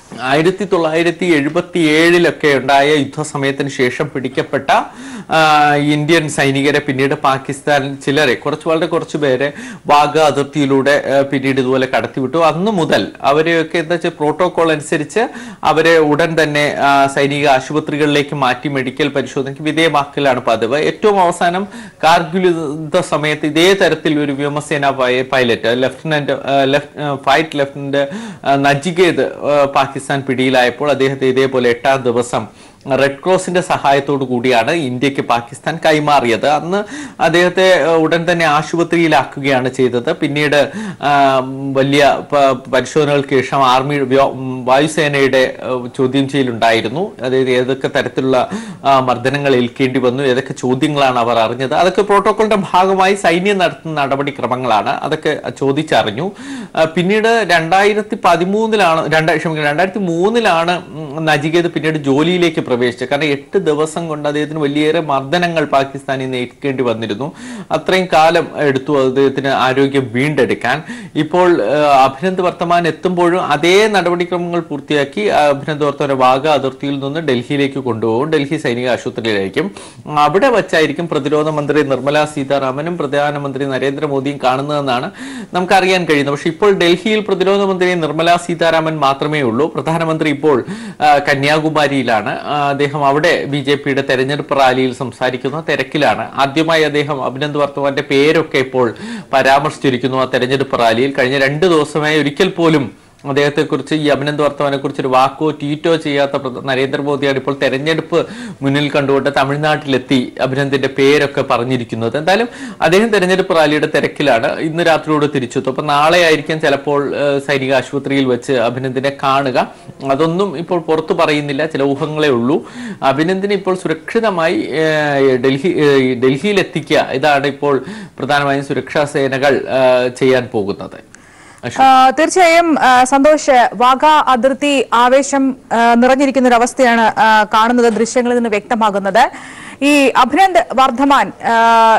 [SPEAKER 3] ആയിരത്തി തൊള്ളായിരത്തി എഴുപത്തി ഏഴിലൊക്കെ ഉണ്ടായ യുദ്ധസമയത്തിന് ശേഷം പിടിക്കപ്പെട്ട ആ, ഇന്ത്യൻ സൈനികരെ പിന്നീട് പാകിസ്ഥാൻ ചിലരെ കുറച്ച് വളരെ കുറച്ച് പേരെ വാഗ അതിർത്തിയിലൂടെ ആ, പിന്നീട് ഇതുപോലെ കടത്തിവിട്ടു അന്ന് മുതൽ അവരെയൊക്കെ എന്താ വെച്ചാൽ പ്രോട്ടോകോൾ അനുസരിച്ച് അവരെ ഉടൻ തന്നെ ആ, സൈനിക ആശുപത്രികളിലേക്ക് മാറ്റി മെഡിക്കൽ പരിശോധനയ്ക്ക് വിധേയമാക്കലാണ് പതിവ് ഏറ്റവും അവസാനം കാർഗിൽ യുദ്ധ സമയത്ത് ഇതേ തരത്തിൽ ഒരു വ്യോമസേന പൈ- പൈലറ്റ് ലഫ്റ്റനന്റ് ആ, ലെഫ്- ആ, ഫ്ലൈറ്റ് ലഫ്റ്റനന്റ് ആ, നജികേത് ആ, പാകിസ്ഥാൻ പിടിയിലായപ്പോൾ അദ്ദേഹത്തെ ഇതേപോലെ എട്ടാം ദിവസം റെഡ് ക്രോസിന്റെ സഹായത്തോടു കൂടിയാണ് ഇന്ത്യക്ക് പാകിസ്ഥാൻ കൈമാറിയത് അന്ന് അദ്ദേഹത്തെ ആ, ഉടൻ തന്നെ ആശുപത്രിയിലാക്കുകയാണ് ചെയ്തത് പിന്നീട് ആ, വലിയ പ- പരിശോധനകൾക്ക് ശേഷം ആർമി വ്യോ- ഉം, വായുസേനയുടെ ആ, ചോദ്യം ചെയ്യലുണ്ടായിരുന്നു അതായത് ഏതൊക്കെ തരത്തിലുള്ള ആ, മർദ്ദനങ്ങൾ ഏൽക്കേണ്ടി വന്നു ഏതൊക്കെ ചോദ്യങ്ങളാണ് അവർ അറിഞ്ഞത് അതൊക്കെ പ്രോട്ടോകോളിന്റെ ഭാഗമായി സൈന്യം നടത്തുന്ന നടപടിക്രമങ്ങളാണ് അതൊക്കെ ചോദിച്ചറിഞ്ഞു ആ, പിന്നീട് രണ്ടായിരത്തി പതിമൂന്നിലാണ് രണ്ടാ ക്ഷമിക്കണം രണ്ടായിരത്തി മൂന്നിലാണ് നജികേത് പിന്നീട് ജോലിയിലേക്ക് പ്രവേശിച്ചത് കാരണം എട്ട് ദിവസം കൊണ്ട് അദ്ദേഹത്തിന് വലിയേറെ മർദ്ദനങ്ങൾ പാകിസ്ഥാനിൽ നിന്ന് ഏൽക്കേണ്ടി വന്നിരുന്നു അത്രയും കാലം എടുത്തു അദ്ദേഹത്തിന് ആരോഗ്യം വീണ്ടെടുക്കാൻ ഇപ്പോൾ ആ, അഭിനന്ദ് വർത്തമാൻ എത്തുമ്പോഴും അതേ നടപടിക്രമങ്ങൾ പൂർത്തിയാക്കി ആ, അഭിനന്ദ് വർത്തമാനെ വാഗ അതിർത്തിയിൽ നിന്ന് ഡൽഹിയിലേക്ക് കൊണ്ടുപോകും ഡൽഹി സൈനിക ആശുപത്രിയിലായിരിക്കും അവിടെ വച്ചായിരിക്കും പ്രതിരോധ മന്ത്രി നിർമ്മല സീതാരാമനും പ്രധാനമന്ത്രി നരേന്ദ്രമോദിയും കാണുന്നതെന്നാണ് നമുക്കറിയാൻ കഴിയുന്നത് പക്ഷെ ഇപ്പോൾ ഡൽഹിയിൽ പ്രതിരോധ മന്ത്രി നിർമ്മല സീതാരാമൻ മാത്രമേ ഉള്ളൂ പ്രധാനമന്ത്രി ഇപ്പോൾ ആ, കന്യാകുമാരിയിലാണ് ആ, അദ്ദേഹം അവിടെ ബി ജെ പിയുടെ തെരഞ്ഞെടുപ്പ് റാലിയിൽ സംസാരിക്കുന്ന തിരക്കിലാണ് ആദ്യമായി അദ്ദേഹം അഭിനന്ദ് വർത്തമാന്റെ പേരൊക്കെ ഇപ്പോൾ പരാമർശിച്ചിരിക്കുന്നു ആ തെരഞ്ഞെടുപ്പ് റാലിയിൽ കഴിഞ്ഞ രണ്ട് ദിവസമായി ഒരിക്കൽ പോലും അദ്ദേഹത്തെ കുറിച്ച് ഈ അഭിനന്ദ് വർത്തമാനെ കുറിച്ച് ഒരു വാക്കോ ട്വീറ്റോ ചെയ്യാത്ത പ്രധ- നരേന്ദ്രമോദിയാണ് ഇപ്പോൾ തെരഞ്ഞെടുപ്പ് മുന്നിൽ കണ്ടുകൊണ്ട് തമിഴ്നാട്ടിലെത്തി അഭിനന്ദിന്റെ പേരൊക്കെ പറഞ്ഞിരിക്കുന്നത് എന്തായാലും അദ്ദേഹം തെരഞ്ഞെടുപ്പ് റാലിയുടെ തിരക്കിലാണ് ഇന്ന് രാത്രിയോട് തിരിച്ചെത്തും അപ്പൊ നാളെ ആയിരിക്കും ചിലപ്പോൾ ഏഹ്, സൈനിക ആശുപത്രിയിൽ വെച്ച് അഭിനന്ദിനെ കാണുക അതൊന്നും ഇപ്പോൾ പുറത്തു പറയുന്നില്ല ചില ഊഹങ്ങളേ ഉള്ളൂ അഭിനന്ദിനെ ഇപ്പോൾ സുരക്ഷിതമായി ഏഹ്, ഡൽഹി ഏഹ്, ഡൽഹിയിൽ എത്തിക്കുക ഇതാണ് ഇപ്പോൾ പ്രധാനമായും സുരക്ഷാ സേനകൾ ഏഹ്, ചെയ്യാൻ പോകുന്നത്
[SPEAKER 5] ആ, തീർച്ചയായും ആ, സന്തോഷ് വാഗ അതിർത്തി ആവേശം ആ, നിറഞ്ഞിരിക്കുന്ന ഒരു അവസ്ഥയാണ് ആ, കാണുന്നത് ദൃശ്യങ്ങളിൽ നിന്ന് വ്യക്തമാകുന്നത് ഈ അഭിനന്ദ് വർദ്ധമാൻ ആ,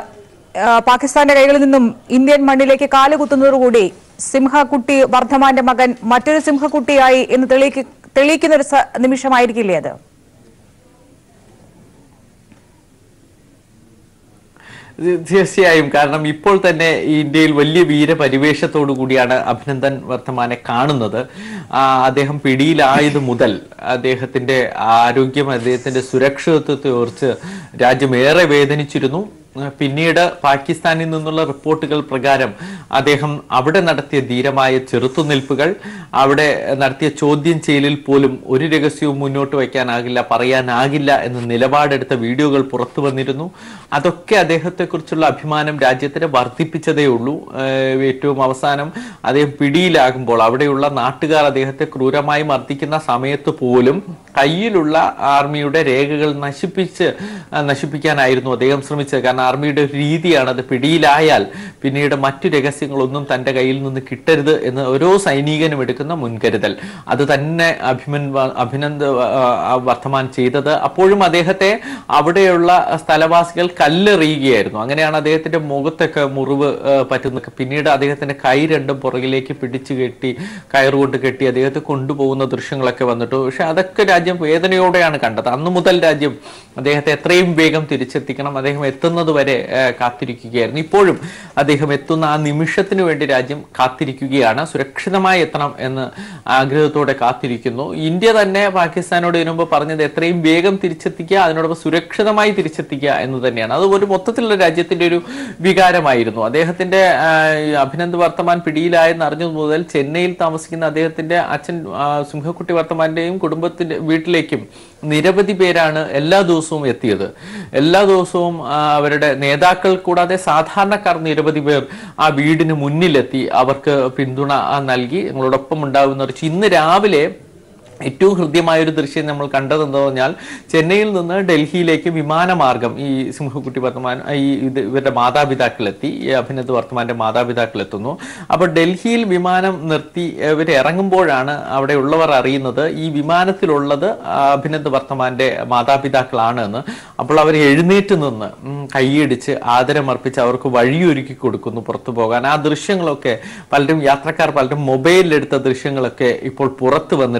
[SPEAKER 5] ആ, പാകിസ്ഥാന്റെ കൈകളിൽ നിന്നും ഇന്ത്യൻ മണ്ണിലേക്ക് കാലുകുത്തുന്നതോടുകൂടി സിംഹക്കുട്ടി വർദ്ധമാന്റെ മകൻ മറ്റൊരു സിംഹക്കുട്ടിയായി എന്ന് തെളിയിക്ക തെളിയിക്കുന്ന ഒരു സ- നിമിഷമായിരിക്കില്ലേ അത്
[SPEAKER 3] ഇത് തീർച്ചയായും കാരണം ഇപ്പോൾ തന്നെ ഈ ഇന്ത്യയിൽ വലിയ വീരപരിവേഷത്തോടു കൂടിയാണ് അഭിനന്ദൻ വർത്തമാനെ കാണുന്നത് ആ, അദ്ദേഹം പിടിയിലായത് മുതൽ അദ്ദേഹത്തിന്റെ ആരോഗ്യം അദ്ദേഹത്തിന്റെ സുരക്ഷിതത്വത്തെ ഓർത്ത് രാജ്യം ഏറെ വേദനിച്ചിരുന്നു പിന്നീട് പാകിസ്ഥാനിൽ നിന്നുള്ള റിപ്പോർട്ടുകൾ പ്രകാരം അദ്ദേഹം അവിടെ നടത്തിയ ധീരമായ ചെറുത്തുനിൽപ്പുകൾ അവിടെ നടത്തിയ ചോദ്യം ചെയ്യലിൽ പോലും ഒരു രഹസ്യവും മുന്നോട്ട് വയ്ക്കാനാകില്ല പറയാനാകില്ല എന്ന നിലപാടെടുത്ത വീഡിയോകൾ പുറത്തു വന്നിരുന്നു അതൊക്കെ അദ്ദേഹത്തെക്കുറിച്ചുള്ള അഭിമാനം രാജ്യത്തിന് വർദ്ധിപ്പിച്ചതേ ഉള്ളൂ ഏഹ് ഏറ്റവും അവസാനം അദ്ദേഹം പിടിയിലാകുമ്പോൾ അവിടെയുള്ള നാട്ടുകാർ അദ്ദേഹത്തെ ക്രൂരമായി മർദ്ദിക്കുന്ന സമയത്ത് പോലും കയ്യിലുള്ള ആർമിയുടെ രേഖകൾ നശിപ്പിച്ച് ആ, നശിപ്പിക്കാനായിരുന്നു അദ്ദേഹം ശ്രമിച്ചത് കാരണം ആർമിയുടെ ഒരു രീതിയാണ് അത് പിടിയിലായാൽ പിന്നീട് മറ്റു രഹസ്യങ്ങളൊന്നും തന്റെ കയ്യിൽ നിന്ന് കിട്ടരുത് എന്ന് ഓരോ സൈനികനും എടുക്കുന്ന മുൻകരുതൽ അത് തന്നെ അഭിമൻ വ- അഭിനന്ദ് വ- ആ, വർത്തമാൻ ചെയ്തത് അപ്പോഴും അദ്ദേഹത്തെ അവിടെയുള്ള സ്ഥലവാസികൾ കല്ലെറിയുകയായിരുന്നു അങ്ങനെയാണ് അദ്ദേഹത്തിന്റെ മുഖത്തൊക്കെ മുറിവ് ആ, പറ്റുന്നത് പിന്നീട് അദ്ദേഹത്തിന്റെ കൈ രണ്ടും പുറകിലേക്ക് പിടിച്ചു കെട്ടി കയറുകൊണ്ട് കെട്ടി അദ്ദേഹത്തെ കൊണ്ടുപോകുന്ന ദൃശ്യങ്ങളൊക്കെ വന്നിട്ടു പക്ഷെ അതൊക്കെ രാജ്യം വേദനയോടെയാണ് കണ്ടത് അന്നു മുതൽ രാജ്യം അദ്ദേഹത്തെ എത്രയും വേഗം തിരിച്ചെത്തിക്കണം അദ്ദേഹം എത്തുന്നത് വരെ ആ, കാത്തിരിക്കുകയായിരുന്നു ഇപ്പോഴും അദ്ദേഹം എത്തുന്ന ആ നിമിഷത്തിന് വേണ്ടി രാജ്യം കാത്തിരിക്കുകയാണ് സുരക്ഷിതമായി എത്തണം എന്ന് ആഗ്രഹത്തോടെ കാത്തിരിക്കുന്നു ഇന്ത്യ തന്നെ പാകിസ്ഥാനോട് ഇതിനു മുമ്പ് പറഞ്ഞത് എത്രയും വേഗം തിരിച്ചെത്തിക്കുക അതിനോടൊപ്പം സുരക്ഷിതമായി തിരിച്ചെത്തിക്കുക എന്ന് തന്നെയാണ് അത് ഒരു മൊത്തത്തിലുള്ള രാജ്യത്തിന്റെ ഒരു വികാരമായിരുന്നു അദ്ദേഹത്തിന്റെ ആ, ഈ അഭിനന്ദ് വർത്തമാൻ പിടിയിലായെന്ന് അറിഞ്ഞതു മുതൽ ചെന്നൈയിൽ താമസിക്കുന്ന അദ്ദേഹത്തിന്റെ അച്ഛൻ ആ, സിംഹക്കുട്ടി വർത്തമാന്റെയും കുടുംബത്തിന്റെ വീട്ടിലേക്കും നിരവധി പേരാണ് എല്ലാ ദിവസവും എത്തിയത് എല്ലാ ദിവസവും ആ, അവരുടെ നേതാക്കൾ കൂടാതെ സാധാരണക്കാർ നിരവധി പേർ ആ വീടിന് മുന്നിലെത്തി അവർക്ക് പിന്തുണ ആ, നൽകി ഞങ്ങളോടൊപ്പം ഉണ്ടാവുന്നവർ ഇന്ന് രാവിലെ ഏറ്റവും ഹൃദ്യമായ ഒരു ദൃശ്യം നമ്മൾ കണ്ടത് എന്താ പറഞ്ഞാൽ ചെന്നൈയിൽ നിന്ന് ഡൽഹിയിലേക്ക് വിമാനമാർഗം ഈ സിംഹക്കുട്ടി വർത്തമാൻ ഈ ഇത് ഇവരുടെ മാതാപിതാക്കൾ എത്തി ഈ അഭിനന്ദ് വർത്തമാന്റെ മാതാപിതാക്കൾ എത്തുന്നു അപ്പോൾ ഡൽഹിയിൽ വിമാനം നിർത്തി ഇവർ ഇറങ്ങുമ്പോഴാണ് അവിടെ ഉള്ളവർ അറിയുന്നത് ഈ വിമാനത്തിലുള്ളത് അഭിനന്ദ് വർത്തമാന്റെ മാതാപിതാക്കളാണ് എന്ന് അപ്പോൾ അവർ എഴുന്നേറ്റ് നിന്ന് ഉം, കൈയടിച്ച് ആദരമർപ്പിച്ച് അവർക്ക് വഴിയൊരുക്കി കൊടുക്കുന്നു പുറത്തു പോകാൻ ആ ദൃശ്യങ്ങളൊക്കെ പലരും യാത്രക്കാർ പലരും മൊബൈലിലെടുത്ത ദൃശ്യങ്ങളൊക്കെ ഇപ്പോൾ പുറത്തു വന്നിട്ടുണ്ട് അത്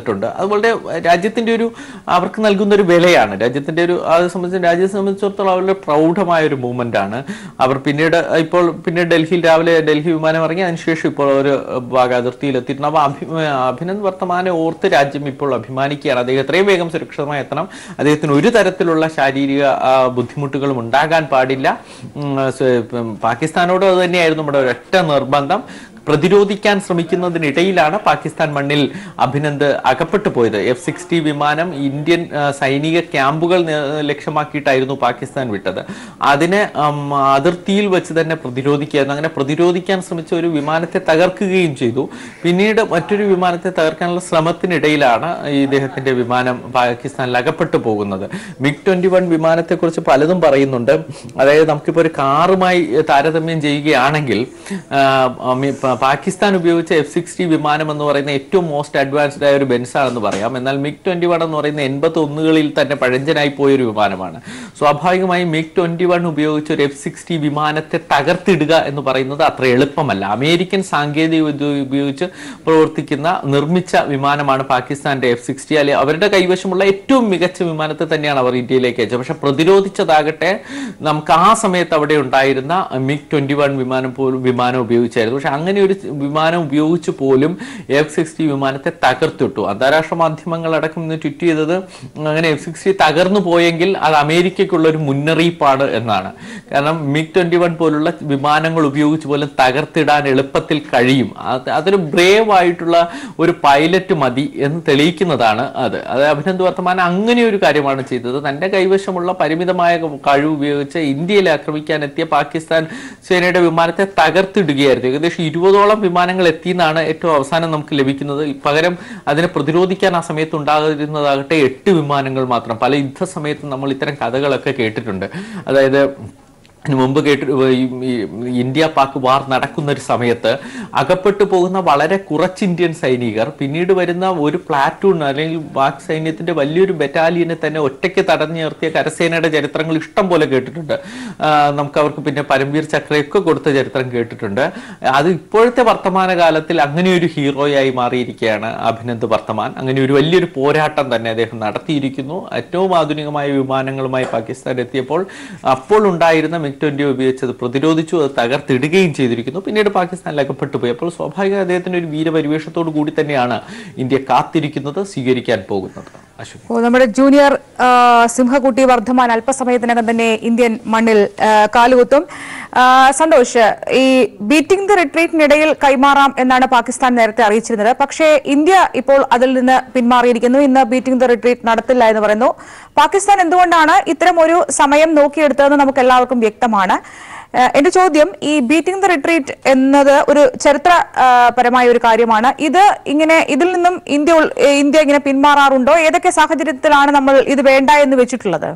[SPEAKER 3] അത് വളരെ രാജ്യത്തിന്റെ ഒരു അവർക്ക് നൽകുന്ന ഒരു വിലയാണ് രാജ്യത്തിന്റെ ഒരു അത് സംബന്ധിച്ച് രാജ്യത്തെ സംബന്ധിച്ചിടത്തോളം അവരുടെ പ്രൗഢമായ ഒരു മൂവ്മെന്റ് ആണ് അവർ പിന്നീട് ഇപ്പോൾ പിന്നീട് ഡൽഹിയിൽ രാവിലെ ഡൽഹി വിമാനം ഇറങ്ങി അതിനുശേഷം ഇപ്പോൾ ഒരു ഭാഗ അതിർത്തിയിൽ എത്തിയിട്ടുണ്ട് അപ്പോൾ അഭി അഭിനന്ദ് വർത്തമാനെ ഓർത്ത് രാജ്യം ഇപ്പോൾ അഭിമാനിക്കുകയാണ് അദ്ദേഹം എത്രയും വേഗം സുരക്ഷിതമായി എത്തണം അദ്ദേഹത്തിന് ഒരു തരത്തിലുള്ള ശാരീരിക ആ, ബുദ്ധിമുട്ടുകളും ഉണ്ടാകാൻ പാടില്ല ഉം, സ- ഇപ്പം പാകിസ്ഥാനോട് അത് തന്നെയായിരുന്നു നമ്മുടെ ഒരൊറ്റ നിർബന്ധം പ്രതിരോധിക്കാൻ ശ്രമിക്കുന്നതിനിടയിലാണ് പാകിസ്ഥാൻ മണ്ണിൽ അഭിനന്ദ് അകപ്പെട്ടു പോയത് എഫ് സിക്സ്റ്റി വിമാനം ഇന്ത്യൻ ആ, സൈനിക ക്യാമ്പുകൾ ന- ലക്ഷ്യമാക്കിയിട്ടായിരുന്നു പാകിസ്ഥാൻ വിട്ടത് അതിനെ ഉം, അതിർത്തിയിൽ വെച്ച് തന്നെ പ്രതിരോധിക്കുകയായിരുന്നു അങ്ങനെ പ്രതിരോധിക്കാൻ ശ്രമിച്ച ഒരു വിമാനത്തെ തകർക്കുകയും ചെയ്തു പിന്നീട് മറ്റൊരു വിമാനത്തെ തകർക്കാനുള്ള ശ്രമത്തിനിടയിലാണ് ഈ ഇദ്ദേഹത്തിന്റെ വിമാനം പാകിസ്ഥാനിൽ അകപ്പെട്ടു പോകുന്നത് മിഗ് ട്വന്റി വൺ വിമാനത്തെക്കുറിച്ച് പലതും പറയുന്നുണ്ട് അതായത് നമുക്കിപ്പോൾ ഒരു കാറുമായി താരതമ്യം ചെയ്യുകയാണെങ്കിൽ ആ, മി- പ- പാകിസ്ഥാൻ ഉപയോഗിച്ച എഫ് സിക്സ്റ്റി വിമാനം എന്ന് പറയുന്ന ഏറ്റവും മോസ്റ്റ് അഡ്വാൻസ്ഡ് ആയ ഒരു ബെൻസ് ആണെന്ന് പറയാം എന്നാൽ മിഗ് ട്വന്റി വൺ എന്ന് പറയുന്ന എൺപത്തി ഒന്നുകളിൽ തന്നെ പഴഞ്ചനായി പോയ ഒരു വിമാനമാണ് സ്വാഭാവികമായും മിഗ് ട്വന്റി വൺ ഉപയോഗിച്ച ഒരു എഫ് സിക്സ്റ്റി വിമാനത്തെ തകർത്തിടുക എന്ന് പറയുന്നത് അത്ര എളുപ്പമല്ല അമേരിക്കൻ സാങ്കേതിക വിദ്യ ഉപയോഗിച്ച് പ്രവർത്തിക്കുന്ന നിർമ്മിച്ച വിമാനമാണ് പാകിസ്ഥാന്റെ എഫ് സിക്സ്റ്റി അല്ലെ അവരുടെ കൈവശമുള്ള ഏറ്റവും മികച്ച വിമാനത്തെ തന്നെയാണ് അവർ ഇന്ത്യയിലേക്ക് അയച്ചത് പക്ഷെ പ്രതിരോധിച്ചതാകട്ടെ നമുക്ക് ആ സമയത്ത് അവിടെ ഉണ്ടായിരുന്ന മിഗ് ട്വന്റി വൺ വിമാനം പോലും വിമാനം ഉപയോഗിച്ചായിരുന്നു പക്ഷെ അങ്ങനെ ഒരു വിമാനം ഉപയോഗിച്ച് പോലും എഫ് സിക്സ്റ്റി വിമാനത്തെ തകർത്തിട്ടു അന്താരാഷ്ട്ര മാധ്യമങ്ങൾ അടക്കം ഇന്ന് ട്വിറ്റ് ചെയ്തത് അങ്ങനെ എഫ് സിക്സ്റ്റി തകർന്നു പോയെങ്കിൽ അത് അമേരിക്കയ്ക്കുള്ള ഒരു മുന്നറിയിപ്പാണ് എന്നാണ് കാരണം മിഗ് ട്വന്റി വൺ പോലുള്ള വിമാനങ്ങൾ ഉപയോഗിച്ച് പോലും തകർത്തിടാൻ എളുപ്പത്തിൽ കഴിയും അത് അതൊരു ബ്രേവ് ആയിട്ടുള്ള ഒരു പൈലറ്റ് മതി എന്ന് തെളിയിക്കുന്നതാണ് അത് അത് അഭിനന്ദ് വർത്തമാൻ അങ്ങനെ ഒരു കാര്യമാണ് ചെയ്തത് തന്റെ കൈവശമുള്ള പരിമിതമായ കഴിവ് ഉപയോഗിച്ച് ഇന്ത്യയിൽ ആക്രമിക്കാൻ എത്തിയ പാകിസ്ഥാൻ സേനയുടെ വിമാനത്തെ തകർത്തിടുകയായിരുന്നു ഏകദേശം ഇരുപതോളം വിമാനങ്ങൾ എത്തിയെന്നാണ് ഏറ്റവും അവസാനം നമുക്ക് ലഭിക്കുന്നത് പകരം അതിനെ പ്രതിരോധിക്കാൻ ആ സമയത്ത് ഉണ്ടാകുന്നതാകട്ടെ എട്ട് വിമാനങ്ങൾ മാത്രം പല യുദ്ധ സമയത്തും നമ്മൾ ഇത്തരം കഥകളൊക്കെ കേട്ടിട്ടുണ്ട് അതായത് ഇതിനു മുമ്പ് കേട്ട് ഈ ഈ ഇന്ത്യ പാക് വാർ നടക്കുന്ന ഒരു സമയത്ത് അകപ്പെട്ടു പോകുന്ന വളരെ കുറച്ച് ഇന്ത്യൻ സൈനികർ പിന്നീട് വരുന്ന ഒരു പ്ലാറ്റൂൺ അല്ലെങ്കിൽ പാക് സൈന്യത്തിന്റെ വലിയൊരു ബറ്റാലിയനെ തന്നെ ഒറ്റയ്ക്ക് തടഞ്ഞു നിർത്തിയ കരസേനയുടെ ചരിത്രങ്ങൾ ഇഷ്ടം പോലെ കേട്ടിട്ടുണ്ട് ആ, നമുക്ക് അവർക്ക് പിന്നെ പരംവീർ ചക്രയൊക്കെ കൊടുത്ത ചരിത്രം കേട്ടിട്ടുണ്ട് അത് ഇപ്പോഴത്തെ വർത്തമാന കാലത്തിൽ അങ്ങനെ ഒരു ഹീറോയായി മാറിയിരിക്കുകയാണ് അഭിനന്ദ് വർത്തമാൻ അങ്ങനെ ഒരു വലിയൊരു പോരാട്ടം തന്നെ അദ്ദേഹം നടത്തിയിരിക്കുന്നു ഏറ്റവും ആധുനികമായ വിമാനങ്ങളുമായി പാകിസ്ഥാൻ എത്തിയപ്പോൾ അപ്പോൾ ഉണ്ടായിരുന്ന മിഗ് ട്വന്റി ഉപയോഗിച്ചത് പ്രതിരോധിച്ചു അത് തകർത്തിടുകയും ചെയ്തിരിക്കുന്നു പിന്നീട് പാകിസ്ഥാനിൽ അകപ്പെട്ടു പോയി അപ്പോൾ സ്വാഭാവിക അദ്ദേഹത്തിന് ഒരു വീരപരിവേഷത്തോടു കൂടി തന്നെയാണ് ഇന്ത്യ കാത്തിരിക്കുന്നത് സ്വീകരിക്കാൻ പോകുന്നത് അശ്വിനി
[SPEAKER 5] ഓ, നമ്മുടെ ജൂനിയർ ആ, സിംഹകുട്ടി വർദ്ധമാൻ അല്പസമയത്തിനകം തന്നെ ഇന്ത്യൻ മണ്ണിൽ ആ, കാലുകുത്തും ആ, സന്തോഷ് ഈ ബീറ്റിംഗ് ദി റിട്രീറ്റിനിടയിൽ കൈമാറാം എന്നാണ് പാകിസ്ഥാൻ നേരത്തെ അറിയിച്ചിരുന്നത് പക്ഷേ ഇന്ത്യ ഇപ്പോൾ അതിൽ നിന്ന് പിന്മാറിയിരിക്കുന്നു ഇന്ന് ബീറ്റിംഗ് ദി റിട്രീറ്റ് നടത്തില്ല എന്ന് പറയുന്നു പാകിസ്ഥാൻ എന്തുകൊണ്ടാണ് ഇത്തരം ഒരു സമയം നോക്കിയെടുത്തതെന്ന് നമുക്ക് എല്ലാവർക്കും വ്യക്തമാണ് ആ, എന്റെ ചോദ്യം ഈ ബീറ്റിംഗ് ദി റിട്രീറ്റ് എന്നത് ഒരു ചരിത്ര ആ, പരമായ ഒരു കാര്യമാണ് ഇത് ഇങ്ങനെ ഇതിൽ നിന്നും ഇന്ത്യ ഉൾ- ഏ, ഇന്ത്യ ഇങ്ങനെ പിന്മാറാറുണ്ടോ ഏതൊക്കെ സാഹചര്യത്തിലാണ് നമ്മൾ ഇത് വേണ്ട എന്ന് വെച്ചിട്ടുള്ളത്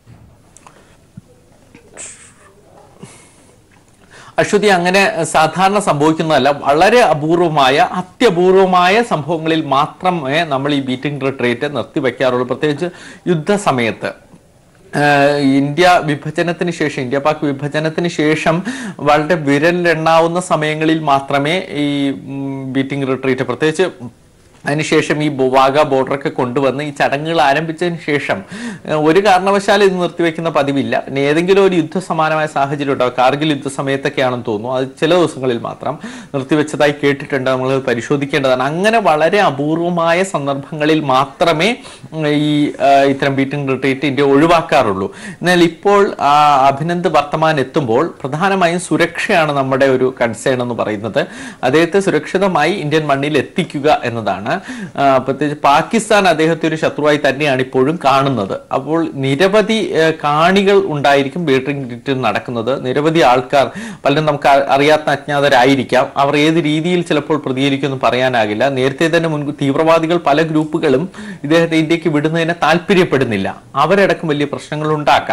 [SPEAKER 3] അശ്വതി അങ്ങനെ സാധാരണ സംഭവിക്കുന്നതല്ല വളരെ അപൂർവമായ അത്യപൂർവമായ സംഭവങ്ങളിൽ മാത്രമേ നമ്മൾ ഈ ബീറ്റിംഗ് റിട്രീറ്റ് നിർത്തിവെക്കാറുള്ളൂ പ്രത്യേകിച്ച് യുദ്ധസമയത്ത് ആഹ് ഇന്ത്യ വിഭജനത്തിന് ശേഷം ഇന്ത്യ പാക് വിഭജനത്തിന് ശേഷം വളരെ വിരലിലെണ്ണാവുന്ന സമയങ്ങളിൽ മാത്രമേ ഈ ബീറ്റിംഗ് റിട്രീറ്റ് പ്രത്യേകിച്ച് അതിനുശേഷം ഈ ബോ- വാഗ ബോർഡറൊക്കെ കൊണ്ടുവന്ന് ഈ ചടങ്ങുകൾ ആരംഭിച്ചതിന് ശേഷം ഏഹ്, ഒരു കാരണവശാലും ഇത് നിർത്തിവെക്കുന്ന പതിവില്ല പിന്നെ ഏതെങ്കിലും ഒരു യുദ്ധസമാനമായ സാഹചര്യം ഉണ്ടാവും കാർഗിൽ യുദ്ധ സമയത്തൊക്കെയാണെന്ന് തോന്നുന്നു അത് ചില ദിവസങ്ങളിൽ മാത്രം നിർത്തിവെച്ചതായി കേട്ടിട്ടുണ്ട് നമ്മൾ പരിശോധിക്കേണ്ടതാണ് അങ്ങനെ വളരെ അപൂർവമായ സന്ദർഭങ്ങളിൽ മാത്രമേ ഉം, ഈ ആ, ഇത്തരം ബീറ്റിംഗ് റിട്രീറ്റ് ഇന്ത്യ ഒഴിവാക്കാറുള്ളൂ എന്നാൽ ഇപ്പോൾ ആ, അഭിനന്ദ് വർത്തമാൻ എത്തുമ്പോൾ പ്രധാനമായും സുരക്ഷയാണ് നമ്മുടെ ഒരു കൺസേൺ എന്ന് പറയുന്നത് അദ്ദേഹത്തെ സുരക്ഷിതമായി ഇന്ത്യൻ മണ്ണിൽ എത്തിക്കുക എന്നതാണ് ആ, പ്രത്യേകിച്ച് പാകിസ്ഥാൻ അദ്ദേഹത്തെ ഒരു ശത്രുവായി തന്നെയാണ് ഇപ്പോഴും കാണുന്നത് അപ്പോൾ നിരവധി ആ, കാണികൾ ഉണ്ടായിരിക്കും ബീറ്റിംഗ് റിട്രീറ്റ് നടക്കുന്നത് നിരവധി ആൾക്കാർ പലരും നമുക്ക് അ- അറിയാത്ത അജ്ഞാതരായിരിക്കാം അവർ ഏത് രീതിയിൽ ചിലപ്പോൾ പ്രതികരിക്കുമെന്ന് പറയാനാകില്ല നേരത്തെ തന്നെ മുൻകൂർ തീവ്രവാദികൾ പല ഗ്രൂപ്പുകളും ഇദ്ദേഹത്തെ ഇന്ത്യക്ക് വിടുന്നതിനെ താല്പര്യപ്പെടുന്നില്ല അവരടക്കം വലിയ പ്രശ്നങ്ങൾ ഉണ്ടാക്കാം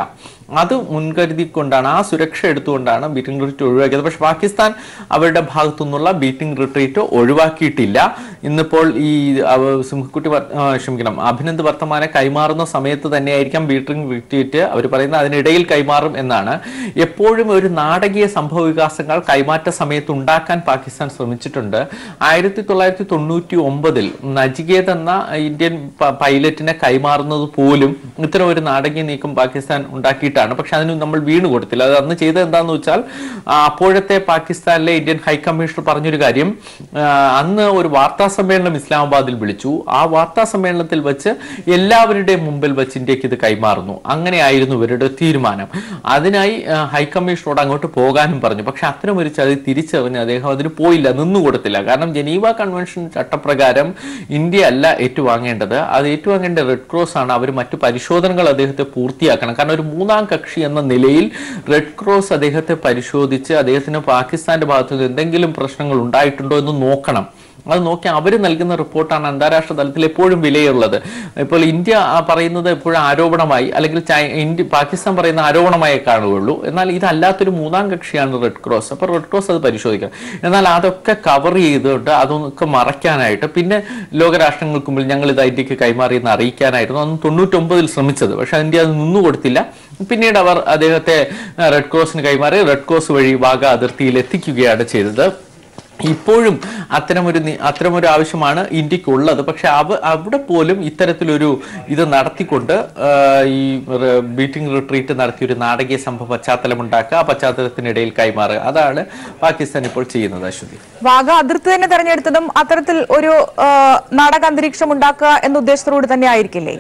[SPEAKER 3] അത് മുൻകരുതിക്കൊണ്ടാണ് ആ സുരക്ഷ എടുത്തുകൊണ്ടാണ് ബീറ്റിംഗ് റിട്രീറ്റ് ഒഴിവാക്കിയത് പക്ഷെ പാകിസ്ഥാൻ അവരുടെ ഭാഗത്തു നിന്നുള്ള ബീറ്റിംഗ് റിട്രീറ്റ് ഒഴിവാക്കിയിട്ടില്ല ഇന്നിപ്പോൾ ഈ അവ- സിംഹക്കുട്ടി വർ- ആ, ക്ഷമിക്കണം അഭിനന്ദ് വർത്തമാനെ കൈമാറുന്ന സമയത്ത് തന്നെയായിരിക്കാം ബീറ്റിംഗ് റിട്രീറ്റ് അവർ പറയുന്നത് അതിനിടയിൽ കൈമാറും എന്നാണ് എപ്പോഴും ഒരു നാടകീയ സംഭവ വികാസങ്ങൾ കൈമാറ്റ സമയത്ത് ഉണ്ടാക്കാൻ പാകിസ്ഥാൻ ശ്രമിച്ചിട്ടുണ്ട് ആയിരത്തി തൊള്ളായിരത്തി തൊണ്ണൂറ്റി ഒമ്പതിൽ നജികേത് എന്ന ഇന്ത്യൻ പ- പൈലറ്റിനെ കൈമാറുന്നത് പോലും ഇത്തരം ഒരു നാടകീയ നീക്കം പാകിസ്ഥാൻ ഉണ്ടാക്കിയിട്ടാണ് പക്ഷെ അതിന് നമ്മൾ വീണു കൊടുത്തില്ല അത് അന്ന് ചെയ്തത് എന്താണെന്ന് വെച്ചാൽ ആ, അപ്പോഴത്തെ പാകിസ്ഥാനിലെ ഇന്ത്യൻ ഹൈക്കമ്മീഷണർ പറഞ്ഞൊരു കാര്യം ആ, അന്ന് ഒരു വാർത്താ സമ്മേളനം ഇസ്ലാമാബാദിൽ വിളിച്ചു ആ വാർത്താ സമ്മേളനത്തിൽ വെച്ച് എല്ലാവരുടെയും മുമ്പിൽ വെച്ച് ഇന്ത്യക്ക് ഇത് കൈമാറുന്നു അങ്ങനെയായിരുന്നു ഇവരുടെ തീരുമാനം അതിനായി ആ, ഹൈക്കമ്മീഷണറോട് അങ്ങോട്ട് പോകാനും പറഞ്ഞു പക്ഷെ അത്തരം ഒരു ചതി തിരിച്ചറിഞ്ഞ് അദ്ദേഹം അതിന് പോയില്ല നിന്നു കൊടുത്തില്ല കാരണം ജനീവ കൺവെൻഷൻ ചട്ടപ്രകാരം ഇന്ത്യ അല്ല ഏറ്റുവാങ്ങേണ്ടത് അത് ഏറ്റുവാങ്ങേണ്ട റെഡ് ക്രോസ് ആണ് അവർ മറ്റു പരിശോധനകൾ അദ്ദേഹത്തെ പൂർത്തിയാക്കണം കാരണം ഒരു മൂന്നാം കക്ഷി എന്ന നിലയിൽ റെഡ് ക്രോസ് അദ്ദേഹത്തെ പരിശോധിച്ച് അദ്ദേഹത്തിന് പാകിസ്ഥാന്റെ ഭാഗത്തു നിന്ന് എന്തെങ്കിലും പ്രശ്നങ്ങൾ ഉണ്ടായിട്ടുണ്ടോ എന്ന് നോക്കണം അത് നോക്കി അവർ നൽകുന്ന റിപ്പോർട്ടാണ് അന്താരാഷ്ട്ര തലത്തിൽ എപ്പോഴും വിലയുള്ളത് ഇപ്പോൾ ഇന്ത്യ ആ പറയുന്നത് എപ്പോഴും ആരോപണമായി അല്ലെങ്കിൽ ചൈ- ഇന്ത്യ പാകിസ്ഥാൻ പറയുന്ന ആരോപണമായേ കാണുകയുള്ളൂ എന്നാൽ ഇതല്ലാത്തൊരു മൂന്നാം കക്ഷിയാണ് റെഡ് ക്രോസ് അപ്പോൾ റെഡ് ക്രോസ് അത് പരിശോധിക്കണം എന്നാൽ അതൊക്കെ കവർ ചെയ്തുകൊണ്ട് അതൊക്കെ മറയ്ക്കാനായിട്ട് പിന്നെ ലോകരാഷ്ട്രങ്ങൾക്ക് മുമ്പിൽ ഞങ്ങൾ ഇത് ഇന്ത്യക്ക് കൈമാറിയെന്ന് അറിയിക്കാനായിരുന്നു അന്ന് തൊണ്ണൂറ്റൊമ്പതിൽ ശ്രമിച്ചത് പക്ഷെ ഇന്ത്യ അത് നിന്നു കൊടുത്തില്ല പിന്നീട് അവർ അദ്ദേഹത്തെ ആ, റെഡ് ക്രോസിന് കൈമാറി റെഡ് ക്രോസ് വഴി വാഗ അതിർത്തിയിൽ എത്തിക്കുകയാണ് ചെയ്തത് ഇപ്പോഴും അത്തരമൊരു നി- അത്തരമൊരു ആവശ്യമാണ് ഇന്ത്യക്കുള്ളത് പക്ഷെ അവ അവിടെ പോലും ഇത്തരത്തിലൊരു ഇത് നടത്തിക്കൊണ്ട് ആ, ഈ റെ- ബീറ്റിംഗ് റിട്രീറ്റ് നടത്തിയ ഒരു നാടകീയ സംഭവ പശ്ചാത്തലം ഉണ്ടാക്കുക ആ പശ്ചാത്തലത്തിനിടയിൽ കൈമാറുക അതാണ് പാകിസ്ഥാൻ ഇപ്പോൾ ചെയ്യുന്നത് അശ്വതി
[SPEAKER 5] വാഗ അതിർത്തി തന്നെ തെരഞ്ഞെടുത്തതും അത്തരത്തിൽ ഒരു ആ, നാടക അന്തരീക്ഷം ഉണ്ടാക്കുക എന്ന ഉദ്ദേശത്തോടുകൂടി തന്നെ ആയിരിക്കില്ലേ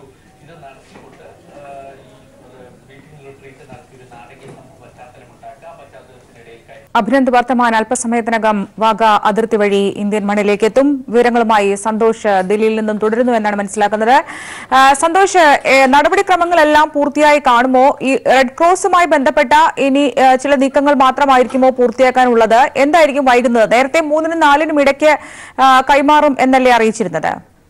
[SPEAKER 5] അഭിനന്ദ് വർത്തമാൻ അല്പസമയത്തിനകം വാഗ അതിർത്തി വഴി ഇന്ത്യൻ മണ്ണിലേക്ക് എത്തും വിവരങ്ങളുമായി സന്തോഷ് ദില്ലിയിൽ നിന്നും തുടരുന്നു എന്നാണ് മനസ്സിലാക്കുന്നത് ആ, സന്തോഷ് ഏ, നടപടിക്രമങ്ങളെല്ലാം പൂർത്തിയായി കാണുമോ ഈ റെഡ് ക്രോസുമായി ബന്ധപ്പെട്ട ഇനി ആ, ചില നീക്കങ്ങൾ മാത്രമായിരിക്കുമോ പൂർത്തിയാക്കാനുള്ളത് എന്തായിരിക്കും വൈകുന്നത് നേരത്തെ മൂന്നിനും നാലിനും ഇടയ്ക്ക് ആ, കൈമാറും എന്നല്ലേ അറിയിച്ചിരുന്നത്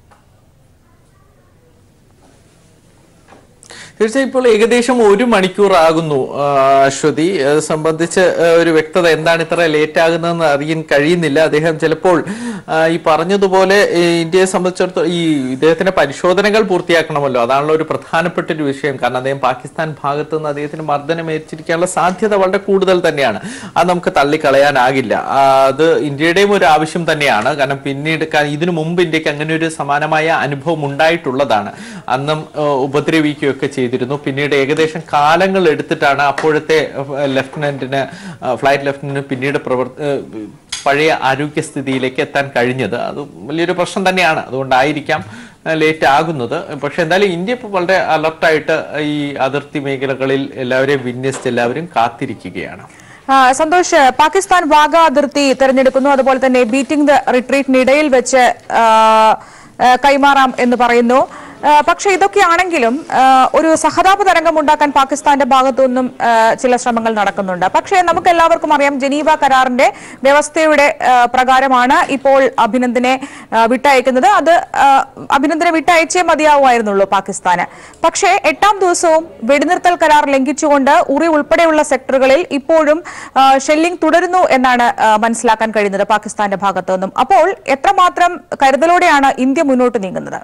[SPEAKER 3] തീർച്ചയായും ഇപ്പോൾ ഏകദേശം ഒരു മണിക്കൂർ ആകുന്നു ആ, അശ്വതി അത് സംബന്ധിച്ച് ആ, ഒരു വ്യക്തത എന്താണ് ഇത്ര ലേറ്റ് ആകുന്നതെന്ന് അറിയാൻ കഴിയുന്നില്ല അദ്ദേഹം ചിലപ്പോൾ ആ, ഈ പറഞ്ഞതുപോലെ ഈ ഇന്ത്യയെ സംബന്ധിച്ചിടത്തോളം ഈ ഇദ്ദേഹത്തിന്റെ പരിശോധനകൾ പൂർത്തിയാക്കണമല്ലോ അതാണല്ലോ ഒരു പ്രധാനപ്പെട്ട ഒരു വിഷയം കാരണം അദ്ദേഹം പാകിസ്ഥാൻ ഭാഗത്ത് നിന്ന് അദ്ദേഹത്തിന് മർദ്ദനം ഏറ്റിരിക്കാനുള്ള സാധ്യത വളരെ കൂടുതൽ തന്നെയാണ് അത് നമുക്ക് തള്ളിക്കളയാനാകില്ല ആ, അത് ഇന്ത്യയുടെയും ഒരു ആവശ്യം തന്നെയാണ് കാരണം പിന്നീട് കാ- ഇതിനു മുമ്പ് ഇന്ത്യക്ക് അങ്ങനെ ഒരു സമാനമായ അനുഭവം ഉണ്ടായിട്ടുള്ളതാണ് അന്നും ആ, ഉപദ്രവിക്കുകയൊക്കെ ചെയ്തിരുന്നു പിന്നീട് ഏകദേശം കാലങ്ങൾ എടുത്തിട്ടാണ് അപ്പോഴത്തെ ആ, ലെഫ്റ്റനന്റിന് ആ, ഫ്ലൈറ്റ് ലെഫ്റ്റനന്റിന് പിന്നീട് പ്രവർ ആ, പഴയ ആരോഗ്യസ്ഥിതിയിലേക്ക് എത്താൻ കഴിഞ്ഞത് അത് വലിയൊരു പ്രശ്നം തന്നെയാണ് അതുകൊണ്ടായിരിക്കാം ലേറ്റ് ആകുന്നത് പക്ഷെ എന്തായാലും ഇന്ത്യ ഇപ്പോൾ വളരെ അലർട്ടായിട്ട് ഈ അതിർത്തി മേഖലകളിൽ എല്ലാവരെയും വിന്യസിച്ച് എല്ലാവരും കാത്തിരിക്കുകയാണ്
[SPEAKER 5] ആ, സന്തോഷ് പാകിസ്ഥാൻ വാഗ അതിർത്തി തെരഞ്ഞെടുക്കുന്നു അതുപോലെ തന്നെ ബീറ്റിംഗ് ദ റിട്രീറ്റിനിടയിൽ വെച്ച് ആ, ആ, കൈമാറാം എന്ന് പറയുന്നു ആ, പക്ഷെ ഇതൊക്കെയാണെങ്കിലും ആ, ഒരു സഹതാപ തരംഗം ഉണ്ടാക്കാൻ പാകിസ്ഥാന്റെ ഭാഗത്തു നിന്നും ആ, ചില ശ്രമങ്ങൾ നടക്കുന്നുണ്ട് പക്ഷേ നമുക്ക് എല്ലാവർക്കും അറിയാം ജനീവ കരാറിന്റെ വ്യവസ്ഥയുടെ ആ, പ്രകാരമാണ് ഇപ്പോൾ അഭിനന്ദനെ ആ, വിട്ടയക്കുന്നത് അത് ആ, അഭിനന്ദനെ വിട്ടയച്ചേ മതിയാവുമായിരുന്നുള്ളൂ പാകിസ്ഥാന് പക്ഷേ എട്ടാം ദിവസവും വെടിനിർത്തൽ കരാർ ലംഘിച്ചുകൊണ്ട് ഉറി ഉൾപ്പെടെയുള്ള സെക്ടറുകളിൽ ഇപ്പോഴും ആ, ഷെല്ലിംഗ് തുടരുന്നു എന്നാണ് ആ, മനസ്സിലാക്കാൻ കഴിയുന്നത് പാകിസ്ഥാന്റെ ഭാഗത്തു നിന്നും അപ്പോൾ എത്രമാത്രം കരുതലോടെയാണ് ഇന്ത്യ മുന്നോട്ട് നീങ്ങുന്നത്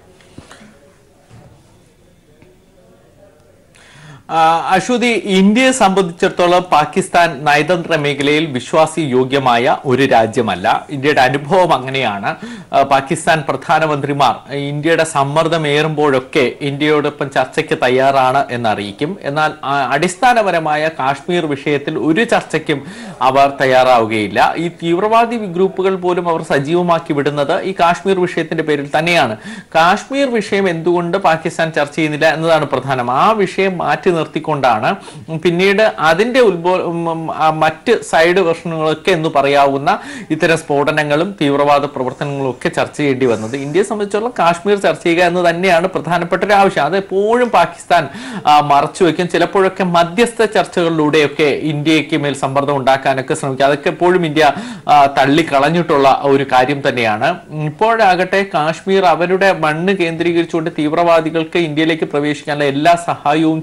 [SPEAKER 3] ആ, അശ്വതി ഇന്ത്യയെ സംബന്ധിച്ചിടത്തോളം പാകിസ്ഥാൻ നയതന്ത്ര മേഖലയിൽ വിശ്വാസയോഗ്യമായ ഒരു രാജ്യമല്ല ഇന്ത്യയുടെ അനുഭവം അങ്ങനെയാണ് ആ, പാകിസ്ഥാൻ പ്രധാനമന്ത്രിമാർ ഇന്ത്യയുടെ സമ്മർദ്ദമേറുമ്പോഴൊക്കെ ഇന്ത്യയോടൊപ്പം ചർച്ചയ്ക്ക് തയ്യാറാണ് എന്നറിയിക്കും എന്നാൽ ആ, അടിസ്ഥാനപരമായ കാശ്മീർ വിഷയത്തിൽ ഒരു ചർച്ചയ്ക്കും അവർ തയ്യാറാവുകയില്ല ഈ തീവ്രവാദി ഗ്രൂപ്പുകൾ പോലും അവർ സജീവമാക്കി വിടുന്നത് ഈ കാശ്മീർ വിഷയത്തിന്റെ പേരിൽ തന്നെയാണ് കാശ്മീർ വിഷയം എന്തുകൊണ്ട് പാകിസ്ഥാൻ ചർച്ച ചെയ്യുന്നില്ല എന്നതാണ് പ്രധാനം ആ വിഷയം മാറ്റി നിർത്തിക്കൊണ്ടാണ് പിന്നീട് അതിന്റെ ഉത്ബോ ഉം, ഉം, ആ മറ്റ് സൈഡ് വെർഷനുകളൊക്കെ എന്ന് പറയാവുന്ന ഇത്തരം സ്ഫോടനങ്ങളും തീവ്രവാദ പ്രവർത്തനങ്ങളും ഒക്കെ ചർച്ച ചെയ്യേണ്ടി വന്നത് ഇന്ത്യയെ സംബന്ധിച്ചിടത്തോളം കാശ്മീർ ചർച്ച ചെയ്യുക എന്ന് തന്നെയാണ് പ്രധാനപ്പെട്ട ഒരു ആവശ്യം അത് എപ്പോഴും പാകിസ്ഥാൻ ആ, മറച്ചു വെക്കും ചിലപ്പോഴൊക്കെ മധ്യസ്ഥ ചർച്ചകളിലൂടെയൊക്കെ ഇന്ത്യക്ക് മേൽ സമ്മർദ്ദം ഉണ്ടാക്കാനൊക്കെ ശ്രമിക്കും അതൊക്കെ എപ്പോഴും ഇന്ത്യ ആ, തള്ളിക്കളഞ്ഞിട്ടുള്ള ഒരു കാര്യം തന്നെയാണ് ഇപ്പോഴാകട്ടെ കാശ്മീർ അവരുടെ മണ്ണ് കേന്ദ്രീകരിച്ചുകൊണ്ട് തീവ്രവാദികൾക്ക് ഇന്ത്യയിലേക്ക് പ്രവേശിക്കാനുള്ള എല്ലാ സഹായവും ചെയ്തു കൊടുക്കും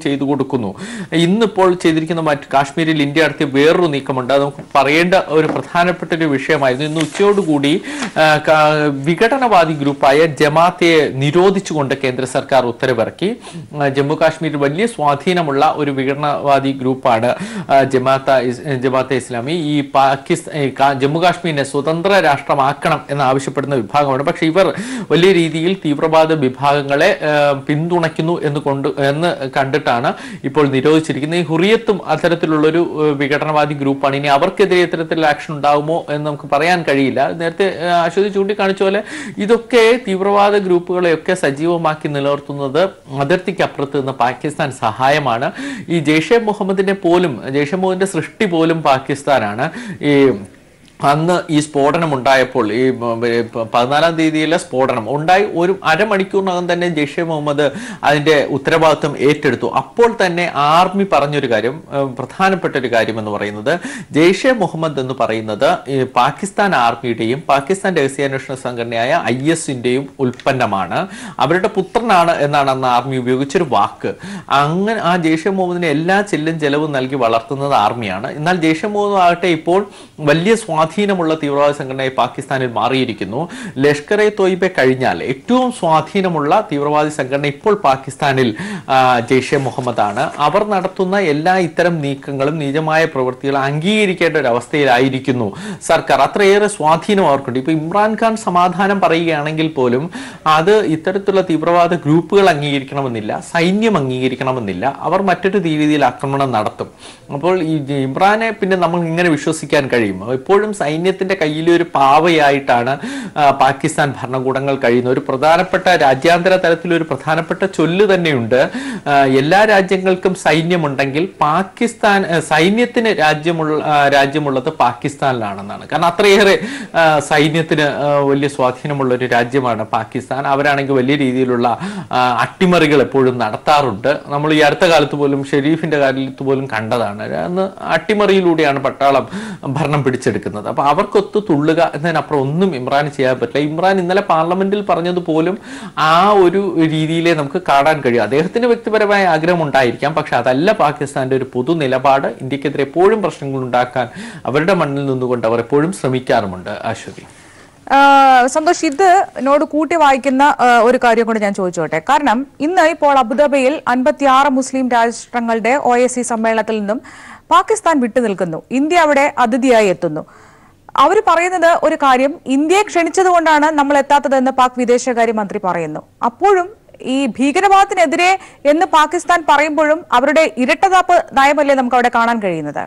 [SPEAKER 3] കൊടുക്കുന്നു ഇന്നിപ്പോൾ ചെയ്തിരിക്കുന്ന മറ്റ് കാശ്മീരിൽ ഇന്ത്യ നടത്തിയ വേറൊരു നീക്കമുണ്ട് അത് നമുക്ക് പറയേണ്ട ഒരു പ്രധാനപ്പെട്ട ഒരു വിഷയമായിരുന്നു ഇന്ന് ഉച്ചയോടുകൂടി ആ, ക- വിഘടനവാദി ഗ്രൂപ്പായ ജമാത്തെ നിരോധിച്ചുകൊണ്ട് കേന്ദ്ര സർക്കാർ ഉത്തരവിറക്കി ആ, ജമ്മു കാശ്മീരിൽ വലിയ സ്വാധീനമുള്ള ഒരു വിഘടനവാദി ഗ്രൂപ്പാണ് ആ, ജമാഅത്ത ഇസ്- ജമാഅത്തെ ഇസ്ലാമി ഈ പാകിസ്ഥാൻ ജമ്മു കാശ്മീരിനെ സ്വതന്ത്ര രാഷ്ട്രമാക്കണം എന്ന് ആവശ്യപ്പെടുന്ന വിഭാഗമാണ് പക്ഷെ ഇവർ വലിയ രീതിയിൽ തീവ്രവാദ വിഭാഗങ്ങളെ ആ, പിന്തുണയ്ക്കുന്നു എന്ന് കൊണ്ട് എന്ന് കണ്ടിട്ടാണ് ഇപ്പോൾ നിരോധിച്ചിരിക്കുന്നത് ഈ ഹുറിയത്തും അത്തരത്തിലുള്ളൊരു ആ, വിഘടനവാദി ഗ്രൂപ്പാണ് ഇനി അവർക്കെതിരെ ഇത്തരത്തിലുള്ള ആക്ഷൻ ഉണ്ടാകുമോ എന്ന് നമുക്ക് പറയാൻ കഴിയില്ല നേരത്തെ ആ, അശ്വതി ചൂണ്ടിക്കാണിച്ച പോലെ ഇതൊക്കെ തീവ്രവാദ ഗ്രൂപ്പുകളെയൊക്കെ സജീവമാക്കി നിലനിർത്തുന്നത് അതിർത്തിക്കപ്പുറത്ത് നിന്ന് പാകിസ്ഥാൻ സഹായമാണ് ഈ ജെയ്ഷെ മുഹമ്മദിനെ പോലും ജെയ്ഷെ മുഹമ്മദിന്റെ സൃഷ്ടി പോലും പാകിസ്ഥാനാണ് ഈ അന്ന് ഈ സ്ഫോടനം ഉണ്ടായപ്പോൾ ഈ ഉം, ഏ, പ- പതിനാലാം തീയതിയിലെ സ്ഫോടനം ഉണ്ടായി ഒരു അരമണിക്കൂറിനകം തന്നെ ജെയ്ഷെ മുഹമ്മദ് അതിന്റെ ഉത്തരവാദിത്വം ഏറ്റെടുത്തു അപ്പോൾ തന്നെ ആർമി പറഞ്ഞൊരു കാര്യം ഏ, പ്രധാനപ്പെട്ട ഒരു കാര്യം എന്ന് പറയുന്നത് ജെയ്ഷെ മുഹമ്മദ് എന്ന് പറയുന്നത് ഈ പാകിസ്ഥാൻ ആർമിയുടെയും പാകിസ്ഥാൻ രഹസ്യാന്വേഷണ സംഘടനയായ ഐ എസിന്റെയും ഉൽപ്പന്നമാണ് അവരുടെ പുത്രനാണ് എന്നാണ് അന്ന് ആർമി ഉപയോഗിച്ചൊരു വാക്ക് അങ്ങനെ ആ ജെയ്ഷെ മുഹമ്മദിനെ എല്ലാ ചെല്ലും ചെലവും നൽകി വളർത്തുന്നത് ആർമിയാണ് എന്നാൽ ജെയ്ഷെ മുഹമ്മദ് ആകട്ടെ ഇപ്പോൾ വലിയ സ്വാധീനമുള്ള തീവ്രവാദ സംഘടനയായി പാകിസ്ഥാനിൽ മാറിയിരിക്കുന്നു ലഷ്കർ എ തോയിബെ കഴിഞ്ഞാൽ ഏറ്റവും സ്വാധീനമുള്ള തീവ്രവാദി സംഘടന ഇപ്പോൾ പാകിസ്ഥാനിൽ ആ, ജെയ്ഷെ മുഹമ്മദ് ആണ് അവർ നടത്തുന്ന എല്ലാ ഇത്തരം നീക്കങ്ങളും നീചമായ പ്രവൃത്തികളും അംഗീകരിക്കേണ്ട ഒരു അവസ്ഥയിലായിരിക്കുന്നു സർക്കാർ അത്രയേറെ സ്വാധീനം അവർക്കുണ്ട് ഇപ്പൊ ഇമ്രാൻഖാൻ സമാധാനം പറയുകയാണെങ്കിൽ പോലും അത് ഇത്തരത്തിലുള്ള തീവ്രവാദ ഗ്രൂപ്പുകൾ അംഗീകരിക്കണമെന്നില്ല സൈന്യം അംഗീകരിക്കണമെന്നില്ല അവർ മറ്റൊരു രീതിയിൽ ആക്രമണം നടത്തും അപ്പോൾ ഈ ഇമ്രാനെ പിന്നെ നമ്മൾ ഇങ്ങനെ വിശ്വസിക്കാൻ കഴിയും എപ്പോഴും സൈന്യത്തിന്റെ കയ്യിലെ ഒരു പാവയായിട്ടാണ് ആ, പാകിസ്ഥാൻ ഭരണകൂടങ്ങൾ കഴിയുന്നത് ഒരു പ്രധാനപ്പെട്ട രാജ്യാന്തര തലത്തിൽ ഒരു പ്രധാനപ്പെട്ട ചൊല്ല് തന്നെയുണ്ട് ആ, എല്ലാ രാജ്യങ്ങൾക്കും സൈന്യമുണ്ടെങ്കിൽ പാകിസ്ഥാൻ ആ, സൈന്യത്തിന് രാജ്യമുള്ള ആ, രാജ്യമുള്ളത് പാകിസ്ഥാനിലാണെന്നാണ് കാരണം അത്രയേറെ ആ, സൈന്യത്തിന് ആ, വലിയ സ്വാധീനമുള്ള ഒരു രാജ്യമാണ് പാകിസ്ഥാൻ അവരാണെങ്കിൽ വലിയ രീതിയിലുള്ള ആ, അട്ടിമറികൾ എപ്പോഴും നടത്താറുണ്ട് നമ്മൾ ഈ അടുത്ത കാലത്ത് പോലും ഷെരീഫിന്റെ കാര്യത്ത് പോലും കണ്ടതാണ് അന്ന് അട്ടിമറിയിലൂടെയാണ് പട്ടാളം ഭരണം പിടിച്ചെടുക്കുന്നത് അപ്പൊ അവർക്കൊത്ത് തുള്ളുക എന്നതിനപ്പുറം ഒന്നും ഇമ്രാൻ ചെയ്യാൻ പറ്റില്ല ഇമ്രാൻ ഇന്നലെ പാർലമെന്റിൽ പറഞ്ഞതുപോലും ആ ഒരു രീതിയിലേ നമുക്ക് കാണാൻ കഴിയും അദ്ദേഹത്തിന് വ്യക്തിപരമായ ആഗ്രഹം ഉണ്ടായിരിക്കാം പക്ഷെ അതല്ല പാകിസ്ഥാന്റെ ഒരു പൊതു നിലപാട് ഇന്ത്യക്കെതിരെ എപ്പോഴും പ്രശ്നങ്ങൾ ഉണ്ടാക്കാൻ അവരുടെ മണ്ണിൽ നിന്നുകൊണ്ട് അവർ എപ്പോഴും ശ്രമിക്കാറുമുണ്ട് അശ്വതി
[SPEAKER 5] ആ, സന്തോഷ് ഇത് നോട് കൂട്ടി വായിക്കുന്ന ആ, ഒരു കാര്യം കൂടി ഞാൻ ചോദിച്ചോട്ടെ കാരണം ഇന്ന് ഇപ്പോൾ അബുദാബിയിൽ അൻപത്തിയാറ് മുസ്ലിം രാഷ്ട്രങ്ങളുടെ ഒ എസ് സി സമ്മേളനത്തിൽ നിന്നും പാകിസ്ഥാൻ വിട്ടുനിൽക്കുന്നു ഇന്ത്യ അവിടെ അതിഥിയായി എത്തുന്നു അവർ പറയുന്നത് ഒരു കാര്യം ഇന്ത്യയെ ക്ഷണിച്ചതുകൊണ്ടാണ് നമ്മൾ എത്താത്തതെന്ന് പാക് വിദേശകാര്യമന്ത്രി പറയുന്നു അപ്പോഴും ഈ ഭീകരവാദത്തിനെതിരെ എന്ന് പാകിസ്ഥാൻ പറയുമ്പോഴും അവരുടെ ഇരട്ടതാപ്പ് നയമല്ലേ നമുക്ക് അവിടെ കാണാൻ കഴിയുന്നത്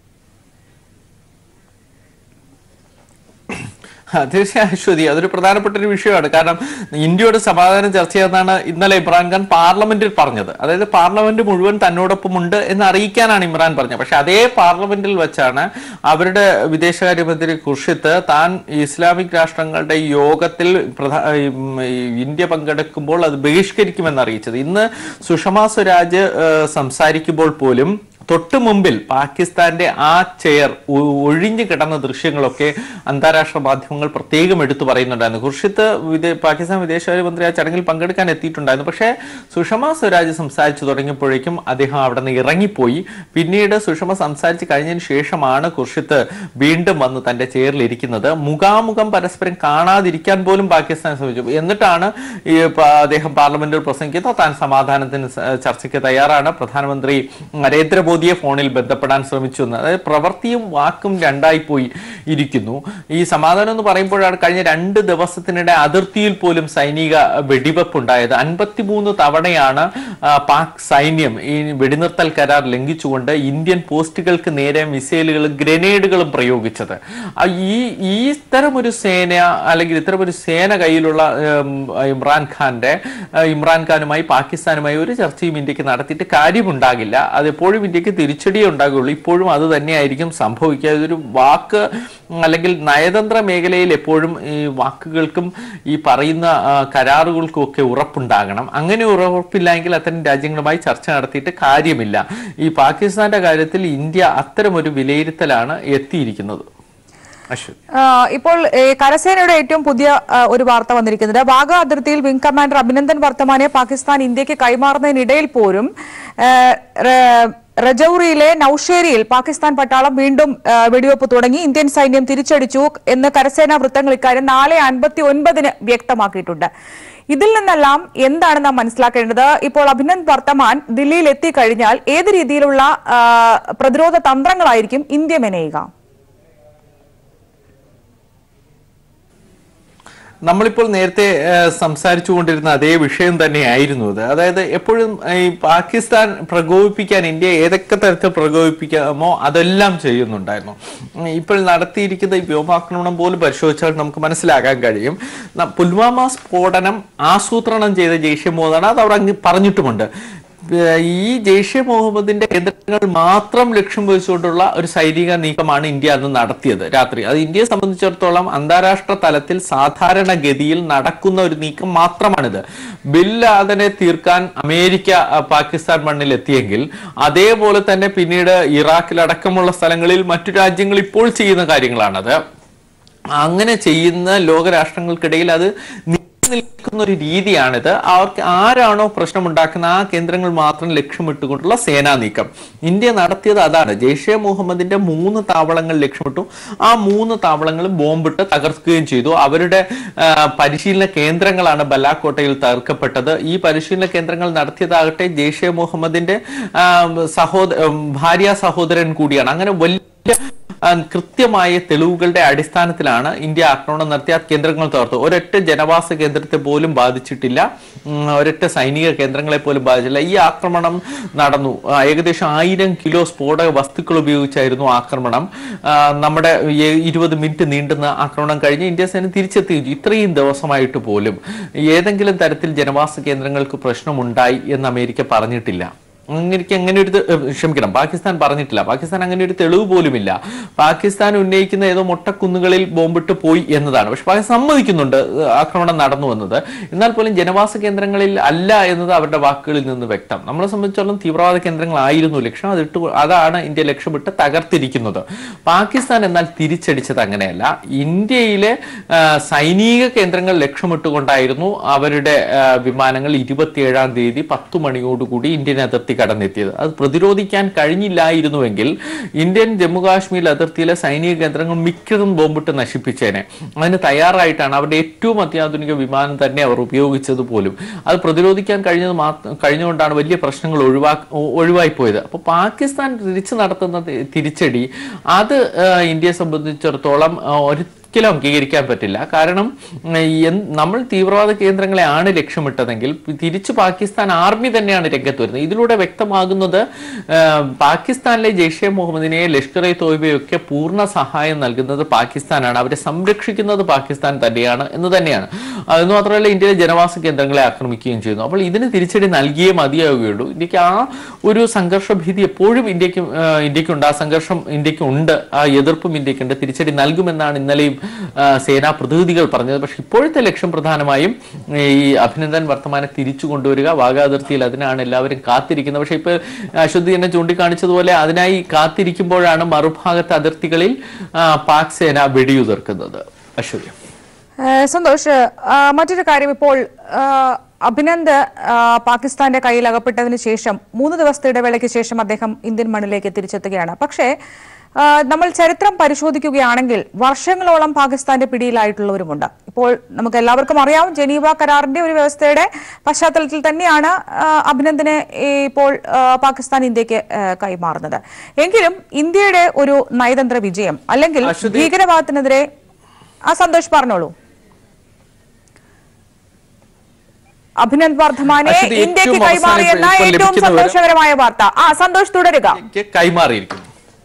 [SPEAKER 3] ആ, തീർച്ചയായും അശ്വതി അതൊരു പ്രധാനപ്പെട്ട ഒരു വിഷയമാണ് കാരണം ഇന്ത്യയോട് സമാധാനം ചർച്ച ചെയ്യുന്നതാണ് ഇന്നലെ ഇമ്രാൻഖാൻ പാർലമെന്റിൽ പറഞ്ഞത് അതായത് പാർലമെന്റ് മുഴുവൻ തന്നോടൊപ്പം ഉണ്ട് എന്ന് അറിയിക്കാനാണ് ഇമ്രാൻ പറഞ്ഞത് പക്ഷെ അതേ പാർലമെന്റിൽ വെച്ചാണ് അവരുടെ വിദേശകാര്യമന്ത്രി ഖുർഷിത്ത് താൻ ഇസ്ലാമിക് രാഷ്ട്രങ്ങളുടെ ഈ യോഗത്തിൽ പ്രധാ- ഉം, ഈ ഇന്ത്യ പങ്കെടുക്കുമ്പോൾ അത് ബഹിഷ്കരിക്കുമെന്ന് അറിയിച്ചത് ഇന്ന് സുഷമ സ്വരാജ് ഏഹ്, സംസാരിക്കുമ്പോൾ പോലും തൊട്ടു മുമ്പിൽ പാകിസ്ഥാന്റെ ആ ചെയർ ഒ- ഒഴിഞ്ഞു കിടന്ന ദൃശ്യങ്ങളൊക്കെ അന്താരാഷ്ട്ര മാധ്യമങ്ങൾ പ്രത്യേകം എടുത്തു പറയുന്നുണ്ടായിരുന്നു ഖുർഷിത്ത് വിദേ പാകിസ്ഥാൻ വിദേശകാര്യമന്ത്രി ആ ചടങ്ങിൽ പങ്കെടുക്കാൻ എത്തിയിട്ടുണ്ടായിരുന്നു പക്ഷേ സുഷമ സ്വരാജ് സംസാരിച്ചു തുടങ്ങിയപ്പോഴേക്കും അദ്ദേഹം അവിടെ നിന്ന് ഇറങ്ങിപ്പോയി പിന്നീട് സുഷമ സംസാരിച്ച് കഴിഞ്ഞതിന് ശേഷമാണ് ഖുർഷിത്ത് വീണ്ടും വന്ന് തന്റെ ചെയറിൽ ഇരിക്കുന്നത് മുഖാമുഖം പരസ്പരം കാണാതിരിക്കാൻ പോലും പാകിസ്ഥാൻ ശ്രമിച്ചു എന്നിട്ടാണ് ഈ പ- അദ്ദേഹം പാർലമെന്റിൽ പ്രസംഗിക്കുന്നത് താൻ സമാധാനത്തിന് സ- ചർച്ചയ്ക്ക് തയ്യാറാണ് പ്രധാനമന്ത്രി നരേന്ദ്രമോദിയെ ഫോണിൽ ബന്ധപ്പെടാൻ ശ്രമിച്ചു എന്ന് അതായത് പ്രവൃത്തിയും വാക്കും രണ്ടായി പോയി ഇരിക്കുന്നു ഈ സമാധാനം എന്ന് പറയുമ്പോഴാണ് കഴിഞ്ഞ രണ്ട് ദിവസത്തിനിടെ അതിർത്തിയിൽ പോലും സൈനിക വെടിവെപ്പ് ഉണ്ടായത് അൻപത്തിമൂന്ന് തവണയാണ് ആ, പാക് സൈന്യം ഈ വെടിനിർത്തൽ കരാർ ലംഘിച്ചുകൊണ്ട് ഇന്ത്യൻ പോസ്റ്റുകൾക്ക് നേരെ മിസൈലുകളും ഗ്രനേഡുകളും പ്രയോഗിച്ചത് ആ, ഈ ഈ ഇത്തരം ഒരു സേന അല്ലെങ്കിൽ ഇത്തരം ഒരു സേന കയ്യിലുള്ള ഉം, ഇമ്രാൻഖാന്റെ ആ, ഇമ്രാൻഖാനുമായി പാകിസ്ഥാനുമായി ഒരു ചർച്ചയും ഇന്ത്യക്ക് നടത്തിയിട്ട് കാര്യമുണ്ടാകില്ല അത് എപ്പോഴും ഇന്ത്യക്ക് തിരിച്ചടിയേ ഉണ്ടാകുള്ളൂ ഇപ്പോഴും അത് തന്നെയായിരിക്കും സംഭവിക്കുക ഇതൊരു വാക്ക് ഉം, അല്ലെങ്കിൽ നയതന്ത്ര മേഖലയിൽ എപ്പോഴും ഈ വാക്കുകൾക്കും ഈ പറയുന്ന ആ, കരാറുകൾക്കും ഒക്കെ ഉറപ്പുണ്ടാകണം അങ്ങനെ ഉറപ്പില്ലെങ്കിൽ അത്തരം രാജ്യങ്ങളുമായി ചർച്ച നടത്തിയിട്ട് കാര്യമില്ല ഈ പാകിസ്ഥാന്റെ കാര്യത്തിൽ ഇന്ത്യ അത്തരം ഒരു വിലയിരുത്തലാണ് എത്തിയിരിക്കുന്നത് അശ്വതി
[SPEAKER 5] ആ, ഇപ്പോൾ ഏ, കരസേനയുടെ ഏറ്റവും പുതിയ ആ, ഒരു വാർത്ത വന്നിരിക്കുന്നത് വാഗ അതിർത്തിയിൽ വിംഗ് കമാൻഡർ അഭിനന്ദൻ വർത്തമാനെ പാകിസ്ഥാൻ ഇന്ത്യക്ക് കൈമാറുന്നതിനിടയിൽ പോലും ഏ, ര- രജൌറിയിലെ നൌഷേരിയിൽ പാകിസ്ഥാൻ പട്ടാളം വീണ്ടും ആ, വെടിവെപ്പ് തുടങ്ങി ഇന്ത്യൻ സൈന്യം തിരിച്ചടിച്ചു എന്ന് കരസേനാ വൃത്തങ്ങൾ ഇക്കാര്യം നാല് അൻപത്തി ഒൻപതിന് വ്യക്തമാക്കിയിട്ടുണ്ട് ഇതിൽ നിന്നെല്ലാം എന്താണ് നാം മനസ്സിലാക്കേണ്ടത് ഇപ്പോൾ അഭിനന്ദ് വർത്തമാൻ ദില്ലിയിൽ എത്തിക്കഴിഞ്ഞാൽ ഏത് രീതിയിലുള്ള ആ, പ്രതിരോധ തന്ത്രങ്ങളായിരിക്കും ഇന്ത്യ മെനയുക
[SPEAKER 3] നമ്മളിപ്പോൾ നേരത്തെ ഏഹ്, സംസാരിച്ചുകൊണ്ടിരുന്ന അതേ വിഷയം തന്നെയായിരുന്നു ഇത് അതായത് എപ്പോഴും ഈ പാകിസ്ഥാൻ പ്രകോപിപ്പിക്കാൻ ഇന്ത്യ ഏതൊക്കെ തരത്തിൽ പ്രകോപിപ്പിക്കാമോ അതെല്ലാം ചെയ്യുന്നുണ്ടായിരുന്നു ഉം, ഇപ്പോൾ നടത്തിയിരിക്കുന്ന ഈ വ്യോമാക്രമണം പോലും പരിശോധിച്ചാൽ നമുക്ക് മനസ്സിലാക്കാൻ കഴിയും ന- പുൽവാമ സ്ഫോടനം ആസൂത്രണം ചെയ്ത ജെയ്ഷെ മുഹമ്മദാണ് അത് അവർ അങ്ങ് പറഞ്ഞിട്ടുമുണ്ട് ഏഹ് ഈ ജെയ്ഷെ മുഹമ്മദിന്റെ കേന്ദ്രങ്ങൾ മാത്രം ലക്ഷ്യം വെച്ചുകൊണ്ടുള്ള ഒരു സൈനിക നീക്കമാണ് ഇന്ത്യ അന്ന് നടത്തിയത് രാത്രി അത് ഇന്ത്യയെ സംബന്ധിച്ചിടത്തോളം അന്താരാഷ്ട്ര തലത്തിൽ സാധാരണഗതിയിൽ നടക്കുന്ന ഒരു നീക്കം മാത്രമാണിത് ബിൽ ലാദനെ തീർക്കാൻ അമേരിക്ക അഹ്, പാകിസ്ഥാൻ മണ്ണിൽ എത്തിയെങ്കിൽ അതേപോലെ തന്നെ പിന്നീട് ഇറാഖിലടക്കമുള്ള സ്ഥലങ്ങളിൽ മറ്റു രാജ്യങ്ങൾ ഇപ്പോൾ ചെയ്യുന്ന കാര്യങ്ങളാണത് അങ്ങനെ ചെയ്യുന്ന ലോകരാഷ്ട്രങ്ങൾക്കിടയിൽ അത് നിൽക്കുന്ന ഒരു രീതിയാണിത് അവർക്ക് ആരാണോ പ്രശ്നമുണ്ടാക്കുന്ന ആ കേന്ദ്രങ്ങൾ മാത്രം ലക്ഷ്യമിട്ടുകൊണ്ടുള്ള സേനാ നീക്കം ഇന്ത്യ നടത്തിയത് അതാണ് ജെയ്ഷെ മുഹമ്മദിന്റെ മൂന്ന് താവളങ്ങൾ ലക്ഷ്യമിട്ടു ആ മൂന്ന് താവളങ്ങളും ബോംബിട്ട് തകർക്കുകയും ചെയ്തു അവരുടെ ആ, പരിശീലന കേന്ദ്രങ്ങളാണ് ബലാക്കോട്ടയിൽ തകർക്കപ്പെട്ടത് ഈ പരിശീലന കേന്ദ്രങ്ങൾ നടത്തിയതാകട്ടെ ജെയ്ഷെ മുഹമ്മദിന്റെ ആ, സഹോദര ഭാര്യ സഹോദരൻ കൂടിയാണ് അങ്ങനെ വലിയ ആ, കൃത്യമായ തെളിവുകളുടെ അടിസ്ഥാനത്തിലാണ് ഇന്ത്യ ആക്രമണം നടത്തിയ ആ കേന്ദ്രങ്ങൾ തകർത്തു ഒരൊറ്റ ജനവാസ കേന്ദ്രത്തെ പോലും ബാധിച്ചിട്ടില്ല ഉം, ഒരൊറ്റ സൈനിക കേന്ദ്രങ്ങളെ പോലും ബാധിച്ചില്ല ഈ ആക്രമണം നടന്നു ആ, ഏകദേശം ആയിരം കിലോ സ്ഫോടക വസ്തുക്കൾ ഉപയോഗിച്ചായിരുന്നു ആക്രമണം ആ, നമ്മുടെ ഏ- ഇരുപത് മിനിറ്റ് നീണ്ടുന്ന ആക്രമണം കഴിഞ്ഞ് ഇന്ത്യ സേന തിരിച്ചെത്തി ഇത്രയും ദിവസമായിട്ട് പോലും ഏതെങ്കിലും തരത്തിൽ ജനവാസ കേന്ദ്രങ്ങൾക്ക് പ്രശ്നമുണ്ടായി എന്ന് അമേരിക്ക പറഞ്ഞിട്ടില്ല അങ്ങനെയൊക്കെ അങ്ങനെ ഒരു തെ- ഏഹ് ക്ഷമിക്കണം പാകിസ്ഥാൻ പറഞ്ഞിട്ടില്ല പാകിസ്ഥാൻ അങ്ങനെ ഒരു തെളിവ് പോലുമില്ല പാകിസ്ഥാൻ ഉന്നയിക്കുന്ന ഏതോ മൊട്ടക്കുന്നുകളിൽ ബോംബിട്ട് പോയി എന്നതാണ് പക്ഷെ പാകിസ്ഥാൻ സമ്മതിക്കുന്നുണ്ട് ഏഹ് ആക്രമണം നടന്നു എന്നത് എന്നാൽ പോലും ജനവാസ കേന്ദ്രങ്ങളിൽ അല്ല എന്നത് അവരുടെ വാക്കുകളിൽ നിന്ന് വ്യക്തം നമ്മളെ സംബന്ധിച്ചിടത്തോളം തീവ്രവാദ കേന്ദ്രങ്ങളായിരുന്നു ലക്ഷ്യം അതിട്ട് അതാണ് ഇന്ത്യ ലക്ഷ്യമിട്ട് തകർത്തിരിക്കുന്നത് പാകിസ്ഥാൻ എന്നാൽ തിരിച്ചടിച്ചത് അങ്ങനെയല്ല ഇന്ത്യയിലെ ആ, സൈനിക കേന്ദ്രങ്ങൾ ലക്ഷ്യമിട്ടുകൊണ്ടായിരുന്നു അവരുടെ ആ, വിമാനങ്ങൾ ഇരുപത്തിയേഴാം തീയതി പത്തു മണിയോടുകൂടി ഇന്ത്യൻ അതിർത്തി കടന്നെത്തിയത് അത് പ്രതിരോധിക്കാൻ കഴിഞ്ഞില്ലായിരുന്നുവെങ്കിൽ ഇന്ത്യൻ ജമ്മു കാശ്മീർ അതിർത്തിയിലെ സൈനിക കേന്ദ്രങ്ങൾ മിക്കതും ബോംബിട്ട് നശിപ്പിച്ചേനെ അതിന് തയ്യാറായിട്ടാണ് അവരുടെ ഏറ്റവും അത്യാധുനിക വിമാനം തന്നെ അവർ ഉപയോഗിച്ചത് പോലും അത് പ്രതിരോധിക്കാൻ കഴിഞ്ഞത് മാത്രം കഴിഞ്ഞുകൊണ്ടാണ് വലിയ പ്രശ്നങ്ങൾ ഒഴിവാ ഒഴിവായി പോയത് അപ്പോൾ പാകിസ്ഥാൻ തിരിച്ചു നടത്തുന്ന തി- തിരിച്ചടി അത് ആ, ഇന്ത്യയെ സംബന്ധിച്ചിടത്തോളം ആ, ഒരിക്കലും അംഗീകരിക്കാൻ പറ്റില്ല കാരണം ഉം, എൻ- നമ്മൾ തീവ്രവാദ കേന്ദ്രങ്ങളെ ആണ് ലക്ഷ്യമിട്ടതെങ്കിൽ തിരിച്ചു പാകിസ്ഥാൻ ആർമി തന്നെയാണ് രംഗത്ത് വരുന്നത് ഇതിലൂടെ വ്യക്തമാകുന്നത് ആ, പാകിസ്ഥാനിലെ ജെയ്ഷെ മുഹമ്മദിനെ ലഷ്കർ എ തോയ്ബയൊക്കെ പൂർണ്ണ സഹായം നൽകുന്നത് പാകിസ്ഥാനാണ് അവരെ സംരക്ഷിക്കുന്നത് പാകിസ്ഥാൻ തന്നെയാണ് എന്ന് തന്നെയാണ് അതെന്ന് മാത്രമല്ല ഇന്ത്യയിലെ ജനവാസ കേന്ദ്രങ്ങളെ ആക്രമിക്കുകയും ചെയ്യുന്നു അപ്പോൾ ഇതിന് തിരിച്ചടി നൽകിയേ മതിയാവുകയുള്ളൂ ഇന്ത്യക്ക് ആ ഒരു സംഘർഷ ഭീതി എപ്പോഴും ഇന്ത്യക്ക് ആ, ഇന്ത്യക്കുണ്ട് ആ സംഘർഷം ഇന്ത്യക്കുണ്ട് ആ എതിർപ്പും ഇന്ത്യക്കുണ്ട് തിരിച്ചടി നൽകുമെന്നാണ് ഇന്നലെയും ആ, സേനാ പ്രതിനിധികൾ പറഞ്ഞത് പക്ഷെ ഇപ്പോഴത്തെ ലക്ഷ്യം പ്രധാനമായും ഈ അഭിനന്ദൻ വർത്തമാനെ തിരിച്ചു കൊണ്ടുവരിക വാഗാ അതിർത്തിയിൽ അതിനാണ് എല്ലാവരും കാത്തിരിക്കുന്നത് പക്ഷെ ഇപ്പൊ അശ്വതി തന്നെ ചൂണ്ടിക്കാണിച്ചതുപോലെ അതിനായി കാത്തിരിക്കുമ്പോഴാണ് മറുഭാഗത്തെ അതിർത്തികളിൽ ആ, പാക് സേന വെടിയുതിർക്കുന്നത് അശ്വതി
[SPEAKER 5] ഏഹ് സന്തോഷ് ആ, മറ്റൊരു കാര്യം ഇപ്പോൾ ആ, അഭിനന്ദ് ആ, പാകിസ്ഥാന്റെ കയ്യിൽ അകപ്പെട്ടതിന് ശേഷം മൂന്ന് ദിവസത്തെ ഇടവേളയ്ക്ക് ശേഷം അദ്ദേഹം ഇന്ത്യൻ മണ്ണിലേക്ക് തിരിച്ചെത്തുകയാണ് പക്ഷേ ആ, നമ്മൾ ചരിത്രം പരിശോധിക്കുകയാണെങ്കിൽ വർഷങ്ങളോളം പാകിസ്ഥാന്റെ പിടിയിലായിട്ടുള്ളവരുമുണ്ട് ഇപ്പോൾ നമുക്ക് എല്ലാവർക്കും അറിയാം ജനീവ കരാറിന്റെ ഒരു വ്യവസ്ഥയുടെ പശ്ചാത്തലത്തിൽ തന്നെയാണ് ആ, അഭിനന്ദിനെ ഈ ഇപ്പോൾ ആ, പാകിസ്ഥാൻ ഇന്ത്യക്ക് ആ, കൈമാറുന്നത് എങ്കിലും ഇന്ത്യയുടെ ഒരു നയതന്ത്ര വിജയം അല്ലെങ്കിൽ
[SPEAKER 3] അശ്വതി-
[SPEAKER 5] ഭീകരവാദത്തിനെതിരെ ആ സന്തോഷ് പറഞ്ഞോളൂ അഭിനന്ദ് വർദ്ധമാനെ
[SPEAKER 3] അശ്വതി, ഏറ്റവും
[SPEAKER 5] ഇന്ത്യക്ക്
[SPEAKER 3] അവസാനം
[SPEAKER 5] കൈമാറിയെന്ന
[SPEAKER 3] ഇപ്പോൾ
[SPEAKER 5] ഏറ്റവും
[SPEAKER 3] ലഭിക്കുന്ന വിവരം-
[SPEAKER 5] സന്തോഷകരമായ വാർത്ത ആ സന്തോഷ് തുടരുക
[SPEAKER 3] ഇന്ത്യക്ക് കൈമാറിയിരിക്കുന്നു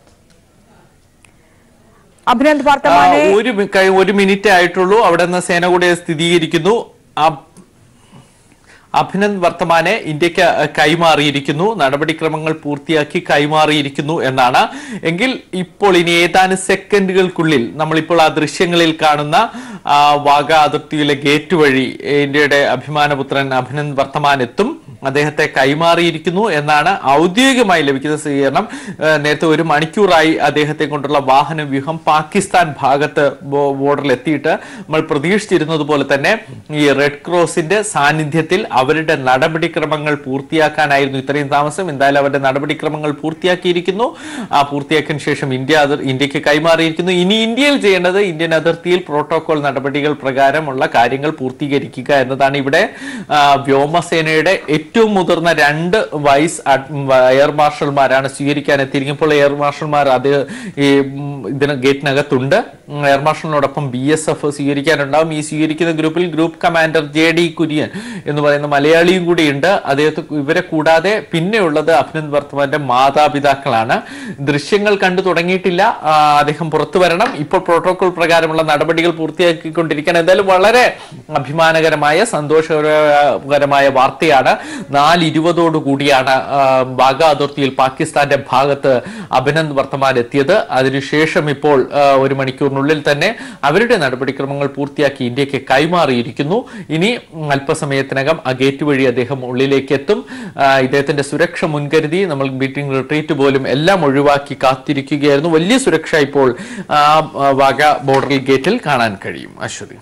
[SPEAKER 5] അഭിനന്ദ്
[SPEAKER 3] ആ,
[SPEAKER 5] വർദ്ധമാനെ
[SPEAKER 3] ഒരു മി- കഴി- ഒരു മിനിറ്റ് ആയിട്ടുള്ളൂ അവിടെ നിന്ന് സേന കൂടെ സ്ഥിരീകരിക്കുന്നു അബ്- അഭിനന്ദ് വർത്തമാനെ ഇന്ത്യക്ക് കൈമാറിയിരിക്കുന്നു നടപടിക്രമങ്ങൾ പൂർത്തിയാക്കി കൈമാറിയിരിക്കുന്നു എന്നാണ് എങ്കിൽ ഇപ്പോൾ ഇനി ഏതാനും സെക്കൻഡുകൾക്കുള്ളിൽ നമ്മളിപ്പോൾ ആ ദൃശ്യങ്ങളിൽ കാണുന്ന ആ, വാഗ അതിർത്തിയിലെ ഗേറ്റ് വഴി ഇന്ത്യയുടെ അഭിമാനപുത്രൻ അഭിനന്ദ് വർത്തമാൻ എത്തും അദ്ദേഹത്തെ കൈമാറിയിരിക്കുന്നു എന്നാണ് ഔദ്യോഗികമായി ലഭിക്കുന്ന സ്വീകരണം ഏഹ് നേരത്തെ ഒരു മണിക്കൂറായി അദ്ദേഹത്തെ കൊണ്ടുള്ള വാഹന വ്യൂഹം പാകിസ്ഥാൻ ഭാഗത്ത് ബോ- ബോർഡറിൽ എത്തിയിട്ട് നമ്മൾ പ്രതീക്ഷിച്ചിരുന്നത് പോലെ തന്നെ ഈ റെഡ് ക്രോസിന്റെ സാന്നിധ്യത്തിൽ അവരുടെ നടപടിക്രമങ്ങൾ പൂർത്തിയാക്കാനായിരുന്നു ഇത്രയും താമസം എന്തായാലും അവരുടെ നടപടിക്രമങ്ങൾ പൂർത്തിയാക്കിയിരിക്കുന്നു ആ പൂർത്തിയാക്കിയതിനു ശേഷം ഇന്ത്യ അതിർ ഇന്ത്യക്ക് കൈമാറിയിരിക്കുന്നു ഇനി ഇന്ത്യയിൽ ചെയ്യേണ്ടത് ഇന്ത്യൻ അതിർത്തിയിൽ പ്രോട്ടോകോൾ നടപടികൾ പ്രകാരമുള്ള കാര്യങ്ങൾ പൂർത്തീകരിക്കുക എന്നതാണ് ഇവിടെ ആ, വ്യോമസേനയുടെ ഏറ്റവും മുതിർന്ന രണ്ട് വൈസ് അഡ്- എയർ മാർഷൽമാരാണ് സ്വീകരിക്കാൻ എത്തിയിരിക്കുമ്പോൾ എയർ മാർഷൽമാർ അത് ഈ ഉം, ഇതിന് ഗേറ്റിനകത്തുണ്ട് ഉം, എയർ മാർഷലിനോടൊപ്പം ബി എസ് എഫ് സ്വീകരിക്കാനുണ്ടാവും ഈ സ്വീകരിക്കുന്ന ഗ്രൂപ്പിൽ group commander J D Kurian എന്ന് പറയുന്ന മലയാളിയും കൂടിയുണ്ട് അദ്ദേഹത്തെ ഇവരെ കൂടാതെ പിന്നെ ഉള്ളത് അഭിനന്ദ് വർത്തമാന്റെ മാതാപിതാക്കളാണ് ദൃശ്യങ്ങൾ കണ്ടു തുടങ്ങിയിട്ടില്ല ആ, അദ്ദേഹം പുറത്തു വരണം ഇപ്പോൾ പ്രോട്ടോകോൾ പ്രകാരമുള്ള നടപടികൾ പൂർത്തിയാക്കിക്കൊണ്ടിരിക്കുകയാണ് എന്തായാലും വളരെ അഭിമാനകരമായ സന്തോഷകരമായ വാർത്തയാണ് നാലിരുപതോടു കൂടിയാണ് ആ, വാഗ അതിർത്തിയിൽ പാകിസ്ഥാന്റെ ഭാഗത്ത് അഭിനന്ദ് വർത്തമാൻ എത്തിയത് അതിനുശേഷം ഇപ്പോൾ ആ, ഒരു മണിക്കൂറിനുള്ളിൽ തന്നെ അവരുടെ നടപടിക്രമങ്ങൾ പൂർത്തിയാക്കി ഇന്ത്യക്ക് കൈമാറിയിരിക്കുന്നു ഇനി ഉം, അല്പസമയത്തിനകം ആ ഗേറ്റ് വഴി അദ്ദേഹം ഉള്ളിലേക്ക് എത്തും ആ, ഇദ്ദേഹത്തിന്റെ സുരക്ഷ മുൻകരുതി നമ്മൾ മീറ്റിംഗ് റിട്രീറ്റ് പോലും എല്ലാം ഒഴിവാക്കി കാത്തിരിക്കുകയായിരുന്നു വലിയ സുരക്ഷ ഇപ്പോൾ ആ, ആ, വാഗ ബോർഡറിൽ ഗേറ്റിൽ കാണാൻ കഴിയും അശ്വതി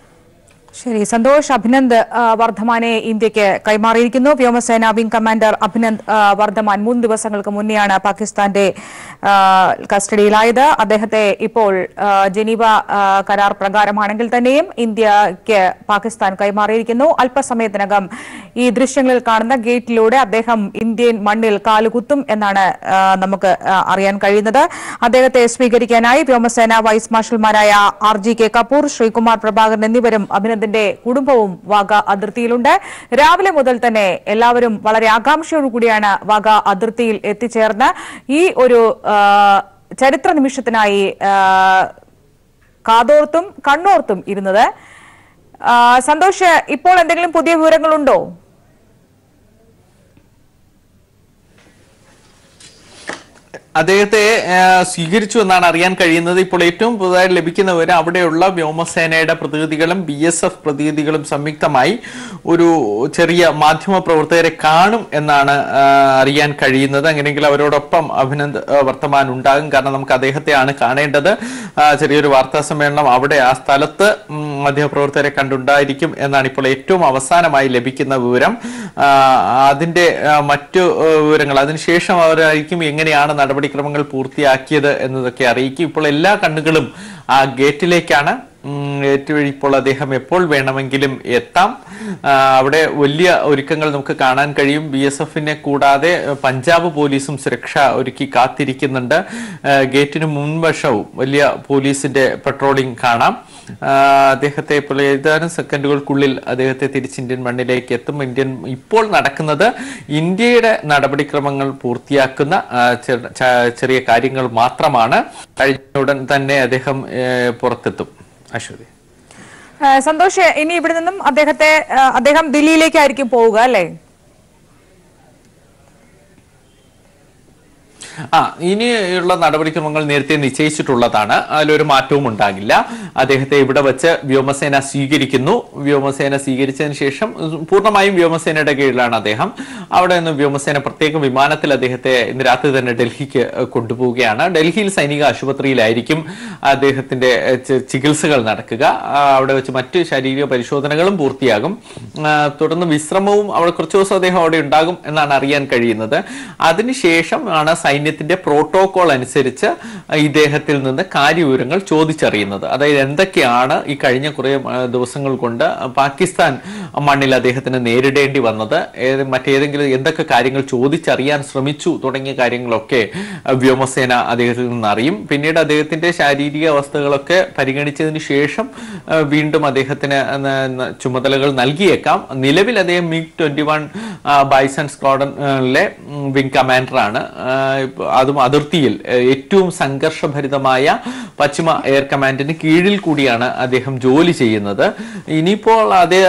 [SPEAKER 5] ശരി സന്തോഷ് അഭിനന്ദ് ആ, വർദ്ധമാനെ ഇന്ത്യക്ക് കൈമാറിയിരിക്കുന്നു വ്യോമസേന വിംഗ് കമാൻഡർ അഭിനന്ദ് ആ, വർദ്ധമാൻ മൂന്ന് ദിവസങ്ങൾക്ക് മുന്നെയാണ് പാകിസ്ഥാന്റെ ആ, കസ്റ്റഡിയിലായത് അദ്ദേഹത്തെ ഇപ്പോൾ ആ, ജനീവ ആ, കരാർ പ്രകാരമാണെങ്കിൽ തന്നെയും ഇന്ത്യക്ക് പാകിസ്ഥാൻ കൈമാറിയിരിക്കുന്നു അല്പസമയത്തിനകം ഈ ദൃശ്യങ്ങളിൽ കാണുന്ന ഗേറ്റിലൂടെ അദ്ദേഹം ഇന്ത്യൻ മണ്ണിൽ കാലുകുത്തും എന്നാണ് ആ, നമുക്ക് ആ, അറിയാൻ കഴിയുന്നത് അദ്ദേഹത്തെ സ്വീകരിക്കാനായി വ്യോമസേന വൈസ് മാർഷൽമാരായ R G K Kapoor Sreekumar Prabhakaran എന്നിവരും അഭിനന്ദന്റെ കുടുംബവും വാഗ അതിർത്തിയിലുണ്ട് രാവിലെ മുതൽ തന്നെ എല്ലാവരും വളരെ ആകാംക്ഷയോടുകൂടിയാണ് വാഗ അതിർത്തിയിൽ എത്തിച്ചേർന്ന് ഈ ഒരു ആ, ചരിത്ര നിമിഷത്തിനായി ആ, കാതോർത്തും കണ്ണോർത്തും ഇരുന്നത് ആ, സന്തോഷ് ഇപ്പോൾ എന്തെങ്കിലും പുതിയ വിവരങ്ങളുണ്ടോ
[SPEAKER 3] അദ്ദേഹത്തെ ആ, സ്വീകരിച്ചു എന്നാണ് അറിയാൻ കഴിയുന്നത് ഇപ്പോൾ ഏറ്റവും പുതുതായി ലഭിക്കുന്ന വിവരം അവിടെയുള്ള വ്യോമസേനയുടെ പ്രതിനിധികളും ബി എസ് എഫ് പ്രതിനിധികളും സംയുക്തമായി ഒരു ചെറിയ മാധ്യമ പ്രവർത്തകരെ കാണും എന്നാണ് ആ, അറിയാൻ കഴിയുന്നത് അങ്ങനെയെങ്കിൽ അവരോടൊപ്പം അഭിനന്ദ് ആ, വർത്തമാൻ ഉണ്ടാകും കാരണം നമുക്ക് അദ്ദേഹത്തെയാണ് കാണേണ്ടത് ആ, ചെറിയൊരു വാർത്താ സമ്മേളനം അവിടെ ആ സ്ഥലത്ത് ഉം, മാധ്യമപ്രവർത്തകരെ കണ്ടുണ്ടായിരിക്കും എന്നാണ് ഇപ്പോൾ ഏറ്റവും അവസാനമായി ലഭിക്കുന്ന വിവരം ആ, അതിന്റെ ആ, മറ്റു ആ, വിവരങ്ങൾ അതിനുശേഷം അവരായിരിക്കും എങ്ങനെയാണ് നടപടിക്രമങ്ങൾ പൂർത്തിയാക്കിയത് എന്നതൊക്കെ അറിയിക്കും ഇപ്പോൾ എല്ലാ കണ്ണുകളും ആ ഗേറ്റിലേക്കാണ് ഉം, ഗേറ്റ് വഴി ഇപ്പോൾ അദ്ദേഹം എപ്പോൾ വേണമെങ്കിലും എത്താം ആ, അവിടെ വലിയ ഒരുക്കങ്ങൾ നമുക്ക് കാണാൻ കഴിയും ബി എസ് എഫിനെ കൂടാതെ ആ, പഞ്ചാബ് പോലീസും സുരക്ഷ ഒരുക്കി കാത്തിരിക്കുന്നുണ്ട് ആ, ഗേറ്റിന് മുൻവശവും വലിയ പോലീസിന്റെ പെട്രോളിംഗ് കാണാം ആ, അദ്ദേഹത്തെ ഇപ്പോൾ ഏതാനും സെക്കൻഡുകൾക്കുള്ളിൽ അദ്ദേഹത്തെ തിരിച്ച് ഇന്ത്യൻ മണ്ണിലേക്ക് എത്തും ഇന്ത്യൻ ഇപ്പോൾ നടക്കുന്നത് ഇന്ത്യയുടെ നടപടിക്രമങ്ങൾ പൂർത്തിയാക്കുന്ന ആ, ചെറ- ച- ചെറിയ കാര്യങ്ങൾ മാത്രമാണ് കഴിഞ്ഞ ഉടൻ തന്നെ അദ്ദേഹം ഏ, പുറത്തെത്തും അശ്വതി
[SPEAKER 5] ആ, സന്തോഷ് ഇനി ഇവിടെ നിന്നും അദ്ദേഹത്തെ ആ, അദ്ദേഹം ദില്ലിയിലേക്കായിരിക്കും പോവുക അല്ലേ
[SPEAKER 3] ആ ഇനിയുള്ള നടപടിക്രമങ്ങൾ നേരത്തെ നിശ്ചയിച്ചിട്ടുള്ളതാണ് അതിലൊരു മാറ്റവും ഉണ്ടാകില്ല അദ്ദേഹത്തെ ഇവിടെ വെച്ച് വ്യോമസേന സ്വീകരിക്കുന്നു വ്യോമസേന സ്വീകരിച്ചതിന് ശേഷം പൂർണ്ണമായും വ്യോമസേനയുടെ കീഴിലാണ് അദ്ദേഹം അവിടെ നിന്ന് വ്യോമസേന പ്രത്യേക വിമാനത്തിൽ അദ്ദേഹത്തെ ഇന്ന് രാത്രി തന്നെ ഡൽഹിക്ക് കൊണ്ടുപോവുകയാണ് ഡൽഹിയിൽ സൈനിക ആശുപത്രിയിലായിരിക്കും അദ്ദേഹത്തിന്റെ ഏഹ്, ചി- ചികിത്സകൾ നടക്കുക ആ, അവിടെ വെച്ച് മറ്റ് ശാരീരിക പരിശോധനകളും പൂർത്തിയാകും ആ, തുടർന്ന് വിശ്രമവും അവിടെ കുറച്ച് ദിവസം അദ്ദേഹം അവിടെ ഉണ്ടാകും എന്നാണ് അറിയാൻ കഴിയുന്നത് അതിനുശേഷം ആണ് സൈന്യത്തിന്റെ പ്രോട്ടോകോൾ അനുസരിച്ച് ഇദ്ദേഹത്തിൽ നിന്ന് കാര്യവിവരങ്ങൾ ചോദിച്ചറിയുന്നത് അതായത് എന്തൊക്കെയാണ് ഈ കഴിഞ്ഞ കുറെ ആ, ദിവസങ്ങൾ കൊണ്ട് പാകിസ്ഥാൻ മണ്ണിൽ അദ്ദേഹത്തിന് നേരിടേണ്ടി വന്നത് ഏത് മറ്റേതെങ്കിലും എന്തൊക്കെ കാര്യങ്ങൾ ചോദിച്ചറിയാൻ ശ്രമിച്ചു തുടങ്ങിയ കാര്യങ്ങളൊക്കെ ആ, വ്യോമസേന അദ്ദേഹത്തിൽ നിന്ന് അറിയും പിന്നീട് അദ്ദേഹത്തിന്റെ ശാരീരിക അവസ്ഥകളൊക്കെ പരിഗണിച്ചതിന് ശേഷം ആ, വീണ്ടും അദ്ദേഹത്തിന് ന- ന- ചുമതലകൾ നൽകിയേക്കാം നിലവിൽ അദ്ദേഹം മിഗ് ട്വന്റി വൺ ബൈസൺ സ്ക്വാഡനിലെ വിംഗ് കമാൻഡറാണ് ഇപ്പോ അതും അതിർത്തിയിൽ ആ, ഏറ്റവും സംഘർഷഭരിതമായ പശ്ചിമ എയർ കമാൻഡിന് കീഴിൽ കൂടിയാണ് അദ്ദേഹം ജോലി ചെയ്യുന്നത് ഇനിയിപ്പോൾ അതേ സ്ഥലത്ത്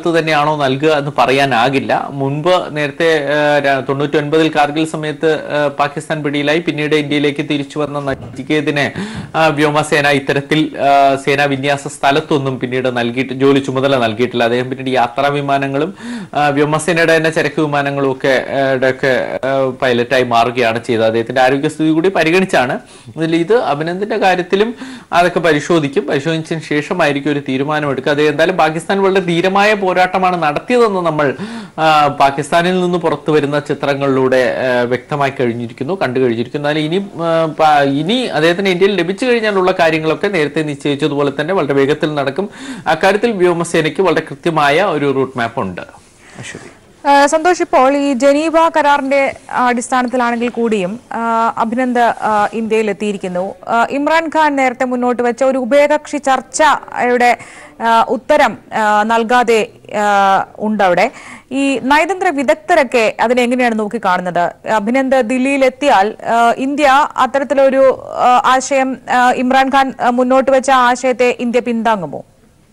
[SPEAKER 3] സമയത്ത് തന്നെയാണോ നൽകുക എന്ന് പറയാനാകില്ല മുൻപ് നേരത്തെ തൊണ്ണൂറ്റി ഒൻപതിൽ കാർഗിൽ സമയത്ത് ആ, പാകിസ്ഥാൻ പിടിയിലായി പിന്നീട് ഇന്ത്യയിലേക്ക് തിരിച്ചു വന്ന നച്ചികേതിനെ ആ, വ്യോമസേന ഇത്തരത്തിൽ ആ, സേനാ വിന്യാസ സ്ഥലത്തൊന്നും പിന്നീട് നൽകിയിട്ട് ജോലി ചുമതല നൽകിയിട്ടില്ല അദ്ദേഹം പിന്നീട് യാത്രാ വിമാനങ്ങളും ആ, വ്യോമസേനയുടെ തന്നെ ചരക്ക് വിമാനങ്ങളും ഒക്കെ ആ, യുടെ ഒക്കെ ആ, പൈലറ്റായി മാറുകയാണ് ചെയ്തത് അദ്ദേഹത്തിന്റെ ആരോഗ്യസ്ഥിതി കൂടി പരിഗണിച്ചാണ് ഇതിൽ ഇത് അഭിനന്ദിന്റെ കാര്യത്തിലും അതൊക്കെ പരിശോധിക്കും പരിശോധിച്ചതിന് ശേഷമായിരിക്കും ഒരു തീരുമാനമെടുക്കുക അത് എന്തായാലും പാകിസ്ഥാൻ വളരെ ധീരമായ പോരാട്ടമാണ് നടത്തിയതെന്ന് നമ്മൾ ആ, പാകിസ്ഥാനിൽ നിന്ന് പുറത്തു വരുന്ന ചിത്രങ്ങളിലൂടെ ആ, വ്യക്തമായി കഴിഞ്ഞിരിക്കുന്നു കണ്ടു കഴിഞ്ഞിരിക്കുന്നു എന്നാൽ ഇനി ആ, പ- ഇനി അദ്ദേഹത്തിന് ഇന്ത്യയിൽ ലഭിച്ചു കഴിഞ്ഞാലുള്ള കാര്യങ്ങളൊക്കെ നേരത്തെ നിശ്ചയിച്ചതുപോലെ തന്നെ വളരെ വേഗത്തിൽ നടക്കും അക്കാര്യത്തിൽ വ്യോമസേനയ്ക്ക് വളരെ കൃത്യമായ ഒരു റൂട്ട് മാപ്പ് ഉണ്ട് അശ്വതി
[SPEAKER 5] ആ, സന്തോഷ് ഇപ്പോൾ ഈ ജനീവ കരാറിന്റെ അടിസ്ഥാനത്തിലാണെങ്കിൽ കൂടിയും ആ, അഭിനന്ദ് ആ, ഇന്ത്യയിൽ എത്തിയിരിക്കുന്നു ആ, ഇമ്രാൻഖാൻ നേരത്തെ മുന്നോട്ട് വെച്ച ഒരു ഉഭയകക്ഷി ചർച്ചയുടെ ആ, ഉത്തരം ആ, നൽകാതെ ആ, ഉണ്ടവിടെ ഈ നയതന്ത്ര വിദഗ്ധരൊക്കെ അതിനെങ്ങനെയാണ് നോക്കിക്കാണുന്നത് അഭിനന്ദ് ദില്ലിയിൽ എത്തിയാൽ ആ, ഇന്ത്യ അത്തരത്തിലൊരു ആ, ആശയം ആ, ഇമ്രാൻഖാൻ ആ, മുന്നോട്ട് വെച്ച ആശയത്തെ ഇന്ത്യ പിന്താങ്ങുമോ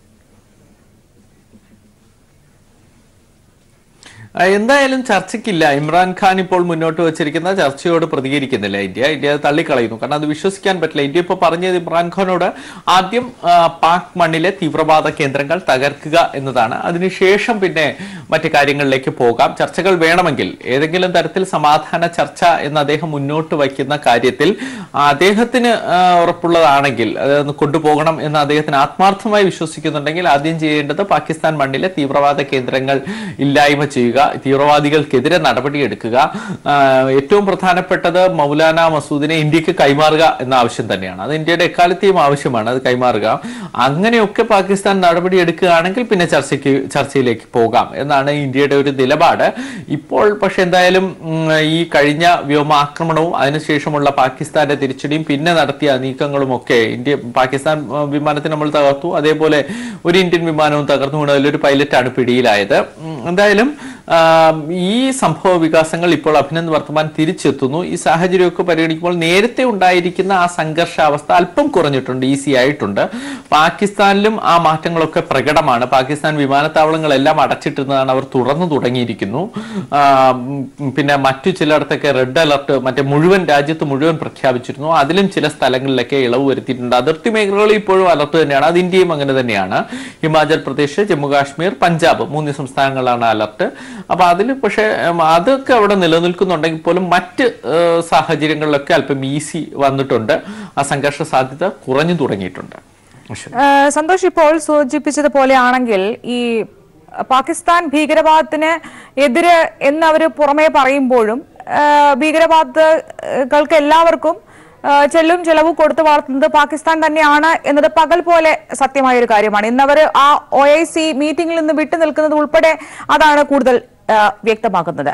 [SPEAKER 3] ആ, എന്തായാലും ചർച്ചയ്ക്കില്ല ഇമ്രാൻഖാൻ ഇപ്പോൾ മുന്നോട്ട് വച്ചിരിക്കുന്ന ചർച്ചയോട് പ്രതികരിക്കുന്നില്ല ഇന്ത്യ ഇന്ത്യ അത് തള്ളിക്കളയുന്നു കാരണം അത് വിശ്വസിക്കാൻ പറ്റില്ല ഇന്ത്യ ഇപ്പോൾ പറഞ്ഞത് ഇമ്രാൻഖാനോട് ആദ്യം ആ, പാക് മണ്ണിലെ തീവ്രവാദ കേന്ദ്രങ്ങൾ തകർക്കുക എന്നതാണ് അതിനുശേഷം പിന്നെ മറ്റു കാര്യങ്ങളിലേക്ക് പോകാം ചർച്ചകൾ വേണമെങ്കിൽ ഏതെങ്കിലും തരത്തിൽ സമാധാന ചർച്ച എന്ന് അദ്ദേഹം മുന്നോട്ട് വയ്ക്കുന്ന കാര്യത്തിൽ അദ്ദേഹത്തിന് ആ, ഉറപ്പുള്ളതാണെങ്കിൽ അതൊന്ന് കൊണ്ടുപോകണം എന്ന് അദ്ദേഹത്തിന് ആത്മാർത്ഥമായി വിശ്വസിക്കുന്നുണ്ടെങ്കിൽ ആദ്യം ചെയ്യേണ്ടത് പാകിസ്ഥാൻ മണ്ണിലെ തീവ്രവാദ കേന്ദ്രങ്ങൾ ഇല്ലായ്മ ചെയ്യുക തീവ്രവാദികൾക്കെതിരെ നടപടിയെടുക്കുക ആ, ഏറ്റവും പ്രധാനപ്പെട്ടത് മൗലാന മസൂദിനെ ഇന്ത്യക്ക് കൈമാറുക എന്ന ആവശ്യം തന്നെയാണ് അത് ഇന്ത്യയുടെ എക്കാലത്തെയും ആവശ്യമാണ് അത് കൈമാറുക അങ്ങനെയൊക്കെ പാകിസ്ഥാൻ നടപടിയെടുക്കുകയാണെങ്കിൽ പിന്നെ ചർച്ചയ്ക്ക് ചർച്ചയിലേക്ക് പോകാം എന്നാണ് ഇന്ത്യയുടെ ഒരു നിലപാട് ഇപ്പോൾ പക്ഷെ എന്തായാലും ഉം, ഈ കഴിഞ്ഞ വ്യോമാക്രമണവും അതിനുശേഷമുള്ള പാകിസ്ഥാന്റെ തിരിച്ചടിയും പിന്നെ നടത്തിയ നീക്കങ്ങളും ഒക്കെ ഇന്ത്യ പാകിസ്ഥാൻ ആ, വിമാനത്തെ നമ്മൾ തകർത്തു അതേപോലെ ഒരു ഇന്ത്യൻ വിമാനവും തകർന്നു വീണു അതിലൊരു പൈലറ്റാണ് പിടിയിലായത് ഉം, എന്തായാലും ആ, ഈ സംഭവ വികാസങ്ങൾ ഇപ്പോൾ അഭിനന്ദ് വർത്തമാൻ തിരിച്ചെത്തുന്നു ഈ സാഹചര്യമൊക്കെ പരിഗണിക്കുമ്പോൾ നേരത്തെ ഉണ്ടായിരിക്കുന്ന ആ സംഘർഷാവസ്ഥ അല്പം കുറഞ്ഞിട്ടുണ്ട് ഈസി ആയിട്ടുണ്ട് പാകിസ്ഥാനിലും ആ മാറ്റങ്ങളൊക്കെ പ്രകടമാണ് പാകിസ്ഥാൻ വിമാനത്താവളങ്ങളെല്ലാം അടച്ചിട്ടിരുന്നതാണ് അവർ തുറന്നു തുടങ്ങിയിരിക്കുന്നു ആ, ഉം, പിന്നെ മറ്റു ചിലയിടത്തൊക്കെ റെഡ് അലർട്ട് മറ്റേ മുഴുവൻ രാജ്യത്ത് മുഴുവൻ പ്രഖ്യാപിച്ചിരുന്നു അതിലും ചില സ്ഥലങ്ങളിലൊക്കെ ഇളവ് വരുത്തിയിട്ടുണ്ട് അതിർത്തി മേഖലകളിൽ ഇപ്പോഴും അലർട്ട് തന്നെയാണ് അത് ഇന്ത്യയും അങ്ങനെ തന്നെയാണ് ഹിമാചൽ പ്രദേശ് ജമ്മു കാശ്മീർ പഞ്ചാബ് മൂന്ന് സംസ്ഥാനങ്ങളാണ് അലർട്ട് അപ്പൊ അതിൽ പക്ഷേ ഉം, അതൊക്കെ അവിടെ നിലനിൽക്കുന്നുണ്ടെങ്കിൽ പോലും മറ്റ് ഏഹ്, സാഹചര്യങ്ങളിലൊക്കെ അല്പം ഈസി വന്നിട്ടുണ്ട് ആ സംഘർഷ സാധ്യത കുറഞ്ഞു തുടങ്ങിയിട്ടുണ്ട് അശ്വതി.
[SPEAKER 5] ഏഹ് സന്തോഷ് ഇപ്പോൾ സൂചിപ്പിച്ചതുപോലെ ആണെങ്കിൽ ഈ പാകിസ്ഥാൻ ഭീകരവാദത്തിന് എതിര് എന്ന് അവർ പുറമേ പറയുമ്പോഴും ഏഹ് ഭീകരവാദികൾക്ക് എല്ലാവർക്കും ഏഹ് ചെല്ലും ചെലവും കൊടുത്തു വളർത്തുന്നത് പാകിസ്ഥാൻ തന്നെയാണ് എന്നത് പകൽ പോലെ സത്യമായ ഒരു കാര്യമാണ് ഇന്നവർ ആ ഒ ഐ സി മീറ്റിംഗിൽ നിന്ന് വിട്ടു നിൽക്കുന്നത് ഉൾപ്പെടെ അതാണ് കൂടുതൽ ഏഹ് വ്യക്തമാക്കുന്നത്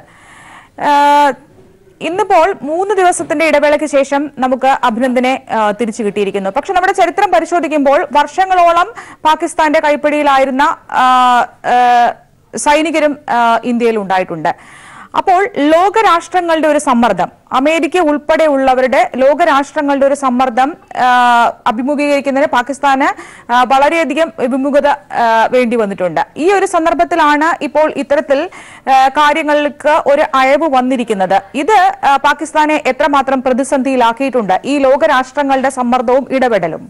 [SPEAKER 5] ഏഹ് ഇന്നിപ്പോൾ മൂന്ന് ദിവസത്തിന്റെ ഇടവേളയ്ക്ക് ശേഷം നമുക്ക് അഭിനന്ദനെ ആ, തിരിച്ചു കിട്ടിയിരിക്കുന്നു പക്ഷെ നമ്മുടെ ചരിത്രം പരിശോധിക്കുമ്പോൾ വർഷങ്ങളോളം പാകിസ്ഥാന്റെ കൈപ്പിടിയിലായിരുന്ന ആ, ആ, സൈനികരും ആ, ഇന്ത്യയിൽ ഉണ്ടായിട്ടുണ്ട് അപ്പോൾ ലോകരാഷ്ട്രങ്ങളുടെ ഒരു സമ്മർദ്ദം അമേരിക്ക ഉൾപ്പെടെയുള്ളവരുടെ ലോകരാഷ്ട്രങ്ങളുടെ ഒരു സമ്മർദ്ദം ആ, അഭിമുഖീകരിക്കുന്നതിന് പാകിസ്ഥാന് ആ, വളരെയധികം വിമുഖത ആ, വേണ്ടി വന്നിട്ടുണ്ട് ഈ ഒരു സന്ദർഭത്തിലാണ് ഇപ്പോൾ ഇത്തരത്തിൽ ആ, കാര്യങ്ങൾക്ക് ഒരു അയവ് വന്നിരിക്കുന്നത് ഇത് ആ, പാകിസ്ഥാനെ എത്രമാത്രം പ്രതിസന്ധിയിലാക്കിയിട്ടുണ്ട് ഈ ലോകരാഷ്ട്രങ്ങളുടെ സമ്മർദ്ദവും ഇടപെടലും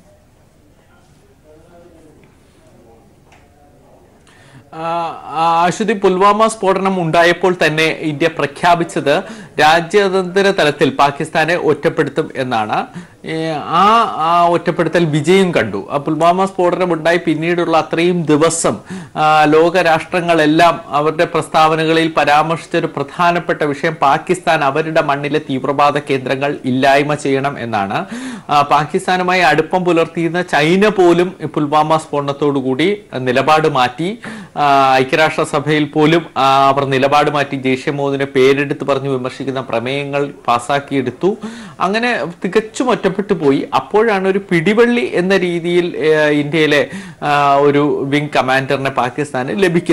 [SPEAKER 3] ആ, ആ, അശ്വതി പുൽവാമ സ്ഫോടനം ഉണ്ടായപ്പോൾ തന്നെ ഇന്ത്യ പ്രഖ്യാപിച്ചത് രാജ്യാന്തര തലത്തിൽ പാകിസ്ഥാനെ ഒറ്റപ്പെടുത്തും എന്നാണ് ഏ, ആ ആ ഒറ്റപ്പെടുത്തൽ വിജയം കണ്ടു ആ പുൽവാമ സ്ഫോടനം ഉണ്ടായി പിന്നീടുള്ള അത്രയും ദിവസം ആ, ലോകരാഷ്ട്രങ്ങളെല്ലാം അവരുടെ പ്രസ്താവനകളിൽ പരാമർശിച്ച ഒരു പ്രധാനപ്പെട്ട വിഷയം പാകിസ്ഥാൻ അവരുടെ മണ്ണിലെ തീവ്രവാദ കേന്ദ്രങ്ങൾ ഇല്ലായ്മ ചെയ്യണം എന്നാണ് ആ, പാകിസ്ഥാനുമായി അടുപ്പം പുലർത്തിയിരുന്ന ചൈന പോലും ഈ പുൽവാമ സ്ഫോടനത്തോടു കൂടി നിലപാട് മാറ്റി ആ, ഐക്യരാഷ്ട്രസഭയിൽ പോലും ആ, അവർ നിലപാട് മാറ്റി ജെയ്ഷെ മുഹമ്മദിനെ പേരെടുത്ത് പറഞ്ഞ് വിമർശിക്കുന്ന പ്രമേയങ്ങൾ പാസാക്കിയെടുത്തു അങ്ങനെ തികച്ചും ഒറ്റപ്പെട്ടു പോയി അപ്പോഴാണ് ഒരു പിടിവള്ളി എന്ന രീതിയിൽ ഏ, ഇന്ത്യയിലെ ആ, ഒരു വിംഗ് കമാൻഡറിനെ പാകിസ്ഥാന് ലഭിക്കുന്നത്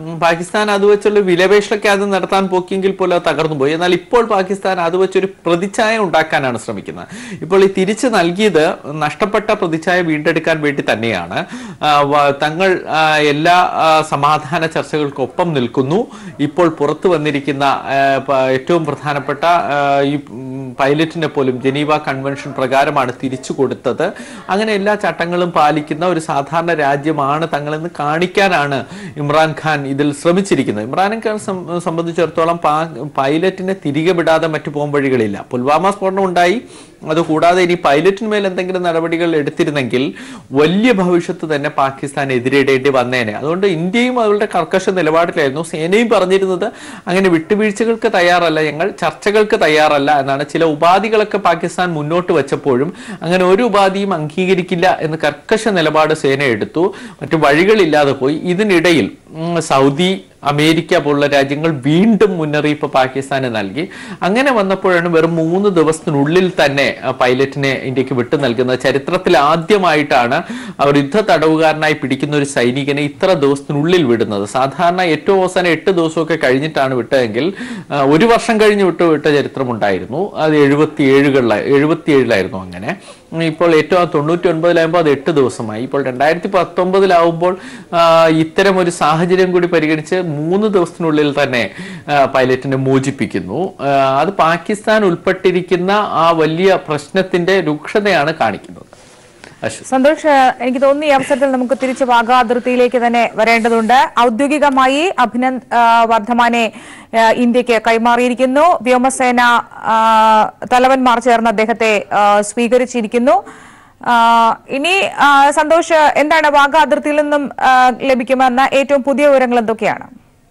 [SPEAKER 3] ഉം, പാകിസ്ഥാൻ അത് വെച്ചുള്ള വിലപേശലൊക്കെ അത് നടത്താൻ പോക്കിയെങ്കിൽ പോലും അത് തകർന്നു പോയി എന്നാൽ ഇപ്പോൾ പാകിസ്ഥാൻ അത് വെച്ചൊരു പ്രതിച്ഛായ ഉണ്ടാക്കാനാണ് ശ്രമിക്കുന്നത് ഇപ്പോൾ ഈ തിരിച്ചു നൽകിയത് നഷ്ടപ്പെട്ട പ്രതിച്ഛായ വീണ്ടെടുക്കാൻ വേണ്ടി തന്നെയാണ് ആ, വ- തങ്ങൾ ആ, എല്ലാ ആ, സമാധാന ചർച്ചകൾക്കൊപ്പം നിൽക്കുന്നു ഇപ്പോൾ പുറത്തു വന്നിരിക്കുന്ന ആ, പ- ഏറ്റവും പ്രധാനപ്പെട്ട ആ, ഈ ഉം, പൈലറ്റിനെ പോലും ജനീവ കൺവെൻഷൻ പ്രകാരമാണ് തിരിച്ചു കൊടുത്തത് അങ്ങനെ എല്ലാ ചട്ടങ്ങളും പാലിക്കുന്ന ഒരു സാധാരണ രാജ്യമാണ് തങ്ങളെന്ന് കാണിക്കാനാണ് ഇമ്രാൻഖാൻ ഇതിൽ ശ്രമിച്ചിരിക്കുന്നത് ഇമ്രാൻഖാൻ സം- സംബന്ധിച്ചിടത്തോളം പാ- പൈലറ്റിനെ തിരികെ വിടാതെ മറ്റു പോകാൻ വഴികളില്ല പുൽവാമ സ്ഫോടനം ഉണ്ടായി അതുകൂടാതെ ഇനി പൈലറ്റിന്മേൽ എന്തെങ്കിലും നടപടികൾ എടുത്തിരുന്നെങ്കിൽ വലിയ ഭവിഷ്യത്ത് തന്നെ പാകിസ്ഥാൻ എതിരിടേണ്ടി വന്നേനെ അതുകൊണ്ട് ഇന്ത്യയും അവരുടെ കർക്കശ നിലപാടിലായിരുന്നു സേനയും പറഞ്ഞിരുന്നത് അങ്ങനെ വിട്ടുവീഴ്ചകൾക്ക് തയ്യാറല്ല ഞങ്ങൾ ചർച്ചകൾക്ക് തയ്യാറല്ല എന്നാണ് ചില ഉപാധികളൊക്കെ പാകിസ്ഥാൻ മുന്നോട്ട് വെച്ചപ്പോഴും അങ്ങനെ ഒരു ഉപാധിയും അംഗീകരിക്കില്ല എന്ന് കർക്കശ നിലപാട് സേന എടുത്തു മറ്റു വഴികളില്ലാതെ പോയി ഇതിനിടയിൽ ഉം, സൗദി അമേരിക്ക പോലുള്ള രാജ്യങ്ങൾ വീണ്ടും മുന്നറിയിപ്പ് പാകിസ്ഥാന് നൽകി അങ്ങനെ വന്നപ്പോഴാണ് വെറും മൂന്ന് ദിവസത്തിനുള്ളിൽ തന്നെ ആ, പൈലറ്റിനെ ഇന്ത്യക്ക് വിട്ടു നൽകുന്നത് ചരിത്രത്തിൽ ആദ്യമായിട്ടാണ് അവർ യുദ്ധ തടവുകാരനായി പിടിക്കുന്ന ഒരു സൈനികനെ ഇത്ര ദിവസത്തിനുള്ളിൽ വിടുന്നത് സാധാരണ ഏറ്റവും അവസാനം എട്ട് ദിവസമൊക്കെ കഴിഞ്ഞിട്ടാണ് വിട്ടതെങ്കിൽ ആ, ഒരു വർഷം കഴിഞ്ഞ് വിട്ടു വിട്ട ചരിത്രമുണ്ടായിരുന്നു അത് എഴുപത്തി ഏഴുകളിലായി എഴുപത്തിയേഴിലായിരുന്നു അങ്ങനെ ഉം, ഇപ്പോൾ ഏറ്റവും തൊണ്ണൂറ്റി ഒൻപതിലാകുമ്പോൾ അത് എട്ട് ദിവസമായി ഇപ്പോൾ രണ്ടായിരത്തി പത്തൊമ്പതിലാവുമ്പോൾ ആ, ഇത്തരം ഒരു സാഹചര്യം കൂടി പരിഗണിച്ച് മൂന്ന് ദിവസത്തിനുള്ളിൽ തന്നെ ആ, പൈലറ്റിനെ മോചിപ്പിക്കുന്നു ആ, അത് പാകിസ്ഥാൻ ഉൾപ്പെട്ടിരിക്കുന്ന ആ വലിയ പ്രശ്നത്തിന്റെ രൂക്ഷതയാണ് കാണിക്കുന്നത് അശ്വതി
[SPEAKER 5] സന്തോഷ് എനിക്ക് തോന്നുന്നു ഈ അവസരത്തിൽ നമുക്ക് തിരിച്ച് വാഗാ അതിർത്തിയിലേക്ക് തന്നെ വരേണ്ടതുണ്ട് ഔദ്യോഗികമായി അഭിനന്ദ് ആ, വർദ്ധമാനെ ആ, ഇന്ത്യക്ക് കൈമാറിയിരിക്കുന്നു വ്യോമസേന ആ, തലവന്മാർ ചേർന്ന് അദ്ദേഹത്തെ ആ, സ്വീകരിച്ചിരിക്കുന്നു ആ, ഇനി ആ, സന്തോഷ് എന്താണ് വാഗാ അതിർത്തിയിൽ നിന്നും ആ, ലഭിക്കുമെന്ന ഏറ്റവും പുതിയ വിവരങ്ങൾ എന്തൊക്കെയാണ്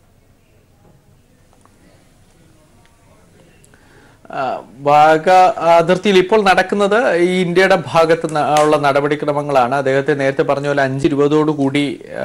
[SPEAKER 3] ആ, വാഗ അതിർത്തിയിൽ ഇപ്പോൾ നടക്കുന്നത് ഈ ഇന്ത്യയുടെ ഭാഗത്ത് ന- ഉള്ള നടപടിക്രമങ്ങളാണ് അദ്ദേഹത്തെ നേരത്തെ പറഞ്ഞ പോലെ അഞ്ച് ഇരുപതോടു കൂടി ആ,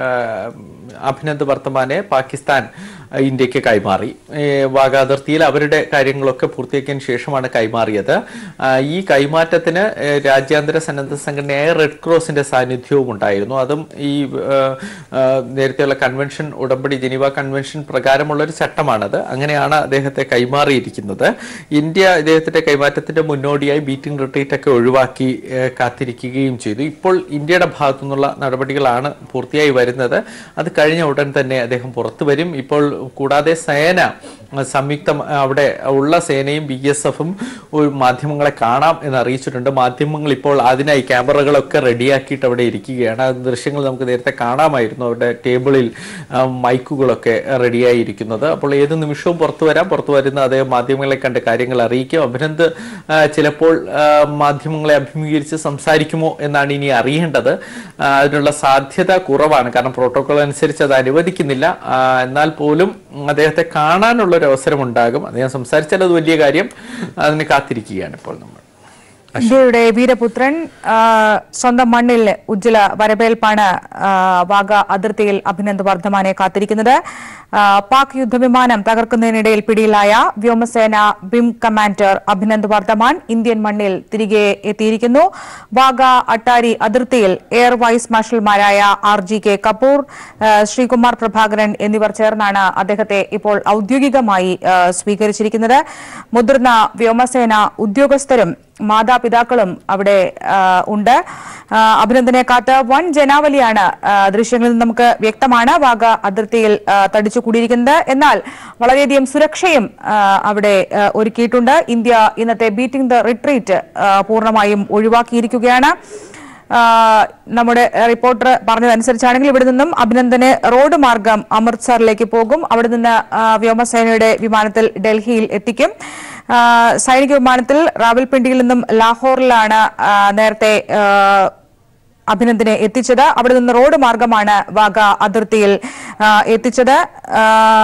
[SPEAKER 3] അഭിനന്ദ് വർത്തമാനെ പാകിസ്ഥാൻ ആ, ഇന്ത്യക്ക് കൈമാറി ഏ, വാഗ അതിർത്തിയിൽ അവരുടെ കാര്യങ്ങളൊക്കെ പൂർത്തിയാക്കിയതിനു ശേഷമാണ് കൈമാറിയത് ആ, ഈ കൈമാറ്റത്തിന് ഏ, രാജ്യാന്തര സന്നദ്ധ സംഘടനയായ റെഡ് ക്രോസിന്റെ സാന്നിധ്യവും ഉണ്ടായിരുന്നു അതും ഈ ആ, ആ, നേരത്തെയുള്ള കൺവെൻഷൻ ഉടമ്പടി ജനീവ കൺവെൻഷൻ പ്രകാരമുള്ള ഒരു ചട്ടമാണത് അങ്ങനെയാണ് അദ്ദേഹത്തെ കൈമാറിയിരിക്കുന്നത് ഇന്ത്യ ഇദ്ദേഹത്തിന്റെ കൈമാറ്റത്തിന്റെ മുന്നോടിയായി ബീറ്റിംഗ് റിട്രീറ്റ് ഒക്കെ ഒഴിവാക്കി ഏ, കാത്തിരിക്കുകയും ചെയ്തു ഇപ്പോൾ ഇന്ത്യയുടെ ഭാഗത്തു നിന്നുള്ള നടപടികളാണ് പൂർത്തിയായി വരുന്നത് അത് കഴിഞ്ഞ ഉടൻ തന്നെ അദ്ദേഹം പുറത്തു വരും ഇപ്പോൾ കൂടാതെ സേന ആ, സംയുക്ത അവിടെ ഉള്ള സേനയും ബി എസ് എഫും ഒരു മാധ്യമങ്ങളെ കാണാം എന്ന് അറിയിച്ചിട്ടുണ്ട് മാധ്യമങ്ങൾ ഇപ്പോൾ അതിനായി ക്യാമറകളൊക്കെ റെഡിയാക്കിയിട്ട് അവിടെ ഇരിക്കുകയാണ് ആ ദൃശ്യങ്ങൾ നമുക്ക് നേരത്തെ കാണാമായിരുന്നു അവരുടെ ടേബിളിൽ ആ, മൈക്കുകളൊക്കെ റെഡിയായി ഇരിക്കുന്നത് അപ്പോൾ ഏത് നിമിഷവും പുറത്തു വരാം പുറത്തു വരുന്ന അദ്ദേഹം മാധ്യമങ്ങളെ കണ്ട് കാര്യങ്ങൾ അറിയിക്കും അഭിനന്ദ് ആ, ചിലപ്പോൾ ആ, മാധ്യമങ്ങളെ അഭിമുഖീകരിച്ച് സംസാരിക്കുമോ എന്നാണ് ഇനി അറിയേണ്ടത് ആ, അതിനുള്ള സാധ്യത കുറവാണ് കാരണം പ്രോട്ടോകോൾ അനുസരിച്ച് അത് അനുവദിക്കുന്നില്ല ആ, എന്നാൽ പോലും അദ്ദേഹത്തെ കാണാനുള്ള ഒരു അവസരം ഉണ്ടാകും അദ്ദേഹം സംസാരിച്ചാൽ അത് വലിയ കാര്യം അതിന് കാത്തിരിക്കുകയാണ് ഇപ്പോൾ നമ്മൾ
[SPEAKER 5] ഇന്ത്യയുടെ വീരപുത്രൻ ആ, സ്വന്തം മണ്ണിൽ ഉജ്ജ്വല വരവേൽപ്പാണ് ആ, വാഗ അതിർത്തിയിൽ അഭിനന്ദ് വർദ്ധമാനെ കാത്തിരിക്കുന്നത് ആ, പാക് യുദ്ധവിമാനം തകർക്കുന്നതിനിടയിൽ പിടിയിലായ വ്യോമസേന wing commander Abhinand Vardhaman Indian മണ്ണിൽ തിരികെ എത്തിയിരിക്കുന്നു വാഗ അട്ടാരി അതിർത്തിയിൽ എയർ വൈസ് മാർഷൽമാരായ ആർ ജി കെ കപൂർ ആ, ശ്രീകുമാർ പ്രഭാകരൻ എന്നിവർ ചേർന്നാണ് അദ്ദേഹത്തെ ഇപ്പോൾ ഔദ്യോഗികമായി ആ, സ്വീകരിച്ചിരിക്കുന്നത് മുതിർന്ന വ്യോമസേന ഉദ്യോഗസ്ഥരും മാതാപിതാക്കളും അവിടെ ആ, ഉണ്ട് ആ, അഭിനന്ദനെ കാത്ത് വൻ ജനാവലിയാണ് ആ, ദൃശ്യങ്ങളിൽ നിന്ന് നമുക്ക് വ്യക്തമാണ് വാഗ അതിർത്തിയിൽ ആ, തടിച്ചു കൂടിയിരിക്കുന്നത് എന്നാൽ വളരെയധികം സുരക്ഷയും ആ, അവിടെ ആ, ഒരുക്കിയിട്ടുണ്ട് ഇന്ത്യ ഇന്നത്തെ ബീറ്റിംഗ് ദ റിട്രീറ്റ് ആ, പൂർണ്ണമായും ഒഴിവാക്കിയിരിക്കുകയാണ് ആ, നമ്മുടെ റിപ്പോർട്ടർ പറഞ്ഞതനുസരിച്ചാണെങ്കിൽ ഇവിടെ നിന്നും അഭിനന്ദന് റോഡ് മാർഗം അമൃത്സറിലേക്ക് പോകും അവിടെ നിന്ന് ആ, വ്യോമസേനയുടെ വിമാനത്തിൽ ഡൽഹിയിൽ എത്തിക്കും ആ, സൈനിക വിമാനത്തിൽ റാവൽപിണ്ടിയിൽ നിന്നും ലാഹോറിലാണ് ആ, നേരത്തെ ആ, അഭിനന്ദനെ എത്തിച്ചത് അവിടെ നിന്ന് റോഡ് മാർഗമാണ് വാഗ അതിർത്തിയിൽ ആ, എത്തിച്ചത് ആ,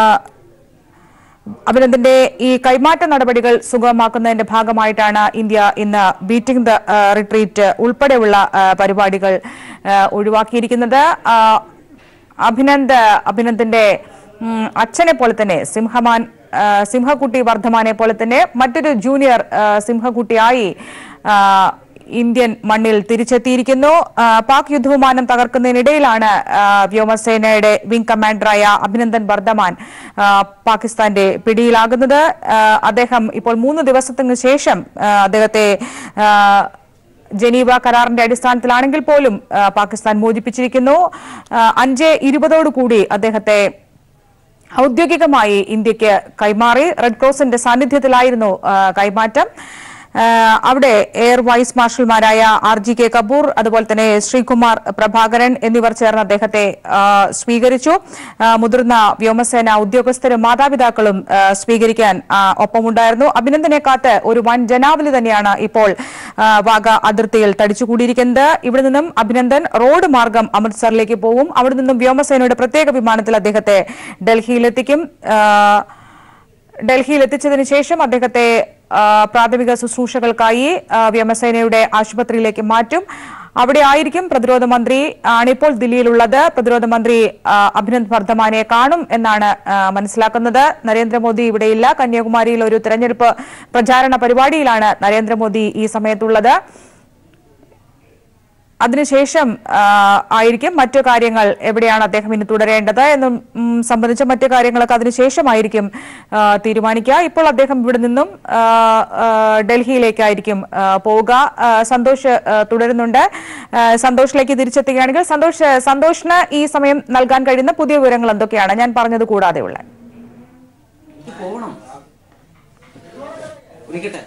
[SPEAKER 5] അഭിനന്ദന്റെ ഈ കൈമാറ്റ നടപടികൾ സുഗമമാക്കുന്നതിന്റെ ഭാഗമായിട്ടാണ് ഇന്ത്യ ഇന്ന് ബീറ്റിംഗ് ദ റിട്രീറ്റ് ഉൾപ്പെടെയുള്ള ആ, പരിപാടികൾ ആ, ഒഴിവാക്കിയിരിക്കുന്നത് ആ, അഭിനന്ദ് അഭിനന്ദിന്റെ ഉം, അച്ഛനെ പോലെ തന്നെ സിംഹമാൻ ആ, സിംഹക്കുട്ടി വർദ്ധമാനെ പോലെ തന്നെ മറ്റൊരു ജൂനിയർ ആ, സിംഹക്കുട്ടിയായി ആ, ഇന്ത്യൻ മണ്ണിൽ തിരിച്ചെത്തിയിരിക്കുന്നു ആ, പാക് യുദ്ധവിമാനം തകർക്കുന്നതിനിടയിലാണ് ആ, വ്യോമസേനയുടെ വിംഗ് കമാൻഡറായ അഭിനന്ദൻ വർദ്ധമാൻ ആ, പാകിസ്ഥാന്റെ പിടിയിലാകുന്നത് ആ, അദ്ദേഹം ഇപ്പോൾ മൂന്ന് ദിവസത്തിന് ശേഷം ആ, അദ്ദേഹത്തെ ആ, ജനീവ കരാറിന്റെ അടിസ്ഥാനത്തിലാണെങ്കിൽ പോലും ആ, പാകിസ്ഥാൻ മോചിപ്പിച്ചിരിക്കുന്നു ആ, അഞ്ച് ഇരുപതോടുകൂടി അദ്ദേഹത്തെ ഔദ്യോഗികമായി ഇന്ത്യക്ക് കൈമാറി റെഡ് ക്രോസിന്റെ സാന്നിധ്യത്തിലായിരുന്നു ആ, കൈമാറ്റം ആ, അവിടെ എയർ വൈസ് മാർഷൽമാരായ ആർ ജി കെ കപൂർ അതുപോലെ തന്നെ ശ്രീകുമാർ പ്രഭാകരൻ എന്നിവർ ചേർന്ന് അദ്ദേഹത്തെ ആ, സ്വീകരിച്ചു ആ, മുതിർന്ന വ്യോമസേന ഉദ്യോഗസ്ഥരും മാതാപിതാക്കളും ആ, സ്വീകരിക്കാൻ ആ, ഒപ്പമുണ്ടായിരുന്നു അഭിനന്ദനെ കാത്ത് ഒരു വൻ ജനാവലി തന്നെയാണ് ഇപ്പോൾ ആ, വാഗ അതിർത്തിയിൽ തടിച്ചുകൂടിയിരിക്കുന്നത് ഇവിടെ നിന്നും അഭിനന്ദൻ റോഡ് മാർഗം അമൃത്സറിലേക്ക് പോകും അവിടെ നിന്നും വ്യോമസേനയുടെ പ്രത്യേക വിമാനത്തിൽ അദ്ദേഹത്തെ ഡൽഹിയിലെത്തിക്കും ആ, ഡൽഹിയിൽ എത്തിച്ചതിന് ശേഷം അദ്ദേഹത്തെ ആ, പ്രാഥമിക ശുശ്രൂഷകൾക്കായി ആ, വ്യോമസേനയുടെ ആശുപത്രിയിലേക്ക് മാറ്റും അവിടെ ആയിരിക്കും പ്രതിരോധ മന്ത്രി ആണിപ്പോൾ ദില്ലിയിലുള്ളത് പ്രതിരോധ മന്ത്രി ആ, അഭിനന്ദ് വർദ്ധമാനെ കാണും എന്നാണ് ആ, മനസ്സിലാക്കുന്നത് നരേന്ദ്രമോദി ഇവിടെയില്ല കന്യാകുമാരിയിൽ ഒരു തെരഞ്ഞെടുപ്പ് പ്രചാരണ പരിപാടിയിലാണ് നരേന്ദ്രമോദി ഈ സമയത്തുള്ളത് അതിനുശേഷം ആ, ആയിരിക്കും മറ്റു കാര്യങ്ങൾ എവിടെയാണ് അദ്ദേഹം ഇനി തുടരേണ്ടത് എന്നും ഉം, സംബന്ധിച്ച മറ്റു കാര്യങ്ങളൊക്കെ അതിനുശേഷമായിരിക്കും ആ, തീരുമാനിക്കുക ഇപ്പോൾ അദ്ദേഹം ഇവിടെ നിന്നും ആ, ആ, ഡൽഹിയിലേക്കായിരിക്കും ആ, പോവുക ആ, സന്തോഷ് ആ, തുടരുന്നുണ്ട് ആ, സന്തോഷിലേക്ക് തിരിച്ചെത്തുകയാണെങ്കിൽ സന്തോഷ് സന്തോഷിന് ഈ സമയം നൽകാൻ കഴിയുന്ന പുതിയ വിവരങ്ങൾ എന്തൊക്കെയാണ് ഞാൻ പറഞ്ഞത് കൂടാതെയുള്ള
[SPEAKER 4] പോകണം വിളിക്കട്ടെ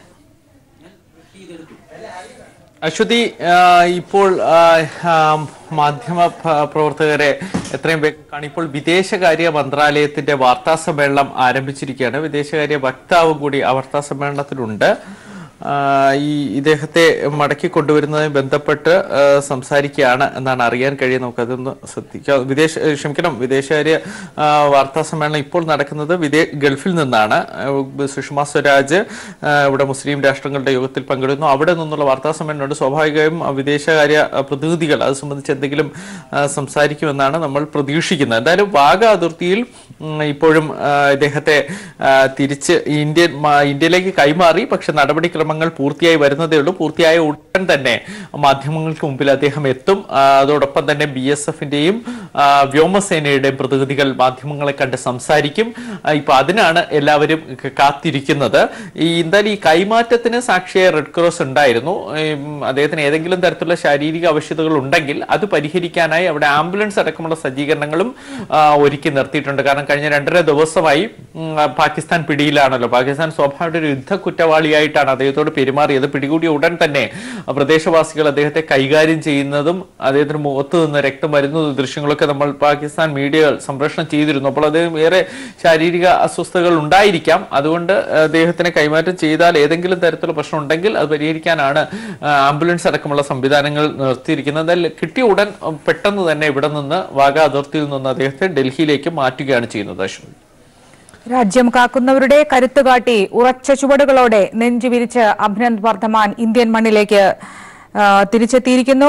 [SPEAKER 3] അശ്വതി ആ, ഇപ്പോൾ ആ, ആ, മാധ്യമ പ- പ്രവർത്തകരെ എത്രയും വേഗം ഇപ്പോൾ വിദേശകാര്യ മന്ത്രാലയത്തിന്റെ വാർത്താ സമ്മേളനം ആരംഭിച്ചിരിക്കുകയാണ് വിദേശകാര്യ വക്താവും കൂടി ആ വാർത്താ സമ്മേളനത്തിലുണ്ട് ആ, ഈ ഇദ്ദേഹത്തെ മടക്കി കൊണ്ടുവരുന്നതുമായി ബന്ധപ്പെട്ട് ആ, സംസാരിക്കുകയാണ് എന്നാണ് അറിയാൻ കഴിയുന്നത് നമുക്ക് അതൊന്ന് ശ്രദ്ധിക്കാം വിദേശ ക്ഷമിക്കണം വിദേശകാര്യ ആ, വാർത്താ സമ്മേളനം ഇപ്പോൾ നടക്കുന്നത് വിദേ ഗൾഫിൽ നിന്നാണ് ആ, സുഷമ സ്വരാജ് ആ, ഇവിടെ മുസ്ലിം രാഷ്ട്രങ്ങളുടെ യോഗത്തിൽ പങ്കെടുക്കുന്നു അവിടെ നിന്നുള്ള വാർത്താ സമ്മേളനമുണ്ട് സ്വാഭാവികമായും ആ, വിദേശകാര്യ ആ, പ്രതിനിധികൾ അത് സംബന്ധിച്ച് എന്തെങ്കിലും ആ, സംസാരിക്കുമെന്നാണ് നമ്മൾ പ്രതീക്ഷിക്കുന്നത് എന്തായാലും വാഗ അതിർത്തിയിൽ ഉം, ഇപ്പോഴും ആ, ഇദ്ദേഹത്തെ ആ, തിരിച്ച് ഇന്ത്യൻ മ- ഇന്ത്യയിലേക്ക് കൈമാറി പക്ഷെ നടപടിക്രമങ്ങൾ പൂർത്തിയായി വരുന്നതേ ഉള്ളൂ പൂർത്തിയായ ഉടൻ തന്നെ മാധ്യമങ്ങൾക്ക് മുമ്പിൽ അദ്ദേഹം എത്തും ആ, അതോടൊപ്പം തന്നെ ബി എസ് എഫിന്റെയും വ്യോമസേനയുടെയും പ്രതിനിധികൾ മാധ്യമങ്ങളെ കണ്ട് സംസാരിക്കും ആ, ഇപ്പൊ അതിനാണ് എല്ലാവരും ക- കാത്തിരിക്കുന്നത് ഈ എന്തായാലും ഈ കൈമാറ്റത്തിന് സാക്ഷിയായ റെഡ് ക്രോസ് ഉണ്ടായിരുന്നു ഉം, അദ്ദേഹത്തിന് ഏതെങ്കിലും തരത്തിലുള്ള ശാരീരിക ആവശ്യതകൾ ഉണ്ടെങ്കിൽ അത് പരിഹരിക്കാനായി അവിടെ ആംബുലൻസ് അടക്കമുള്ള സജ്ജീകരണങ്ങളും ആ, ഒരുക്കി നിർത്തിയിട്ടുണ്ട് കാരണം കഴിഞ്ഞ രണ്ടര ദിവസമായി ഉം, ആ, പാകിസ്ഥാൻ പിടിയിലാണല്ലോ പാകിസ്ഥാൻ സ്വാഭാവിക ഒരു യുദ്ധ കുറ്റവാളിയായിട്ടാണ് അദ്ദേഹത്തോട് പെരുമാറിയത് പിടികൂടിയ ഉടൻ തന്നെ ആ, പ്രദേശവാസികൾ അദ്ദേഹത്തെ കൈകാര്യം ചെയ്യുന്നതും അദ്ദേഹത്തിന് മുഖത്ത് നിന്ന് രക്തം വരുന്ന ദൃശ്യങ്ങളൊക്കെ നമ്മൾ പാകിസ്ഥാൻ മീഡിയകൾ സംപ്രേഷണം ചെയ്തിരുന്നു അപ്പോൾ അത് ഏറെ ശാരീരിക അസ്വസ്ഥതകൾ ഉണ്ടായിരിക്കാം അതുകൊണ്ട് അദ്ദേഹത്തിനെ കൈമാറ്റം ചെയ്താൽ ഏതെങ്കിലും തരത്തിലുള്ള പ്രശ്നം ഉണ്ടെങ്കിൽ അത് പരിഹരിക്കാനാണ് ആ, ആംബുലൻസ് അടക്കമുള്ള സംവിധാനങ്ങൾ നിർത്തിയിരിക്കുന്നത് എന്തായാലും കിട്ടിയ ഉടൻ ഉം, പെട്ടെന്ന് തന്നെ ഇവിടെ നിന്ന് വാഗ അതിർത്തിയിൽ നിന്ന് അദ്ദേഹത്തെ ഡൽഹിയിലേക്ക് മാറ്റുകയാണ് ചെയ്യുന്നത് അശ്വിൻ
[SPEAKER 5] രാജ്യം കാക്കുന്നവരുടെ കരുത്തുകാട്ടി ഉറച്ച ചുവടുകളോടെ നെഞ്ചുവിരിച്ച് അഭിനന്ദ് വർദ്ധമാൻ ഇന്ത്യൻ മണ്ണിലേക്ക് ആ, തിരിച്ചെത്തിയിരിക്കുന്നു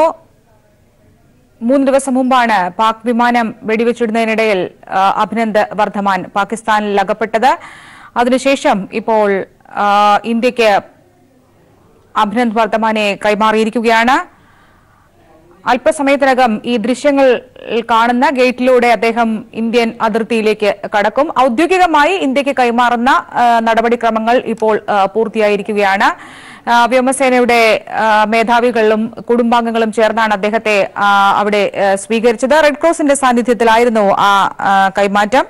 [SPEAKER 5] മൂന്ന് ദിവസം മുമ്പാണ് പാക് വിമാനം വെടിവെച്ചിടുന്നതിനിടയിൽ ആ, അഭിനന്ദ് വർദ്ധമാൻ പാകിസ്ഥാനിൽ അകപ്പെട്ടത് അതിനുശേഷം ഇപ്പോൾ ആ, ഇന്ത്യക്ക് അഭിനന്ദ് വർദ്ധമാനെ കൈമാറിയിരിക്കുകയാണ് അല്പസമയത്തിനകം ഈ ദൃശ്യങ്ങൾ കാണുന്ന ഗേറ്റിലൂടെ അദ്ദേഹം ഇന്ത്യൻ അതിർത്തിയിലേക്ക് കടക്കും ഔദ്യോഗികമായി ഇന്ത്യക്ക് കൈമാറുന്ന ആ, നടപടിക്രമങ്ങൾ ഇപ്പോൾ ആ, പൂർത്തിയായിരിക്കുകയാണ് ആ, വ്യോമസേനയുടെ ആ, മേധാവികളും കുടുംബാംഗങ്ങളും ചേർന്നാണ് അദ്ദേഹത്തെ ആ, അവിടെ ആ, സ്വീകരിച്ചത് റെഡ് ക്രോസിന്റെ സാന്നിധ്യത്തിലായിരുന്നു ആ ആ, കൈമാറ്റം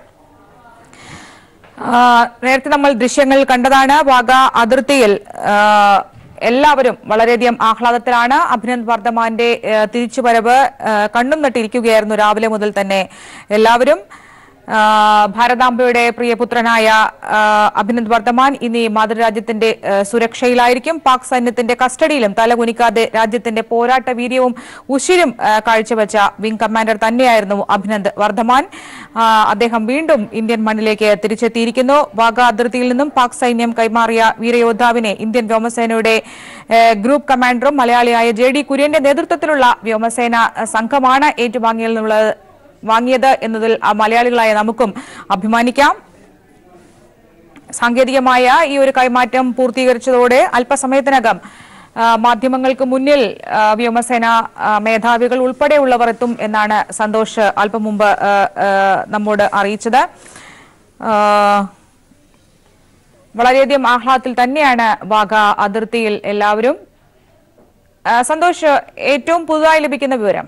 [SPEAKER 5] ആ, നേരത്തെ നമ്മൾ ദൃശ്യങ്ങൾ കണ്ടതാണ് വാഗ അതിർത്തിയിൽ ആ, എല്ലാവരും വളരെയധികം ആഹ്ലാദത്തിലാണ് അഭിനന്ദ് വർദ്ധമാന്റെ ആ, തിരിച്ചുവരവ് ആ, കണ്ണും നട്ടിരിക്കുകയായിരുന്നു രാവിലെ മുതൽ തന്നെ എല്ലാവരും ആ, ഭാരതാംബയുടെ പ്രിയപുത്രനായ ആ, അഭിനന്ദ് വർദ്ധമാൻ ഇനി മാതൃരാജ്യത്തിന്റെ ആ, സുരക്ഷയിലായിരിക്കും പാക് സൈന്യത്തിന്റെ കസ്റ്റഡിയിലും തലകുനിക്കാതെ രാജ്യത്തിന്റെ പോരാട്ട വീര്യവും ഉശിരും ആ, കാഴ്ചവെച്ച വിംഗ് കമാൻഡർ തന്നെയായിരുന്നു അഭിനന്ദ് വർദ്ധമാൻ ആ, അദ്ദേഹം വീണ്ടും ഇന്ത്യൻ മണ്ണിലേക്ക് തിരിച്ചെത്തിയിരിക്കുന്നു വാഗ അതിർത്തിയിൽ നിന്നും പാക് സൈന്യം കൈമാറിയ വീരയോദ്ധാവിനെ ഇന്ത്യൻ വ്യോമസേനയുടെ ഏ, ഗ്രൂപ്പ് കമാൻഡറും മലയാളിയായ ജെ ഡി കുര്യന്റെ നേതൃത്വത്തിലുള്ള വ്യോമസേന സംഘമാണ് ഏറ്റുവാങ്ങിയെന്നുള്ളത് വാങ്ങിയത് എന്നതിൽ ആ മലയാളികളായ നമുക്കും അഭിമാനിക്കാം സാങ്കേതികമായ ഈ ഒരു കൈമാറ്റം പൂർത്തീകരിച്ചതോടെ അല്പസമയത്തിനകം ആ, മാധ്യമങ്ങൾക്ക് മുന്നിൽ ആ, വ്യോമസേന ആ, മേധാവികൾ ഉൾപ്പെടെയുള്ളവർ എത്തും എന്നാണ് സന്തോഷ് അല്പം മുമ്പ് ആ, ആ, നമ്മോട് അറിയിച്ചത് ആ, വളരെയധികം ആഹ്ലാദത്തിൽ തന്നെയാണ് വാഗ അതിർത്തിയിൽ എല്ലാവരും ആ, സന്തോഷ് ഏറ്റവും പുതുതായി ലഭിക്കുന്ന വിവരം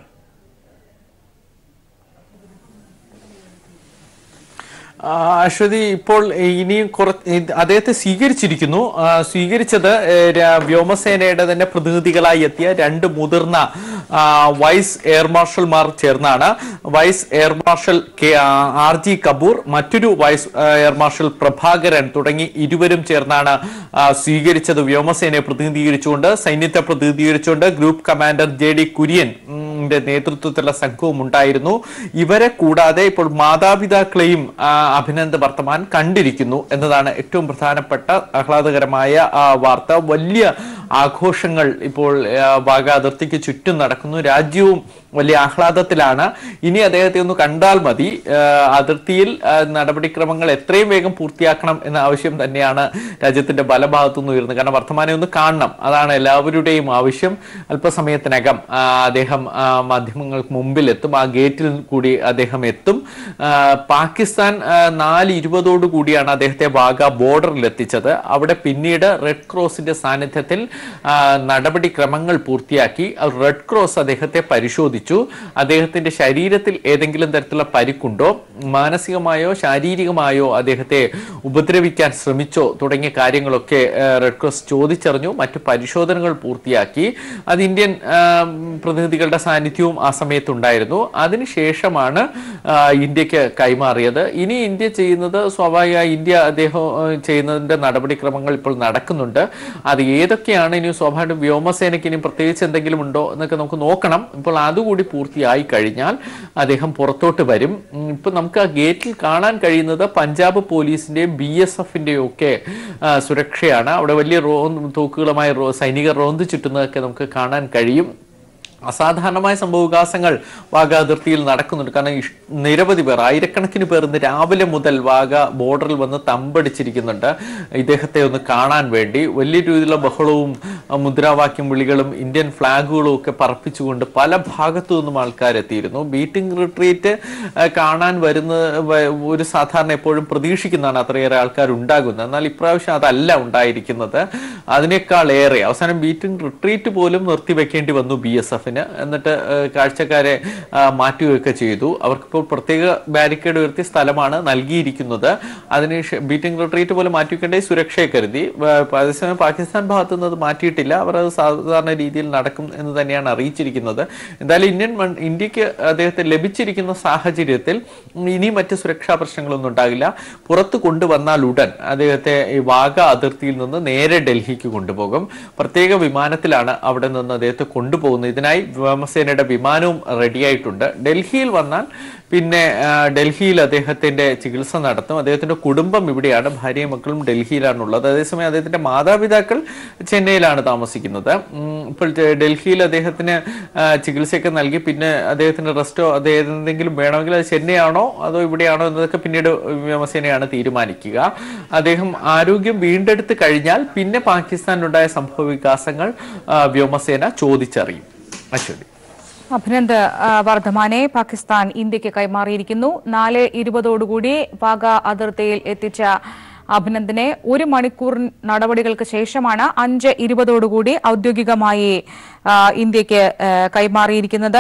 [SPEAKER 3] ആ, അശ്വതി ഇപ്പോൾ ഇനിയും കുറ ഇത് അദ്ദേഹത്തെ സ്വീകരിച്ചിരിക്കുന്നു ആ, സ്വീകരിച്ചത് ഏ, ര- വ്യോമസേനയുടെ തന്നെ പ്രതിനിധികളായി എത്തിയ രണ്ട് മുതിർന്ന ആ, വൈസ് എയർ മാർഷൽമാർ ചേർന്നാണ് വൈസ് എയർ മാർഷൽ കെ ആ, ആർ ജി കപൂർ മറ്റൊരു വൈസ് ആ, എയർ മാർഷൽ പ്രഭാകരൻ തുടങ്ങി ഇരുവരും ചേർന്നാണ് ആ, സ്വീകരിച്ചത് വ്യോമസേനയെ പ്രതിനിധീകരിച്ചുകൊണ്ട് സൈന്യത്തെ പ്രതിനിധീകരിച്ചുകൊണ്ട് group commander J D Kurian ഉം, ന്റെ നേതൃത്വത്തിലുള്ള സംഘവും ഉണ്ടായിരുന്നു ഇവരെ കൂടാതെ ഇപ്പോൾ മാതാപിതാക്കളെയും ആ, അഭിനന്ദ് വർത്തമാൻ കണ്ടിരിക്കുന്നു എന്നതാണ് ഏറ്റവും പ്രധാനപ്പെട്ട ആഹ്ലാദകരമായ ആ, വാർത്ത വലിയ ആഘോഷങ്ങൾ ഇപ്പോൾ ആ, വാഗ അതിർത്തിക്ക് ചുറ്റും നടക്കുന്നു രാജ്യവും വലിയ ആഹ്ലാദത്തിലാണ് ഇനി അദ്ദേഹത്തെ ഒന്ന് കണ്ടാൽ മതി ആ, അതിർത്തിയിൽ ആ, നടപടിക്രമങ്ങൾ എത്രയും വേഗം പൂർത്തിയാക്കണം എന്ന ആവശ്യം തന്നെയാണ് രാജ്യത്തിന്റെ പല ഭാഗത്തുനിന്ന് ഉയർന്നത് കാരണം വർത്തമാനം ഒന്ന് കാണണം അതാണ് എല്ലാവരുടെയും ആവശ്യം അല്പസമയത്തിനകം ആ, അദ്ദേഹം ആ, മാധ്യമങ്ങൾക്ക് മുമ്പിൽ എത്തും ആ ഗേറ്റിൽ കൂടി അദ്ദേഹം എത്തും ആ, പാകിസ്ഥാൻ ആ, നാല് ഇരുപതോടു കൂടിയാണ് അദ്ദേഹത്തെ വാഗ ബോർഡറിൽ എത്തിച്ചത് അവിടെ പിന്നീട് റെഡ് ക്രോസിന്റെ സാന്നിധ്യത്തിൽ ആ, നടപടിക്രമങ്ങൾ പൂർത്തിയാക്കി ആ റെഡ് ക്രോസ് അദ്ദേഹത്തെ പരിശോധിച്ചു അദ്ദേഹത്തിന്റെ ശരീരത്തിൽ ഏതെങ്കിലും തരത്തിലുള്ള പരിക്കുണ്ടോ മാനസികമായോ ശാരീരികമായോ അദ്ദേഹത്തെ ഉപദ്രവിക്കാൻ ശ്രമിച്ചോ തുടങ്ങിയ കാര്യങ്ങളൊക്കെ ആ, റെഡ് ക്രോസ് ചോദിച്ചറിഞ്ഞു മറ്റു പരിശോധനകൾ പൂർത്തിയാക്കി അത് ഇന്ത്യൻ ആ, പ്രതിനിധികളുടെ സാന്നിധ്യവും ആ സമയത്തുണ്ടായിരുന്നു അതിനുശേഷമാണ് ആ, ഇന്ത്യക്ക് കൈമാറിയത് ഇനി ഇന്ത്യ ചെയ്യുന്നത് സ്വാഭാവികമായി ഇന്ത്യ അദ്ദേഹം ആ, ചെയ്യുന്നതിന്റെ നടപടിക്രമങ്ങൾ ഇപ്പോൾ നടക്കുന്നുണ്ട് അത് ഏതൊക്കെയാണ് ഇനി സ്വാഭാവിക വ്യോമസേനയ്ക്ക് ഇനി പ്രത്യേകിച്ച് എന്തെങ്കിലും ഉണ്ടോ എന്നൊക്കെ നമുക്ക് നോക്കണം ഇപ്പോൾ അതുകൂടി പൂർത്തിയായി കഴിഞ്ഞാൽ അദ്ദേഹം പുറത്തോട്ട് വരും ഉം, ഇപ്പൊ നമുക്ക് ആ ഗേറ്റിൽ കാണാൻ കഴിയുന്നത് പഞ്ചാബ് പോലീസിന്റെയും ബി എസ് എഫിന്റെയും ഒക്കെ ആ, സുരക്ഷയാണ് അവിടെ വലിയ റോ തോക്കുകളുമായി റോ സൈനികർ റോന്ത് ചുറ്റുന്നതൊക്കെ നമുക്ക് കാണാൻ കഴിയും അസാധാരണമായ സംഭവവികാസങ്ങൾ വാഗ അതിർത്തിയിൽ നടക്കുന്നുണ്ട് കാരണം ഇഷ്- നിരവധി പേർ ആയിരക്കണക്കിന് പേർ ഇന്ന് രാവിലെ മുതൽ വാഗ ബോർഡറിൽ വന്ന് തമ്പടിച്ചിരിക്കുന്നുണ്ട് ഇദ്ദേഹത്തെ ഒന്ന് കാണാൻ വേണ്ടി വലിയ രീതിയിലുള്ള ബഹളവും ആ, മുദ്രാവാക്യം വിളികളും ഇന്ത്യൻ ഫ്ലാഗുകളും ഒക്കെ പറപ്പിച്ചുകൊണ്ട് പല ഭാഗത്തു നിന്നും ആൾക്കാരെത്തിയിരുന്നു ബീറ്റിംഗ് റിട്രീറ്റ് ആ, കാണാൻ വരുന്ന വ- ഒരു സാധാരണ എപ്പോഴും പ്രതീക്ഷിക്കുന്നതാണ് അത്രയേറെ ആൾക്കാർ ഉണ്ടാകുന്നത് എന്നാൽ ഇപ്രാവശ്യം അതല്ല ഉണ്ടായിരിക്കുന്നത് അതിനേക്കാൾ ഏറെ അവസാനം ബീറ്റിംഗ് റിട്രീറ്റ് പോലും നിർത്തിവെക്കേണ്ടി വന്നു ബി എസ് എഫിന് എന്നിട്ട് ഏഹ്, കാഴ്ചക്കാരെ ആ, മാറ്റുകയൊക്കെ ചെയ്തു അവർക്കിപ്പോൾ പ്രത്യേക ബാരിക്കേഡ് ഉയർത്തിയ സ്ഥലമാണ് നൽകിയിരിക്കുന്നത് അതിന് ശേ- ബീറ്റിംഗ് റിട്രീറ്റ് പോലും മാറ്റിവെക്കേണ്ട സുരക്ഷയെ കരുതി വ- അതേസമയം പാകിസ്ഥാൻ ഭാഗത്തു നിന്ന് അത് മാറ്റിയിട്ടില്ല അവർ അത് സാധാരണ രീതിയിൽ നടക്കും എന്ന് തന്നെയാണ് അറിയിച്ചിരിക്കുന്നത് എന്തായാലും ഇന്ത്യൻ മൺ- ഇന്ത്യക്ക് അദ്ദേഹത്തെ ലഭിച്ചിരിക്കുന്ന സാഹചര്യത്തിൽ ഇനി മറ്റ് സുരക്ഷാ പ്രശ്നങ്ങളൊന്നും ഉണ്ടാകില്ല പുറത്ത് കൊണ്ടുവന്നാൽ ഉടൻ അദ്ദേഹത്തെ ഈ വാഗ അതിർത്തിയിൽ നിന്ന് നേരെ ഡൽഹിക്ക് കൊണ്ടുപോകും പ്രത്യേക വിമാനത്തിലാണ് അവിടെ നിന്ന് അദ്ദേഹത്തെ കൊണ്ടുപോകുന്നത് ഇതിനായി വ്യോമസേനയുടെ വിമാനവും റെഡിയായിട്ടുണ്ട് ഡൽഹിയിൽ വന്നാൽ പിന്നെ ആ, ഡൽഹിയിൽ അദ്ദേഹത്തിന്റെ ചികിത്സ നടത്തും അദ്ദേഹത്തിന്റെ കുടുംബം ഇവിടെയാണ് ഭാര്യയും മക്കളും ഡൽഹിയിലാണുള്ളത് അതേസമയം അദ്ദേഹത്തിന്റെ മാതാപിതാക്കൾ ചെന്നൈയിലാണ് താമസിക്കുന്നത് ഉം, ഇപ്പോൾ ഡെ- ഡൽഹിയിൽ അദ്ദേഹത്തിന് ആ, ചികിത്സയൊക്കെ നൽകി പിന്നെ അദ്ദേഹത്തിന് റെസ്റ്റോ അത് എന്തെങ്കിലും വേണമെങ്കിൽ അത് ചെന്നൈ ആണോ അതോ ഇവിടെയാണോ എന്നതൊക്കെ പിന്നീട് വ്യോമസേനയാണ് തീരുമാനിക്കുക അദ്ദേഹം ആരോഗ്യം വീണ്ടെടുത്ത് കഴിഞ്ഞാൽ പിന്നെ പാകിസ്ഥാനിലുണ്ടായ സംഭവ വികാസങ്ങൾ ആ, വ്യോമസേന ചോദിച്ചറിയും അശ്വതി
[SPEAKER 5] അഭിനന്ദ് ആ, വർദ്ധമാനെ പാകിസ്ഥാൻ ഇന്ത്യക്ക് കൈമാറിയിരിക്കുന്നു നാല് ഇരുപതോടുകൂടി പാക അതിർത്തിയിൽ എത്തിച്ച അഭിനന്ദിനെ ഒരു മണിക്കൂർ നടപടികൾക്ക് ശേഷമാണ് അഞ്ച് ഇരുപതോടുകൂടി ഔദ്യോഗികമായി ആ, ഇന്ത്യക്ക് ആ, കൈമാറിയിരിക്കുന്നത്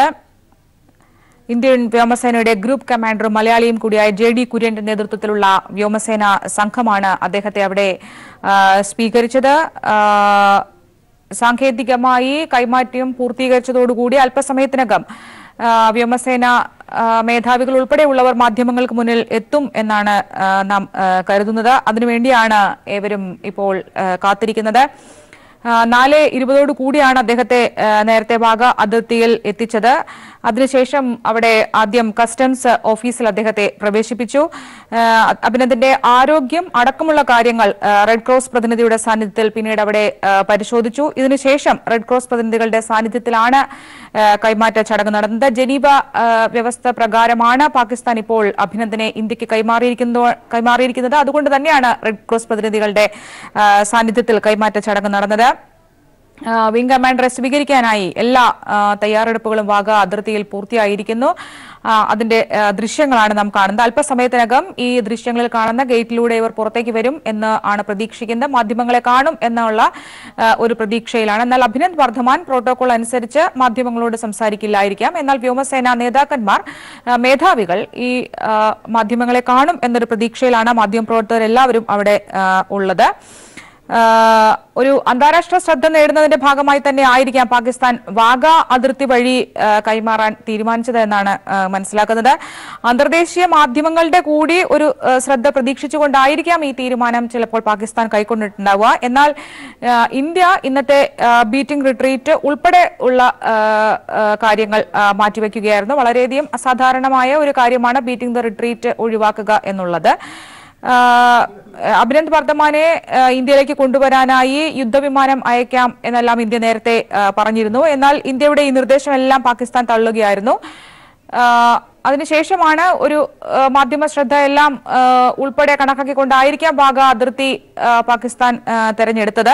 [SPEAKER 5] ഇന്ത്യൻ വ്യോമസേനയുടെ ഗ്രൂപ്പ് കമാൻഡർ മലയാളിയും കൂടിയായ ജെ ഡി കുര്യന്റെ നേതൃത്വത്തിലുള്ള വ്യോമസേന സംഘമാണ് അദ്ദേഹത്തെ അവിടെ ആ, സ്വീകരിച്ചത് ആ, സാങ്കേതികമായി കൈമാറ്റം പൂർത്തീകരിച്ചതോടുകൂടി അല്പസമയത്തിനകം ആ, വ്യോമസേന ആ, മേധാവികൾ ഉൾപ്പെടെയുള്ളവർ മാധ്യമങ്ങൾക്ക് മുന്നിൽ എത്തും എന്നാണ് ആ, നാം ആ, കരുതുന്നത് അതിനുവേണ്ടിയാണ് ഏവരും ഇപ്പോൾ ആ, കാത്തിരിക്കുന്നത് ആ, നാല് ഇരുപതോടു കൂടിയാണ് അദ്ദേഹത്തെ ആ, നേരത്തെ വാഗ അതിർത്തിയിൽ എത്തിച്ചത് അതിനുശേഷം അവിടെ ആദ്യം കസ്റ്റംസ് ഓഫീസിൽ അദ്ദേഹത്തെ പ്രവേശിപ്പിച്ചു ആ, അഭിനന്ദിന്റെ ആരോഗ്യം അടക്കമുള്ള കാര്യങ്ങൾ ആ, റെഡ് ക്രോസ് പ്രതിനിധിയുടെ സാന്നിധ്യത്തിൽ പിന്നീട് അവിടെ ആ, പരിശോധിച്ചു ഇതിനുശേഷം റെഡ് ക്രോസ് പ്രതിനിധികളുടെ സാന്നിധ്യത്തിലാണ് ആ, കൈമാറ്റ ചടങ്ങ് നടന്നത് ജനീവ ആ, വ്യവസ്ഥ പ്രകാരമാണ് പാകിസ്ഥാൻ ഇപ്പോൾ അഭിനന്ദനെ ഇന്ത്യക്ക് കൈമാറിയിരിക്കുന്നു കൈമാറിയിരിക്കുന്നത് അതുകൊണ്ട് തന്നെയാണ് റെഡ് ക്രോസ് പ്രതിനിധികളുടെ ആ, സാന്നിധ്യത്തിൽ കൈമാറ്റ ചടങ്ങ് നടന്നത് ആ, വിംഗ് കമാൻഡറെ സ്വീകരിക്കാനായി എല്ലാ ആ, തയ്യാറെടുപ്പുകളും വാഗ അതിർത്തിയിൽ പൂർത്തിയായിരിക്കുന്നു ആ, അതിന്റെ ആ, ദൃശ്യങ്ങളാണ് നാം കാണുന്നത് അല്പസമയത്തിനകം ഈ ദൃശ്യങ്ങളിൽ കാണുന്ന ഗേറ്റിലൂടെ ഇവർ പുറത്തേക്ക് വരും എന്ന് ആണ് പ്രതീക്ഷിക്കുന്നത് മാധ്യമങ്ങളെ കാണും എന്നുള്ള ആ, ഒരു പ്രതീക്ഷയിലാണ് എന്നാൽ അഭിനന്ദ് വർദ്ധമാൻ പ്രോട്ടോകോൾ അനുസരിച്ച് മാധ്യമങ്ങളോട് സംസാരിക്കില്ലായിരിക്കാം എന്നാൽ വ്യോമസേന നേതാക്കന്മാർ ആ, മേധാവികൾ ഈ ആ, മാധ്യമങ്ങളെ കാണും എന്നൊരു പ്രതീക്ഷയിലാണ് മാധ്യമപ്രവർത്തകർ എല്ലാവരും അവിടെ ആ, ഉള്ളത് ആഹ് ഒരു അന്താരാഷ്ട്ര ശ്രദ്ധ നേടുന്നതിന്റെ ഭാഗമായി തന്നെ ആയിരിക്കാം പാകിസ്ഥാൻ വാഗ അതിർത്തി വഴി ആഹ് കൈമാറാൻ തീരുമാനിച്ചത് എന്നാണ് ആഹ് മനസ്സിലാക്കുന്നത് അന്തർദേശീയ മാധ്യമങ്ങളുടെ കൂടി ഒരു ആഹ് ശ്രദ്ധ പ്രതീക്ഷിച്ചുകൊണ്ടായിരിക്കാം ഈ തീരുമാനം ചിലപ്പോൾ പാകിസ്ഥാൻ കൈക്കൊണ്ടിട്ടുണ്ടാവുക എന്നാൽ ആഹ് ഇന്ത്യ ഇന്നത്തെ ആഹ് ബീറ്റിംഗ് റിട്രീറ്റ് ഉൾപ്പെടെ ഉള്ള ആഹ് ആഹ് കാര്യങ്ങൾ ആഹ് മാറ്റിവെക്കുകയായിരുന്നു വളരെയധികം അസാധാരണമായ ഒരു കാര്യമാണ് ബീറ്റിംഗ് ദ റിട്രീറ്റ് ഒഴിവാക്കുക എന്നുള്ളത് ആഹ് അഭിനന്ദ് വർദ്ധമാനെ ആഹ് ഇന്ത്യയിലേക്ക് കൊണ്ടുവരാനായി യുദ്ധവിമാനം അയക്കാം എന്നെല്ലാം ഇന്ത്യ നേരത്തെ ആഹ് പറഞ്ഞിരുന്നു എന്നാൽ ഇന്ത്യയുടെ ഈ നിർദ്ദേശമെല്ലാം പാകിസ്ഥാൻ തള്ളുകയായിരുന്നു ആഹ് അതിനുശേഷമാണ് ഒരു ആഹ് മാധ്യമ ശ്രദ്ധ എല്ലാം ആഹ് ഉൾപ്പെടെ കണക്കാക്കിക്കൊണ്ടായിരിക്കാം വാഗ അതിർത്തി ആഹ് പാകിസ്ഥാൻ ആഹ് തെരഞ്ഞെടുത്തത്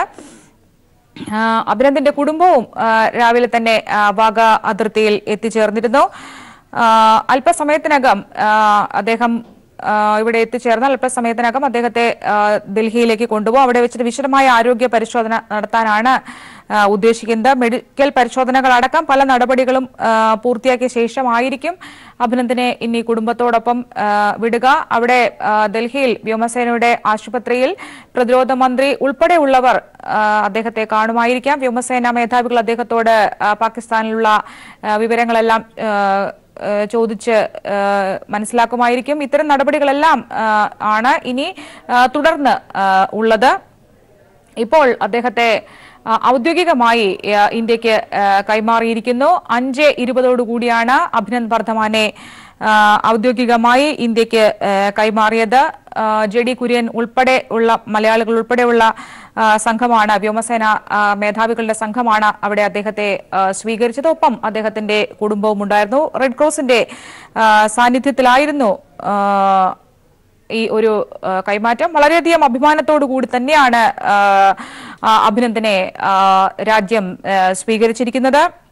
[SPEAKER 5] ആ, അഭിനന്ദിന്റെ കുടുംബവും ആ, രാവിലെ തന്നെ ആ, വാഗ അതിർത്തിയിൽ എത്തിച്ചേർന്നിരുന്നു ആ, അല്പസമയത്തിനകം ആ, അദ്ദേഹം ആ, ഇവിടെ എത്തിച്ചേർന്നാൽ അല്പസമയത്തിനകം അദ്ദേഹത്തെ ആ, ഡൽഹിയിലേക്ക് കൊണ്ടുപോകും അവിടെ വെച്ചിട്ട് വിശദമായ ആരോഗ്യ പരിശോധന നടത്താനാണ് ആ, ഉദ്ദേശിക്കുന്നത് മെഡിക്കൽ പരിശോധനകളടക്കം പല നടപടികളും ആ, പൂർത്തിയാക്കിയ ശേഷമായിരിക്കും അഭിനന്ദനെ ഇനി കുടുംബത്തോടൊപ്പം ആ, വിടുക അവിടെ ആ, ഡൽഹിയിൽ വ്യോമസേനയുടെ ആശുപത്രിയിൽ പ്രതിരോധ മന്ത്രി ഉൾപ്പെടെയുള്ളവർ ആ, അദ്ദേഹത്തെ കാണുമായിരിക്കാം വ്യോമസേന മേധാവികൾ അദ്ദേഹത്തോട് ആ, പാകിസ്ഥാനിലുള്ള ആ, വിവരങ്ങളെല്ലാം ആ, ആ, ചോദിച്ച് ആ, മനസ്സിലാക്കുമായിരിക്കും ഇത്തരം നടപടികളെല്ലാം ആ, ആണ് ഇനി ആ, തുടർന്ന് ആ, ഉള്ളത് ഇപ്പോൾ അദ്ദേഹത്തെ ആ, ഔദ്യോഗികമായി ആ, ഇന്ത്യക്ക് ആ, കൈമാറിയിരിക്കുന്നു അഞ്ച് ഇരുപതോടുകൂടിയാണ് അഭിനന്ദ് വർദ്ധമാനെ ആ, ഔദ്യോഗികമായി ഇന്ത്യക്ക് ആ, കൈമാറിയത് ആ, ജെ ഡി കുര്യൻ ഉൾപ്പെടെ ഉള്ള മലയാളികൾ ഉൾപ്പെടെയുള്ള ആ, സംഘമാണ് വ്യോമസേന ആ, മേധാവികളുടെ സംഘമാണ് അവിടെ അദ്ദേഹത്തെ ആ, സ്വീകരിച്ചത് ഒപ്പം അദ്ദേഹത്തിന്റെ കുടുംബവും ഉണ്ടായിരുന്നു റെഡ് ക്രോസിന്റെ ആ, സാന്നിധ്യത്തിലായിരുന്നു ആ, ഈ ഒരു ആ, കൈമാറ്റം വളരെയധികം അഭിമാനത്തോടു കൂടി തന്നെയാണ് ആ, ആ, അഭിനന്ദനെ ആ, രാജ്യം ആ, സ്വീകരിച്ചിരിക്കുന്നത്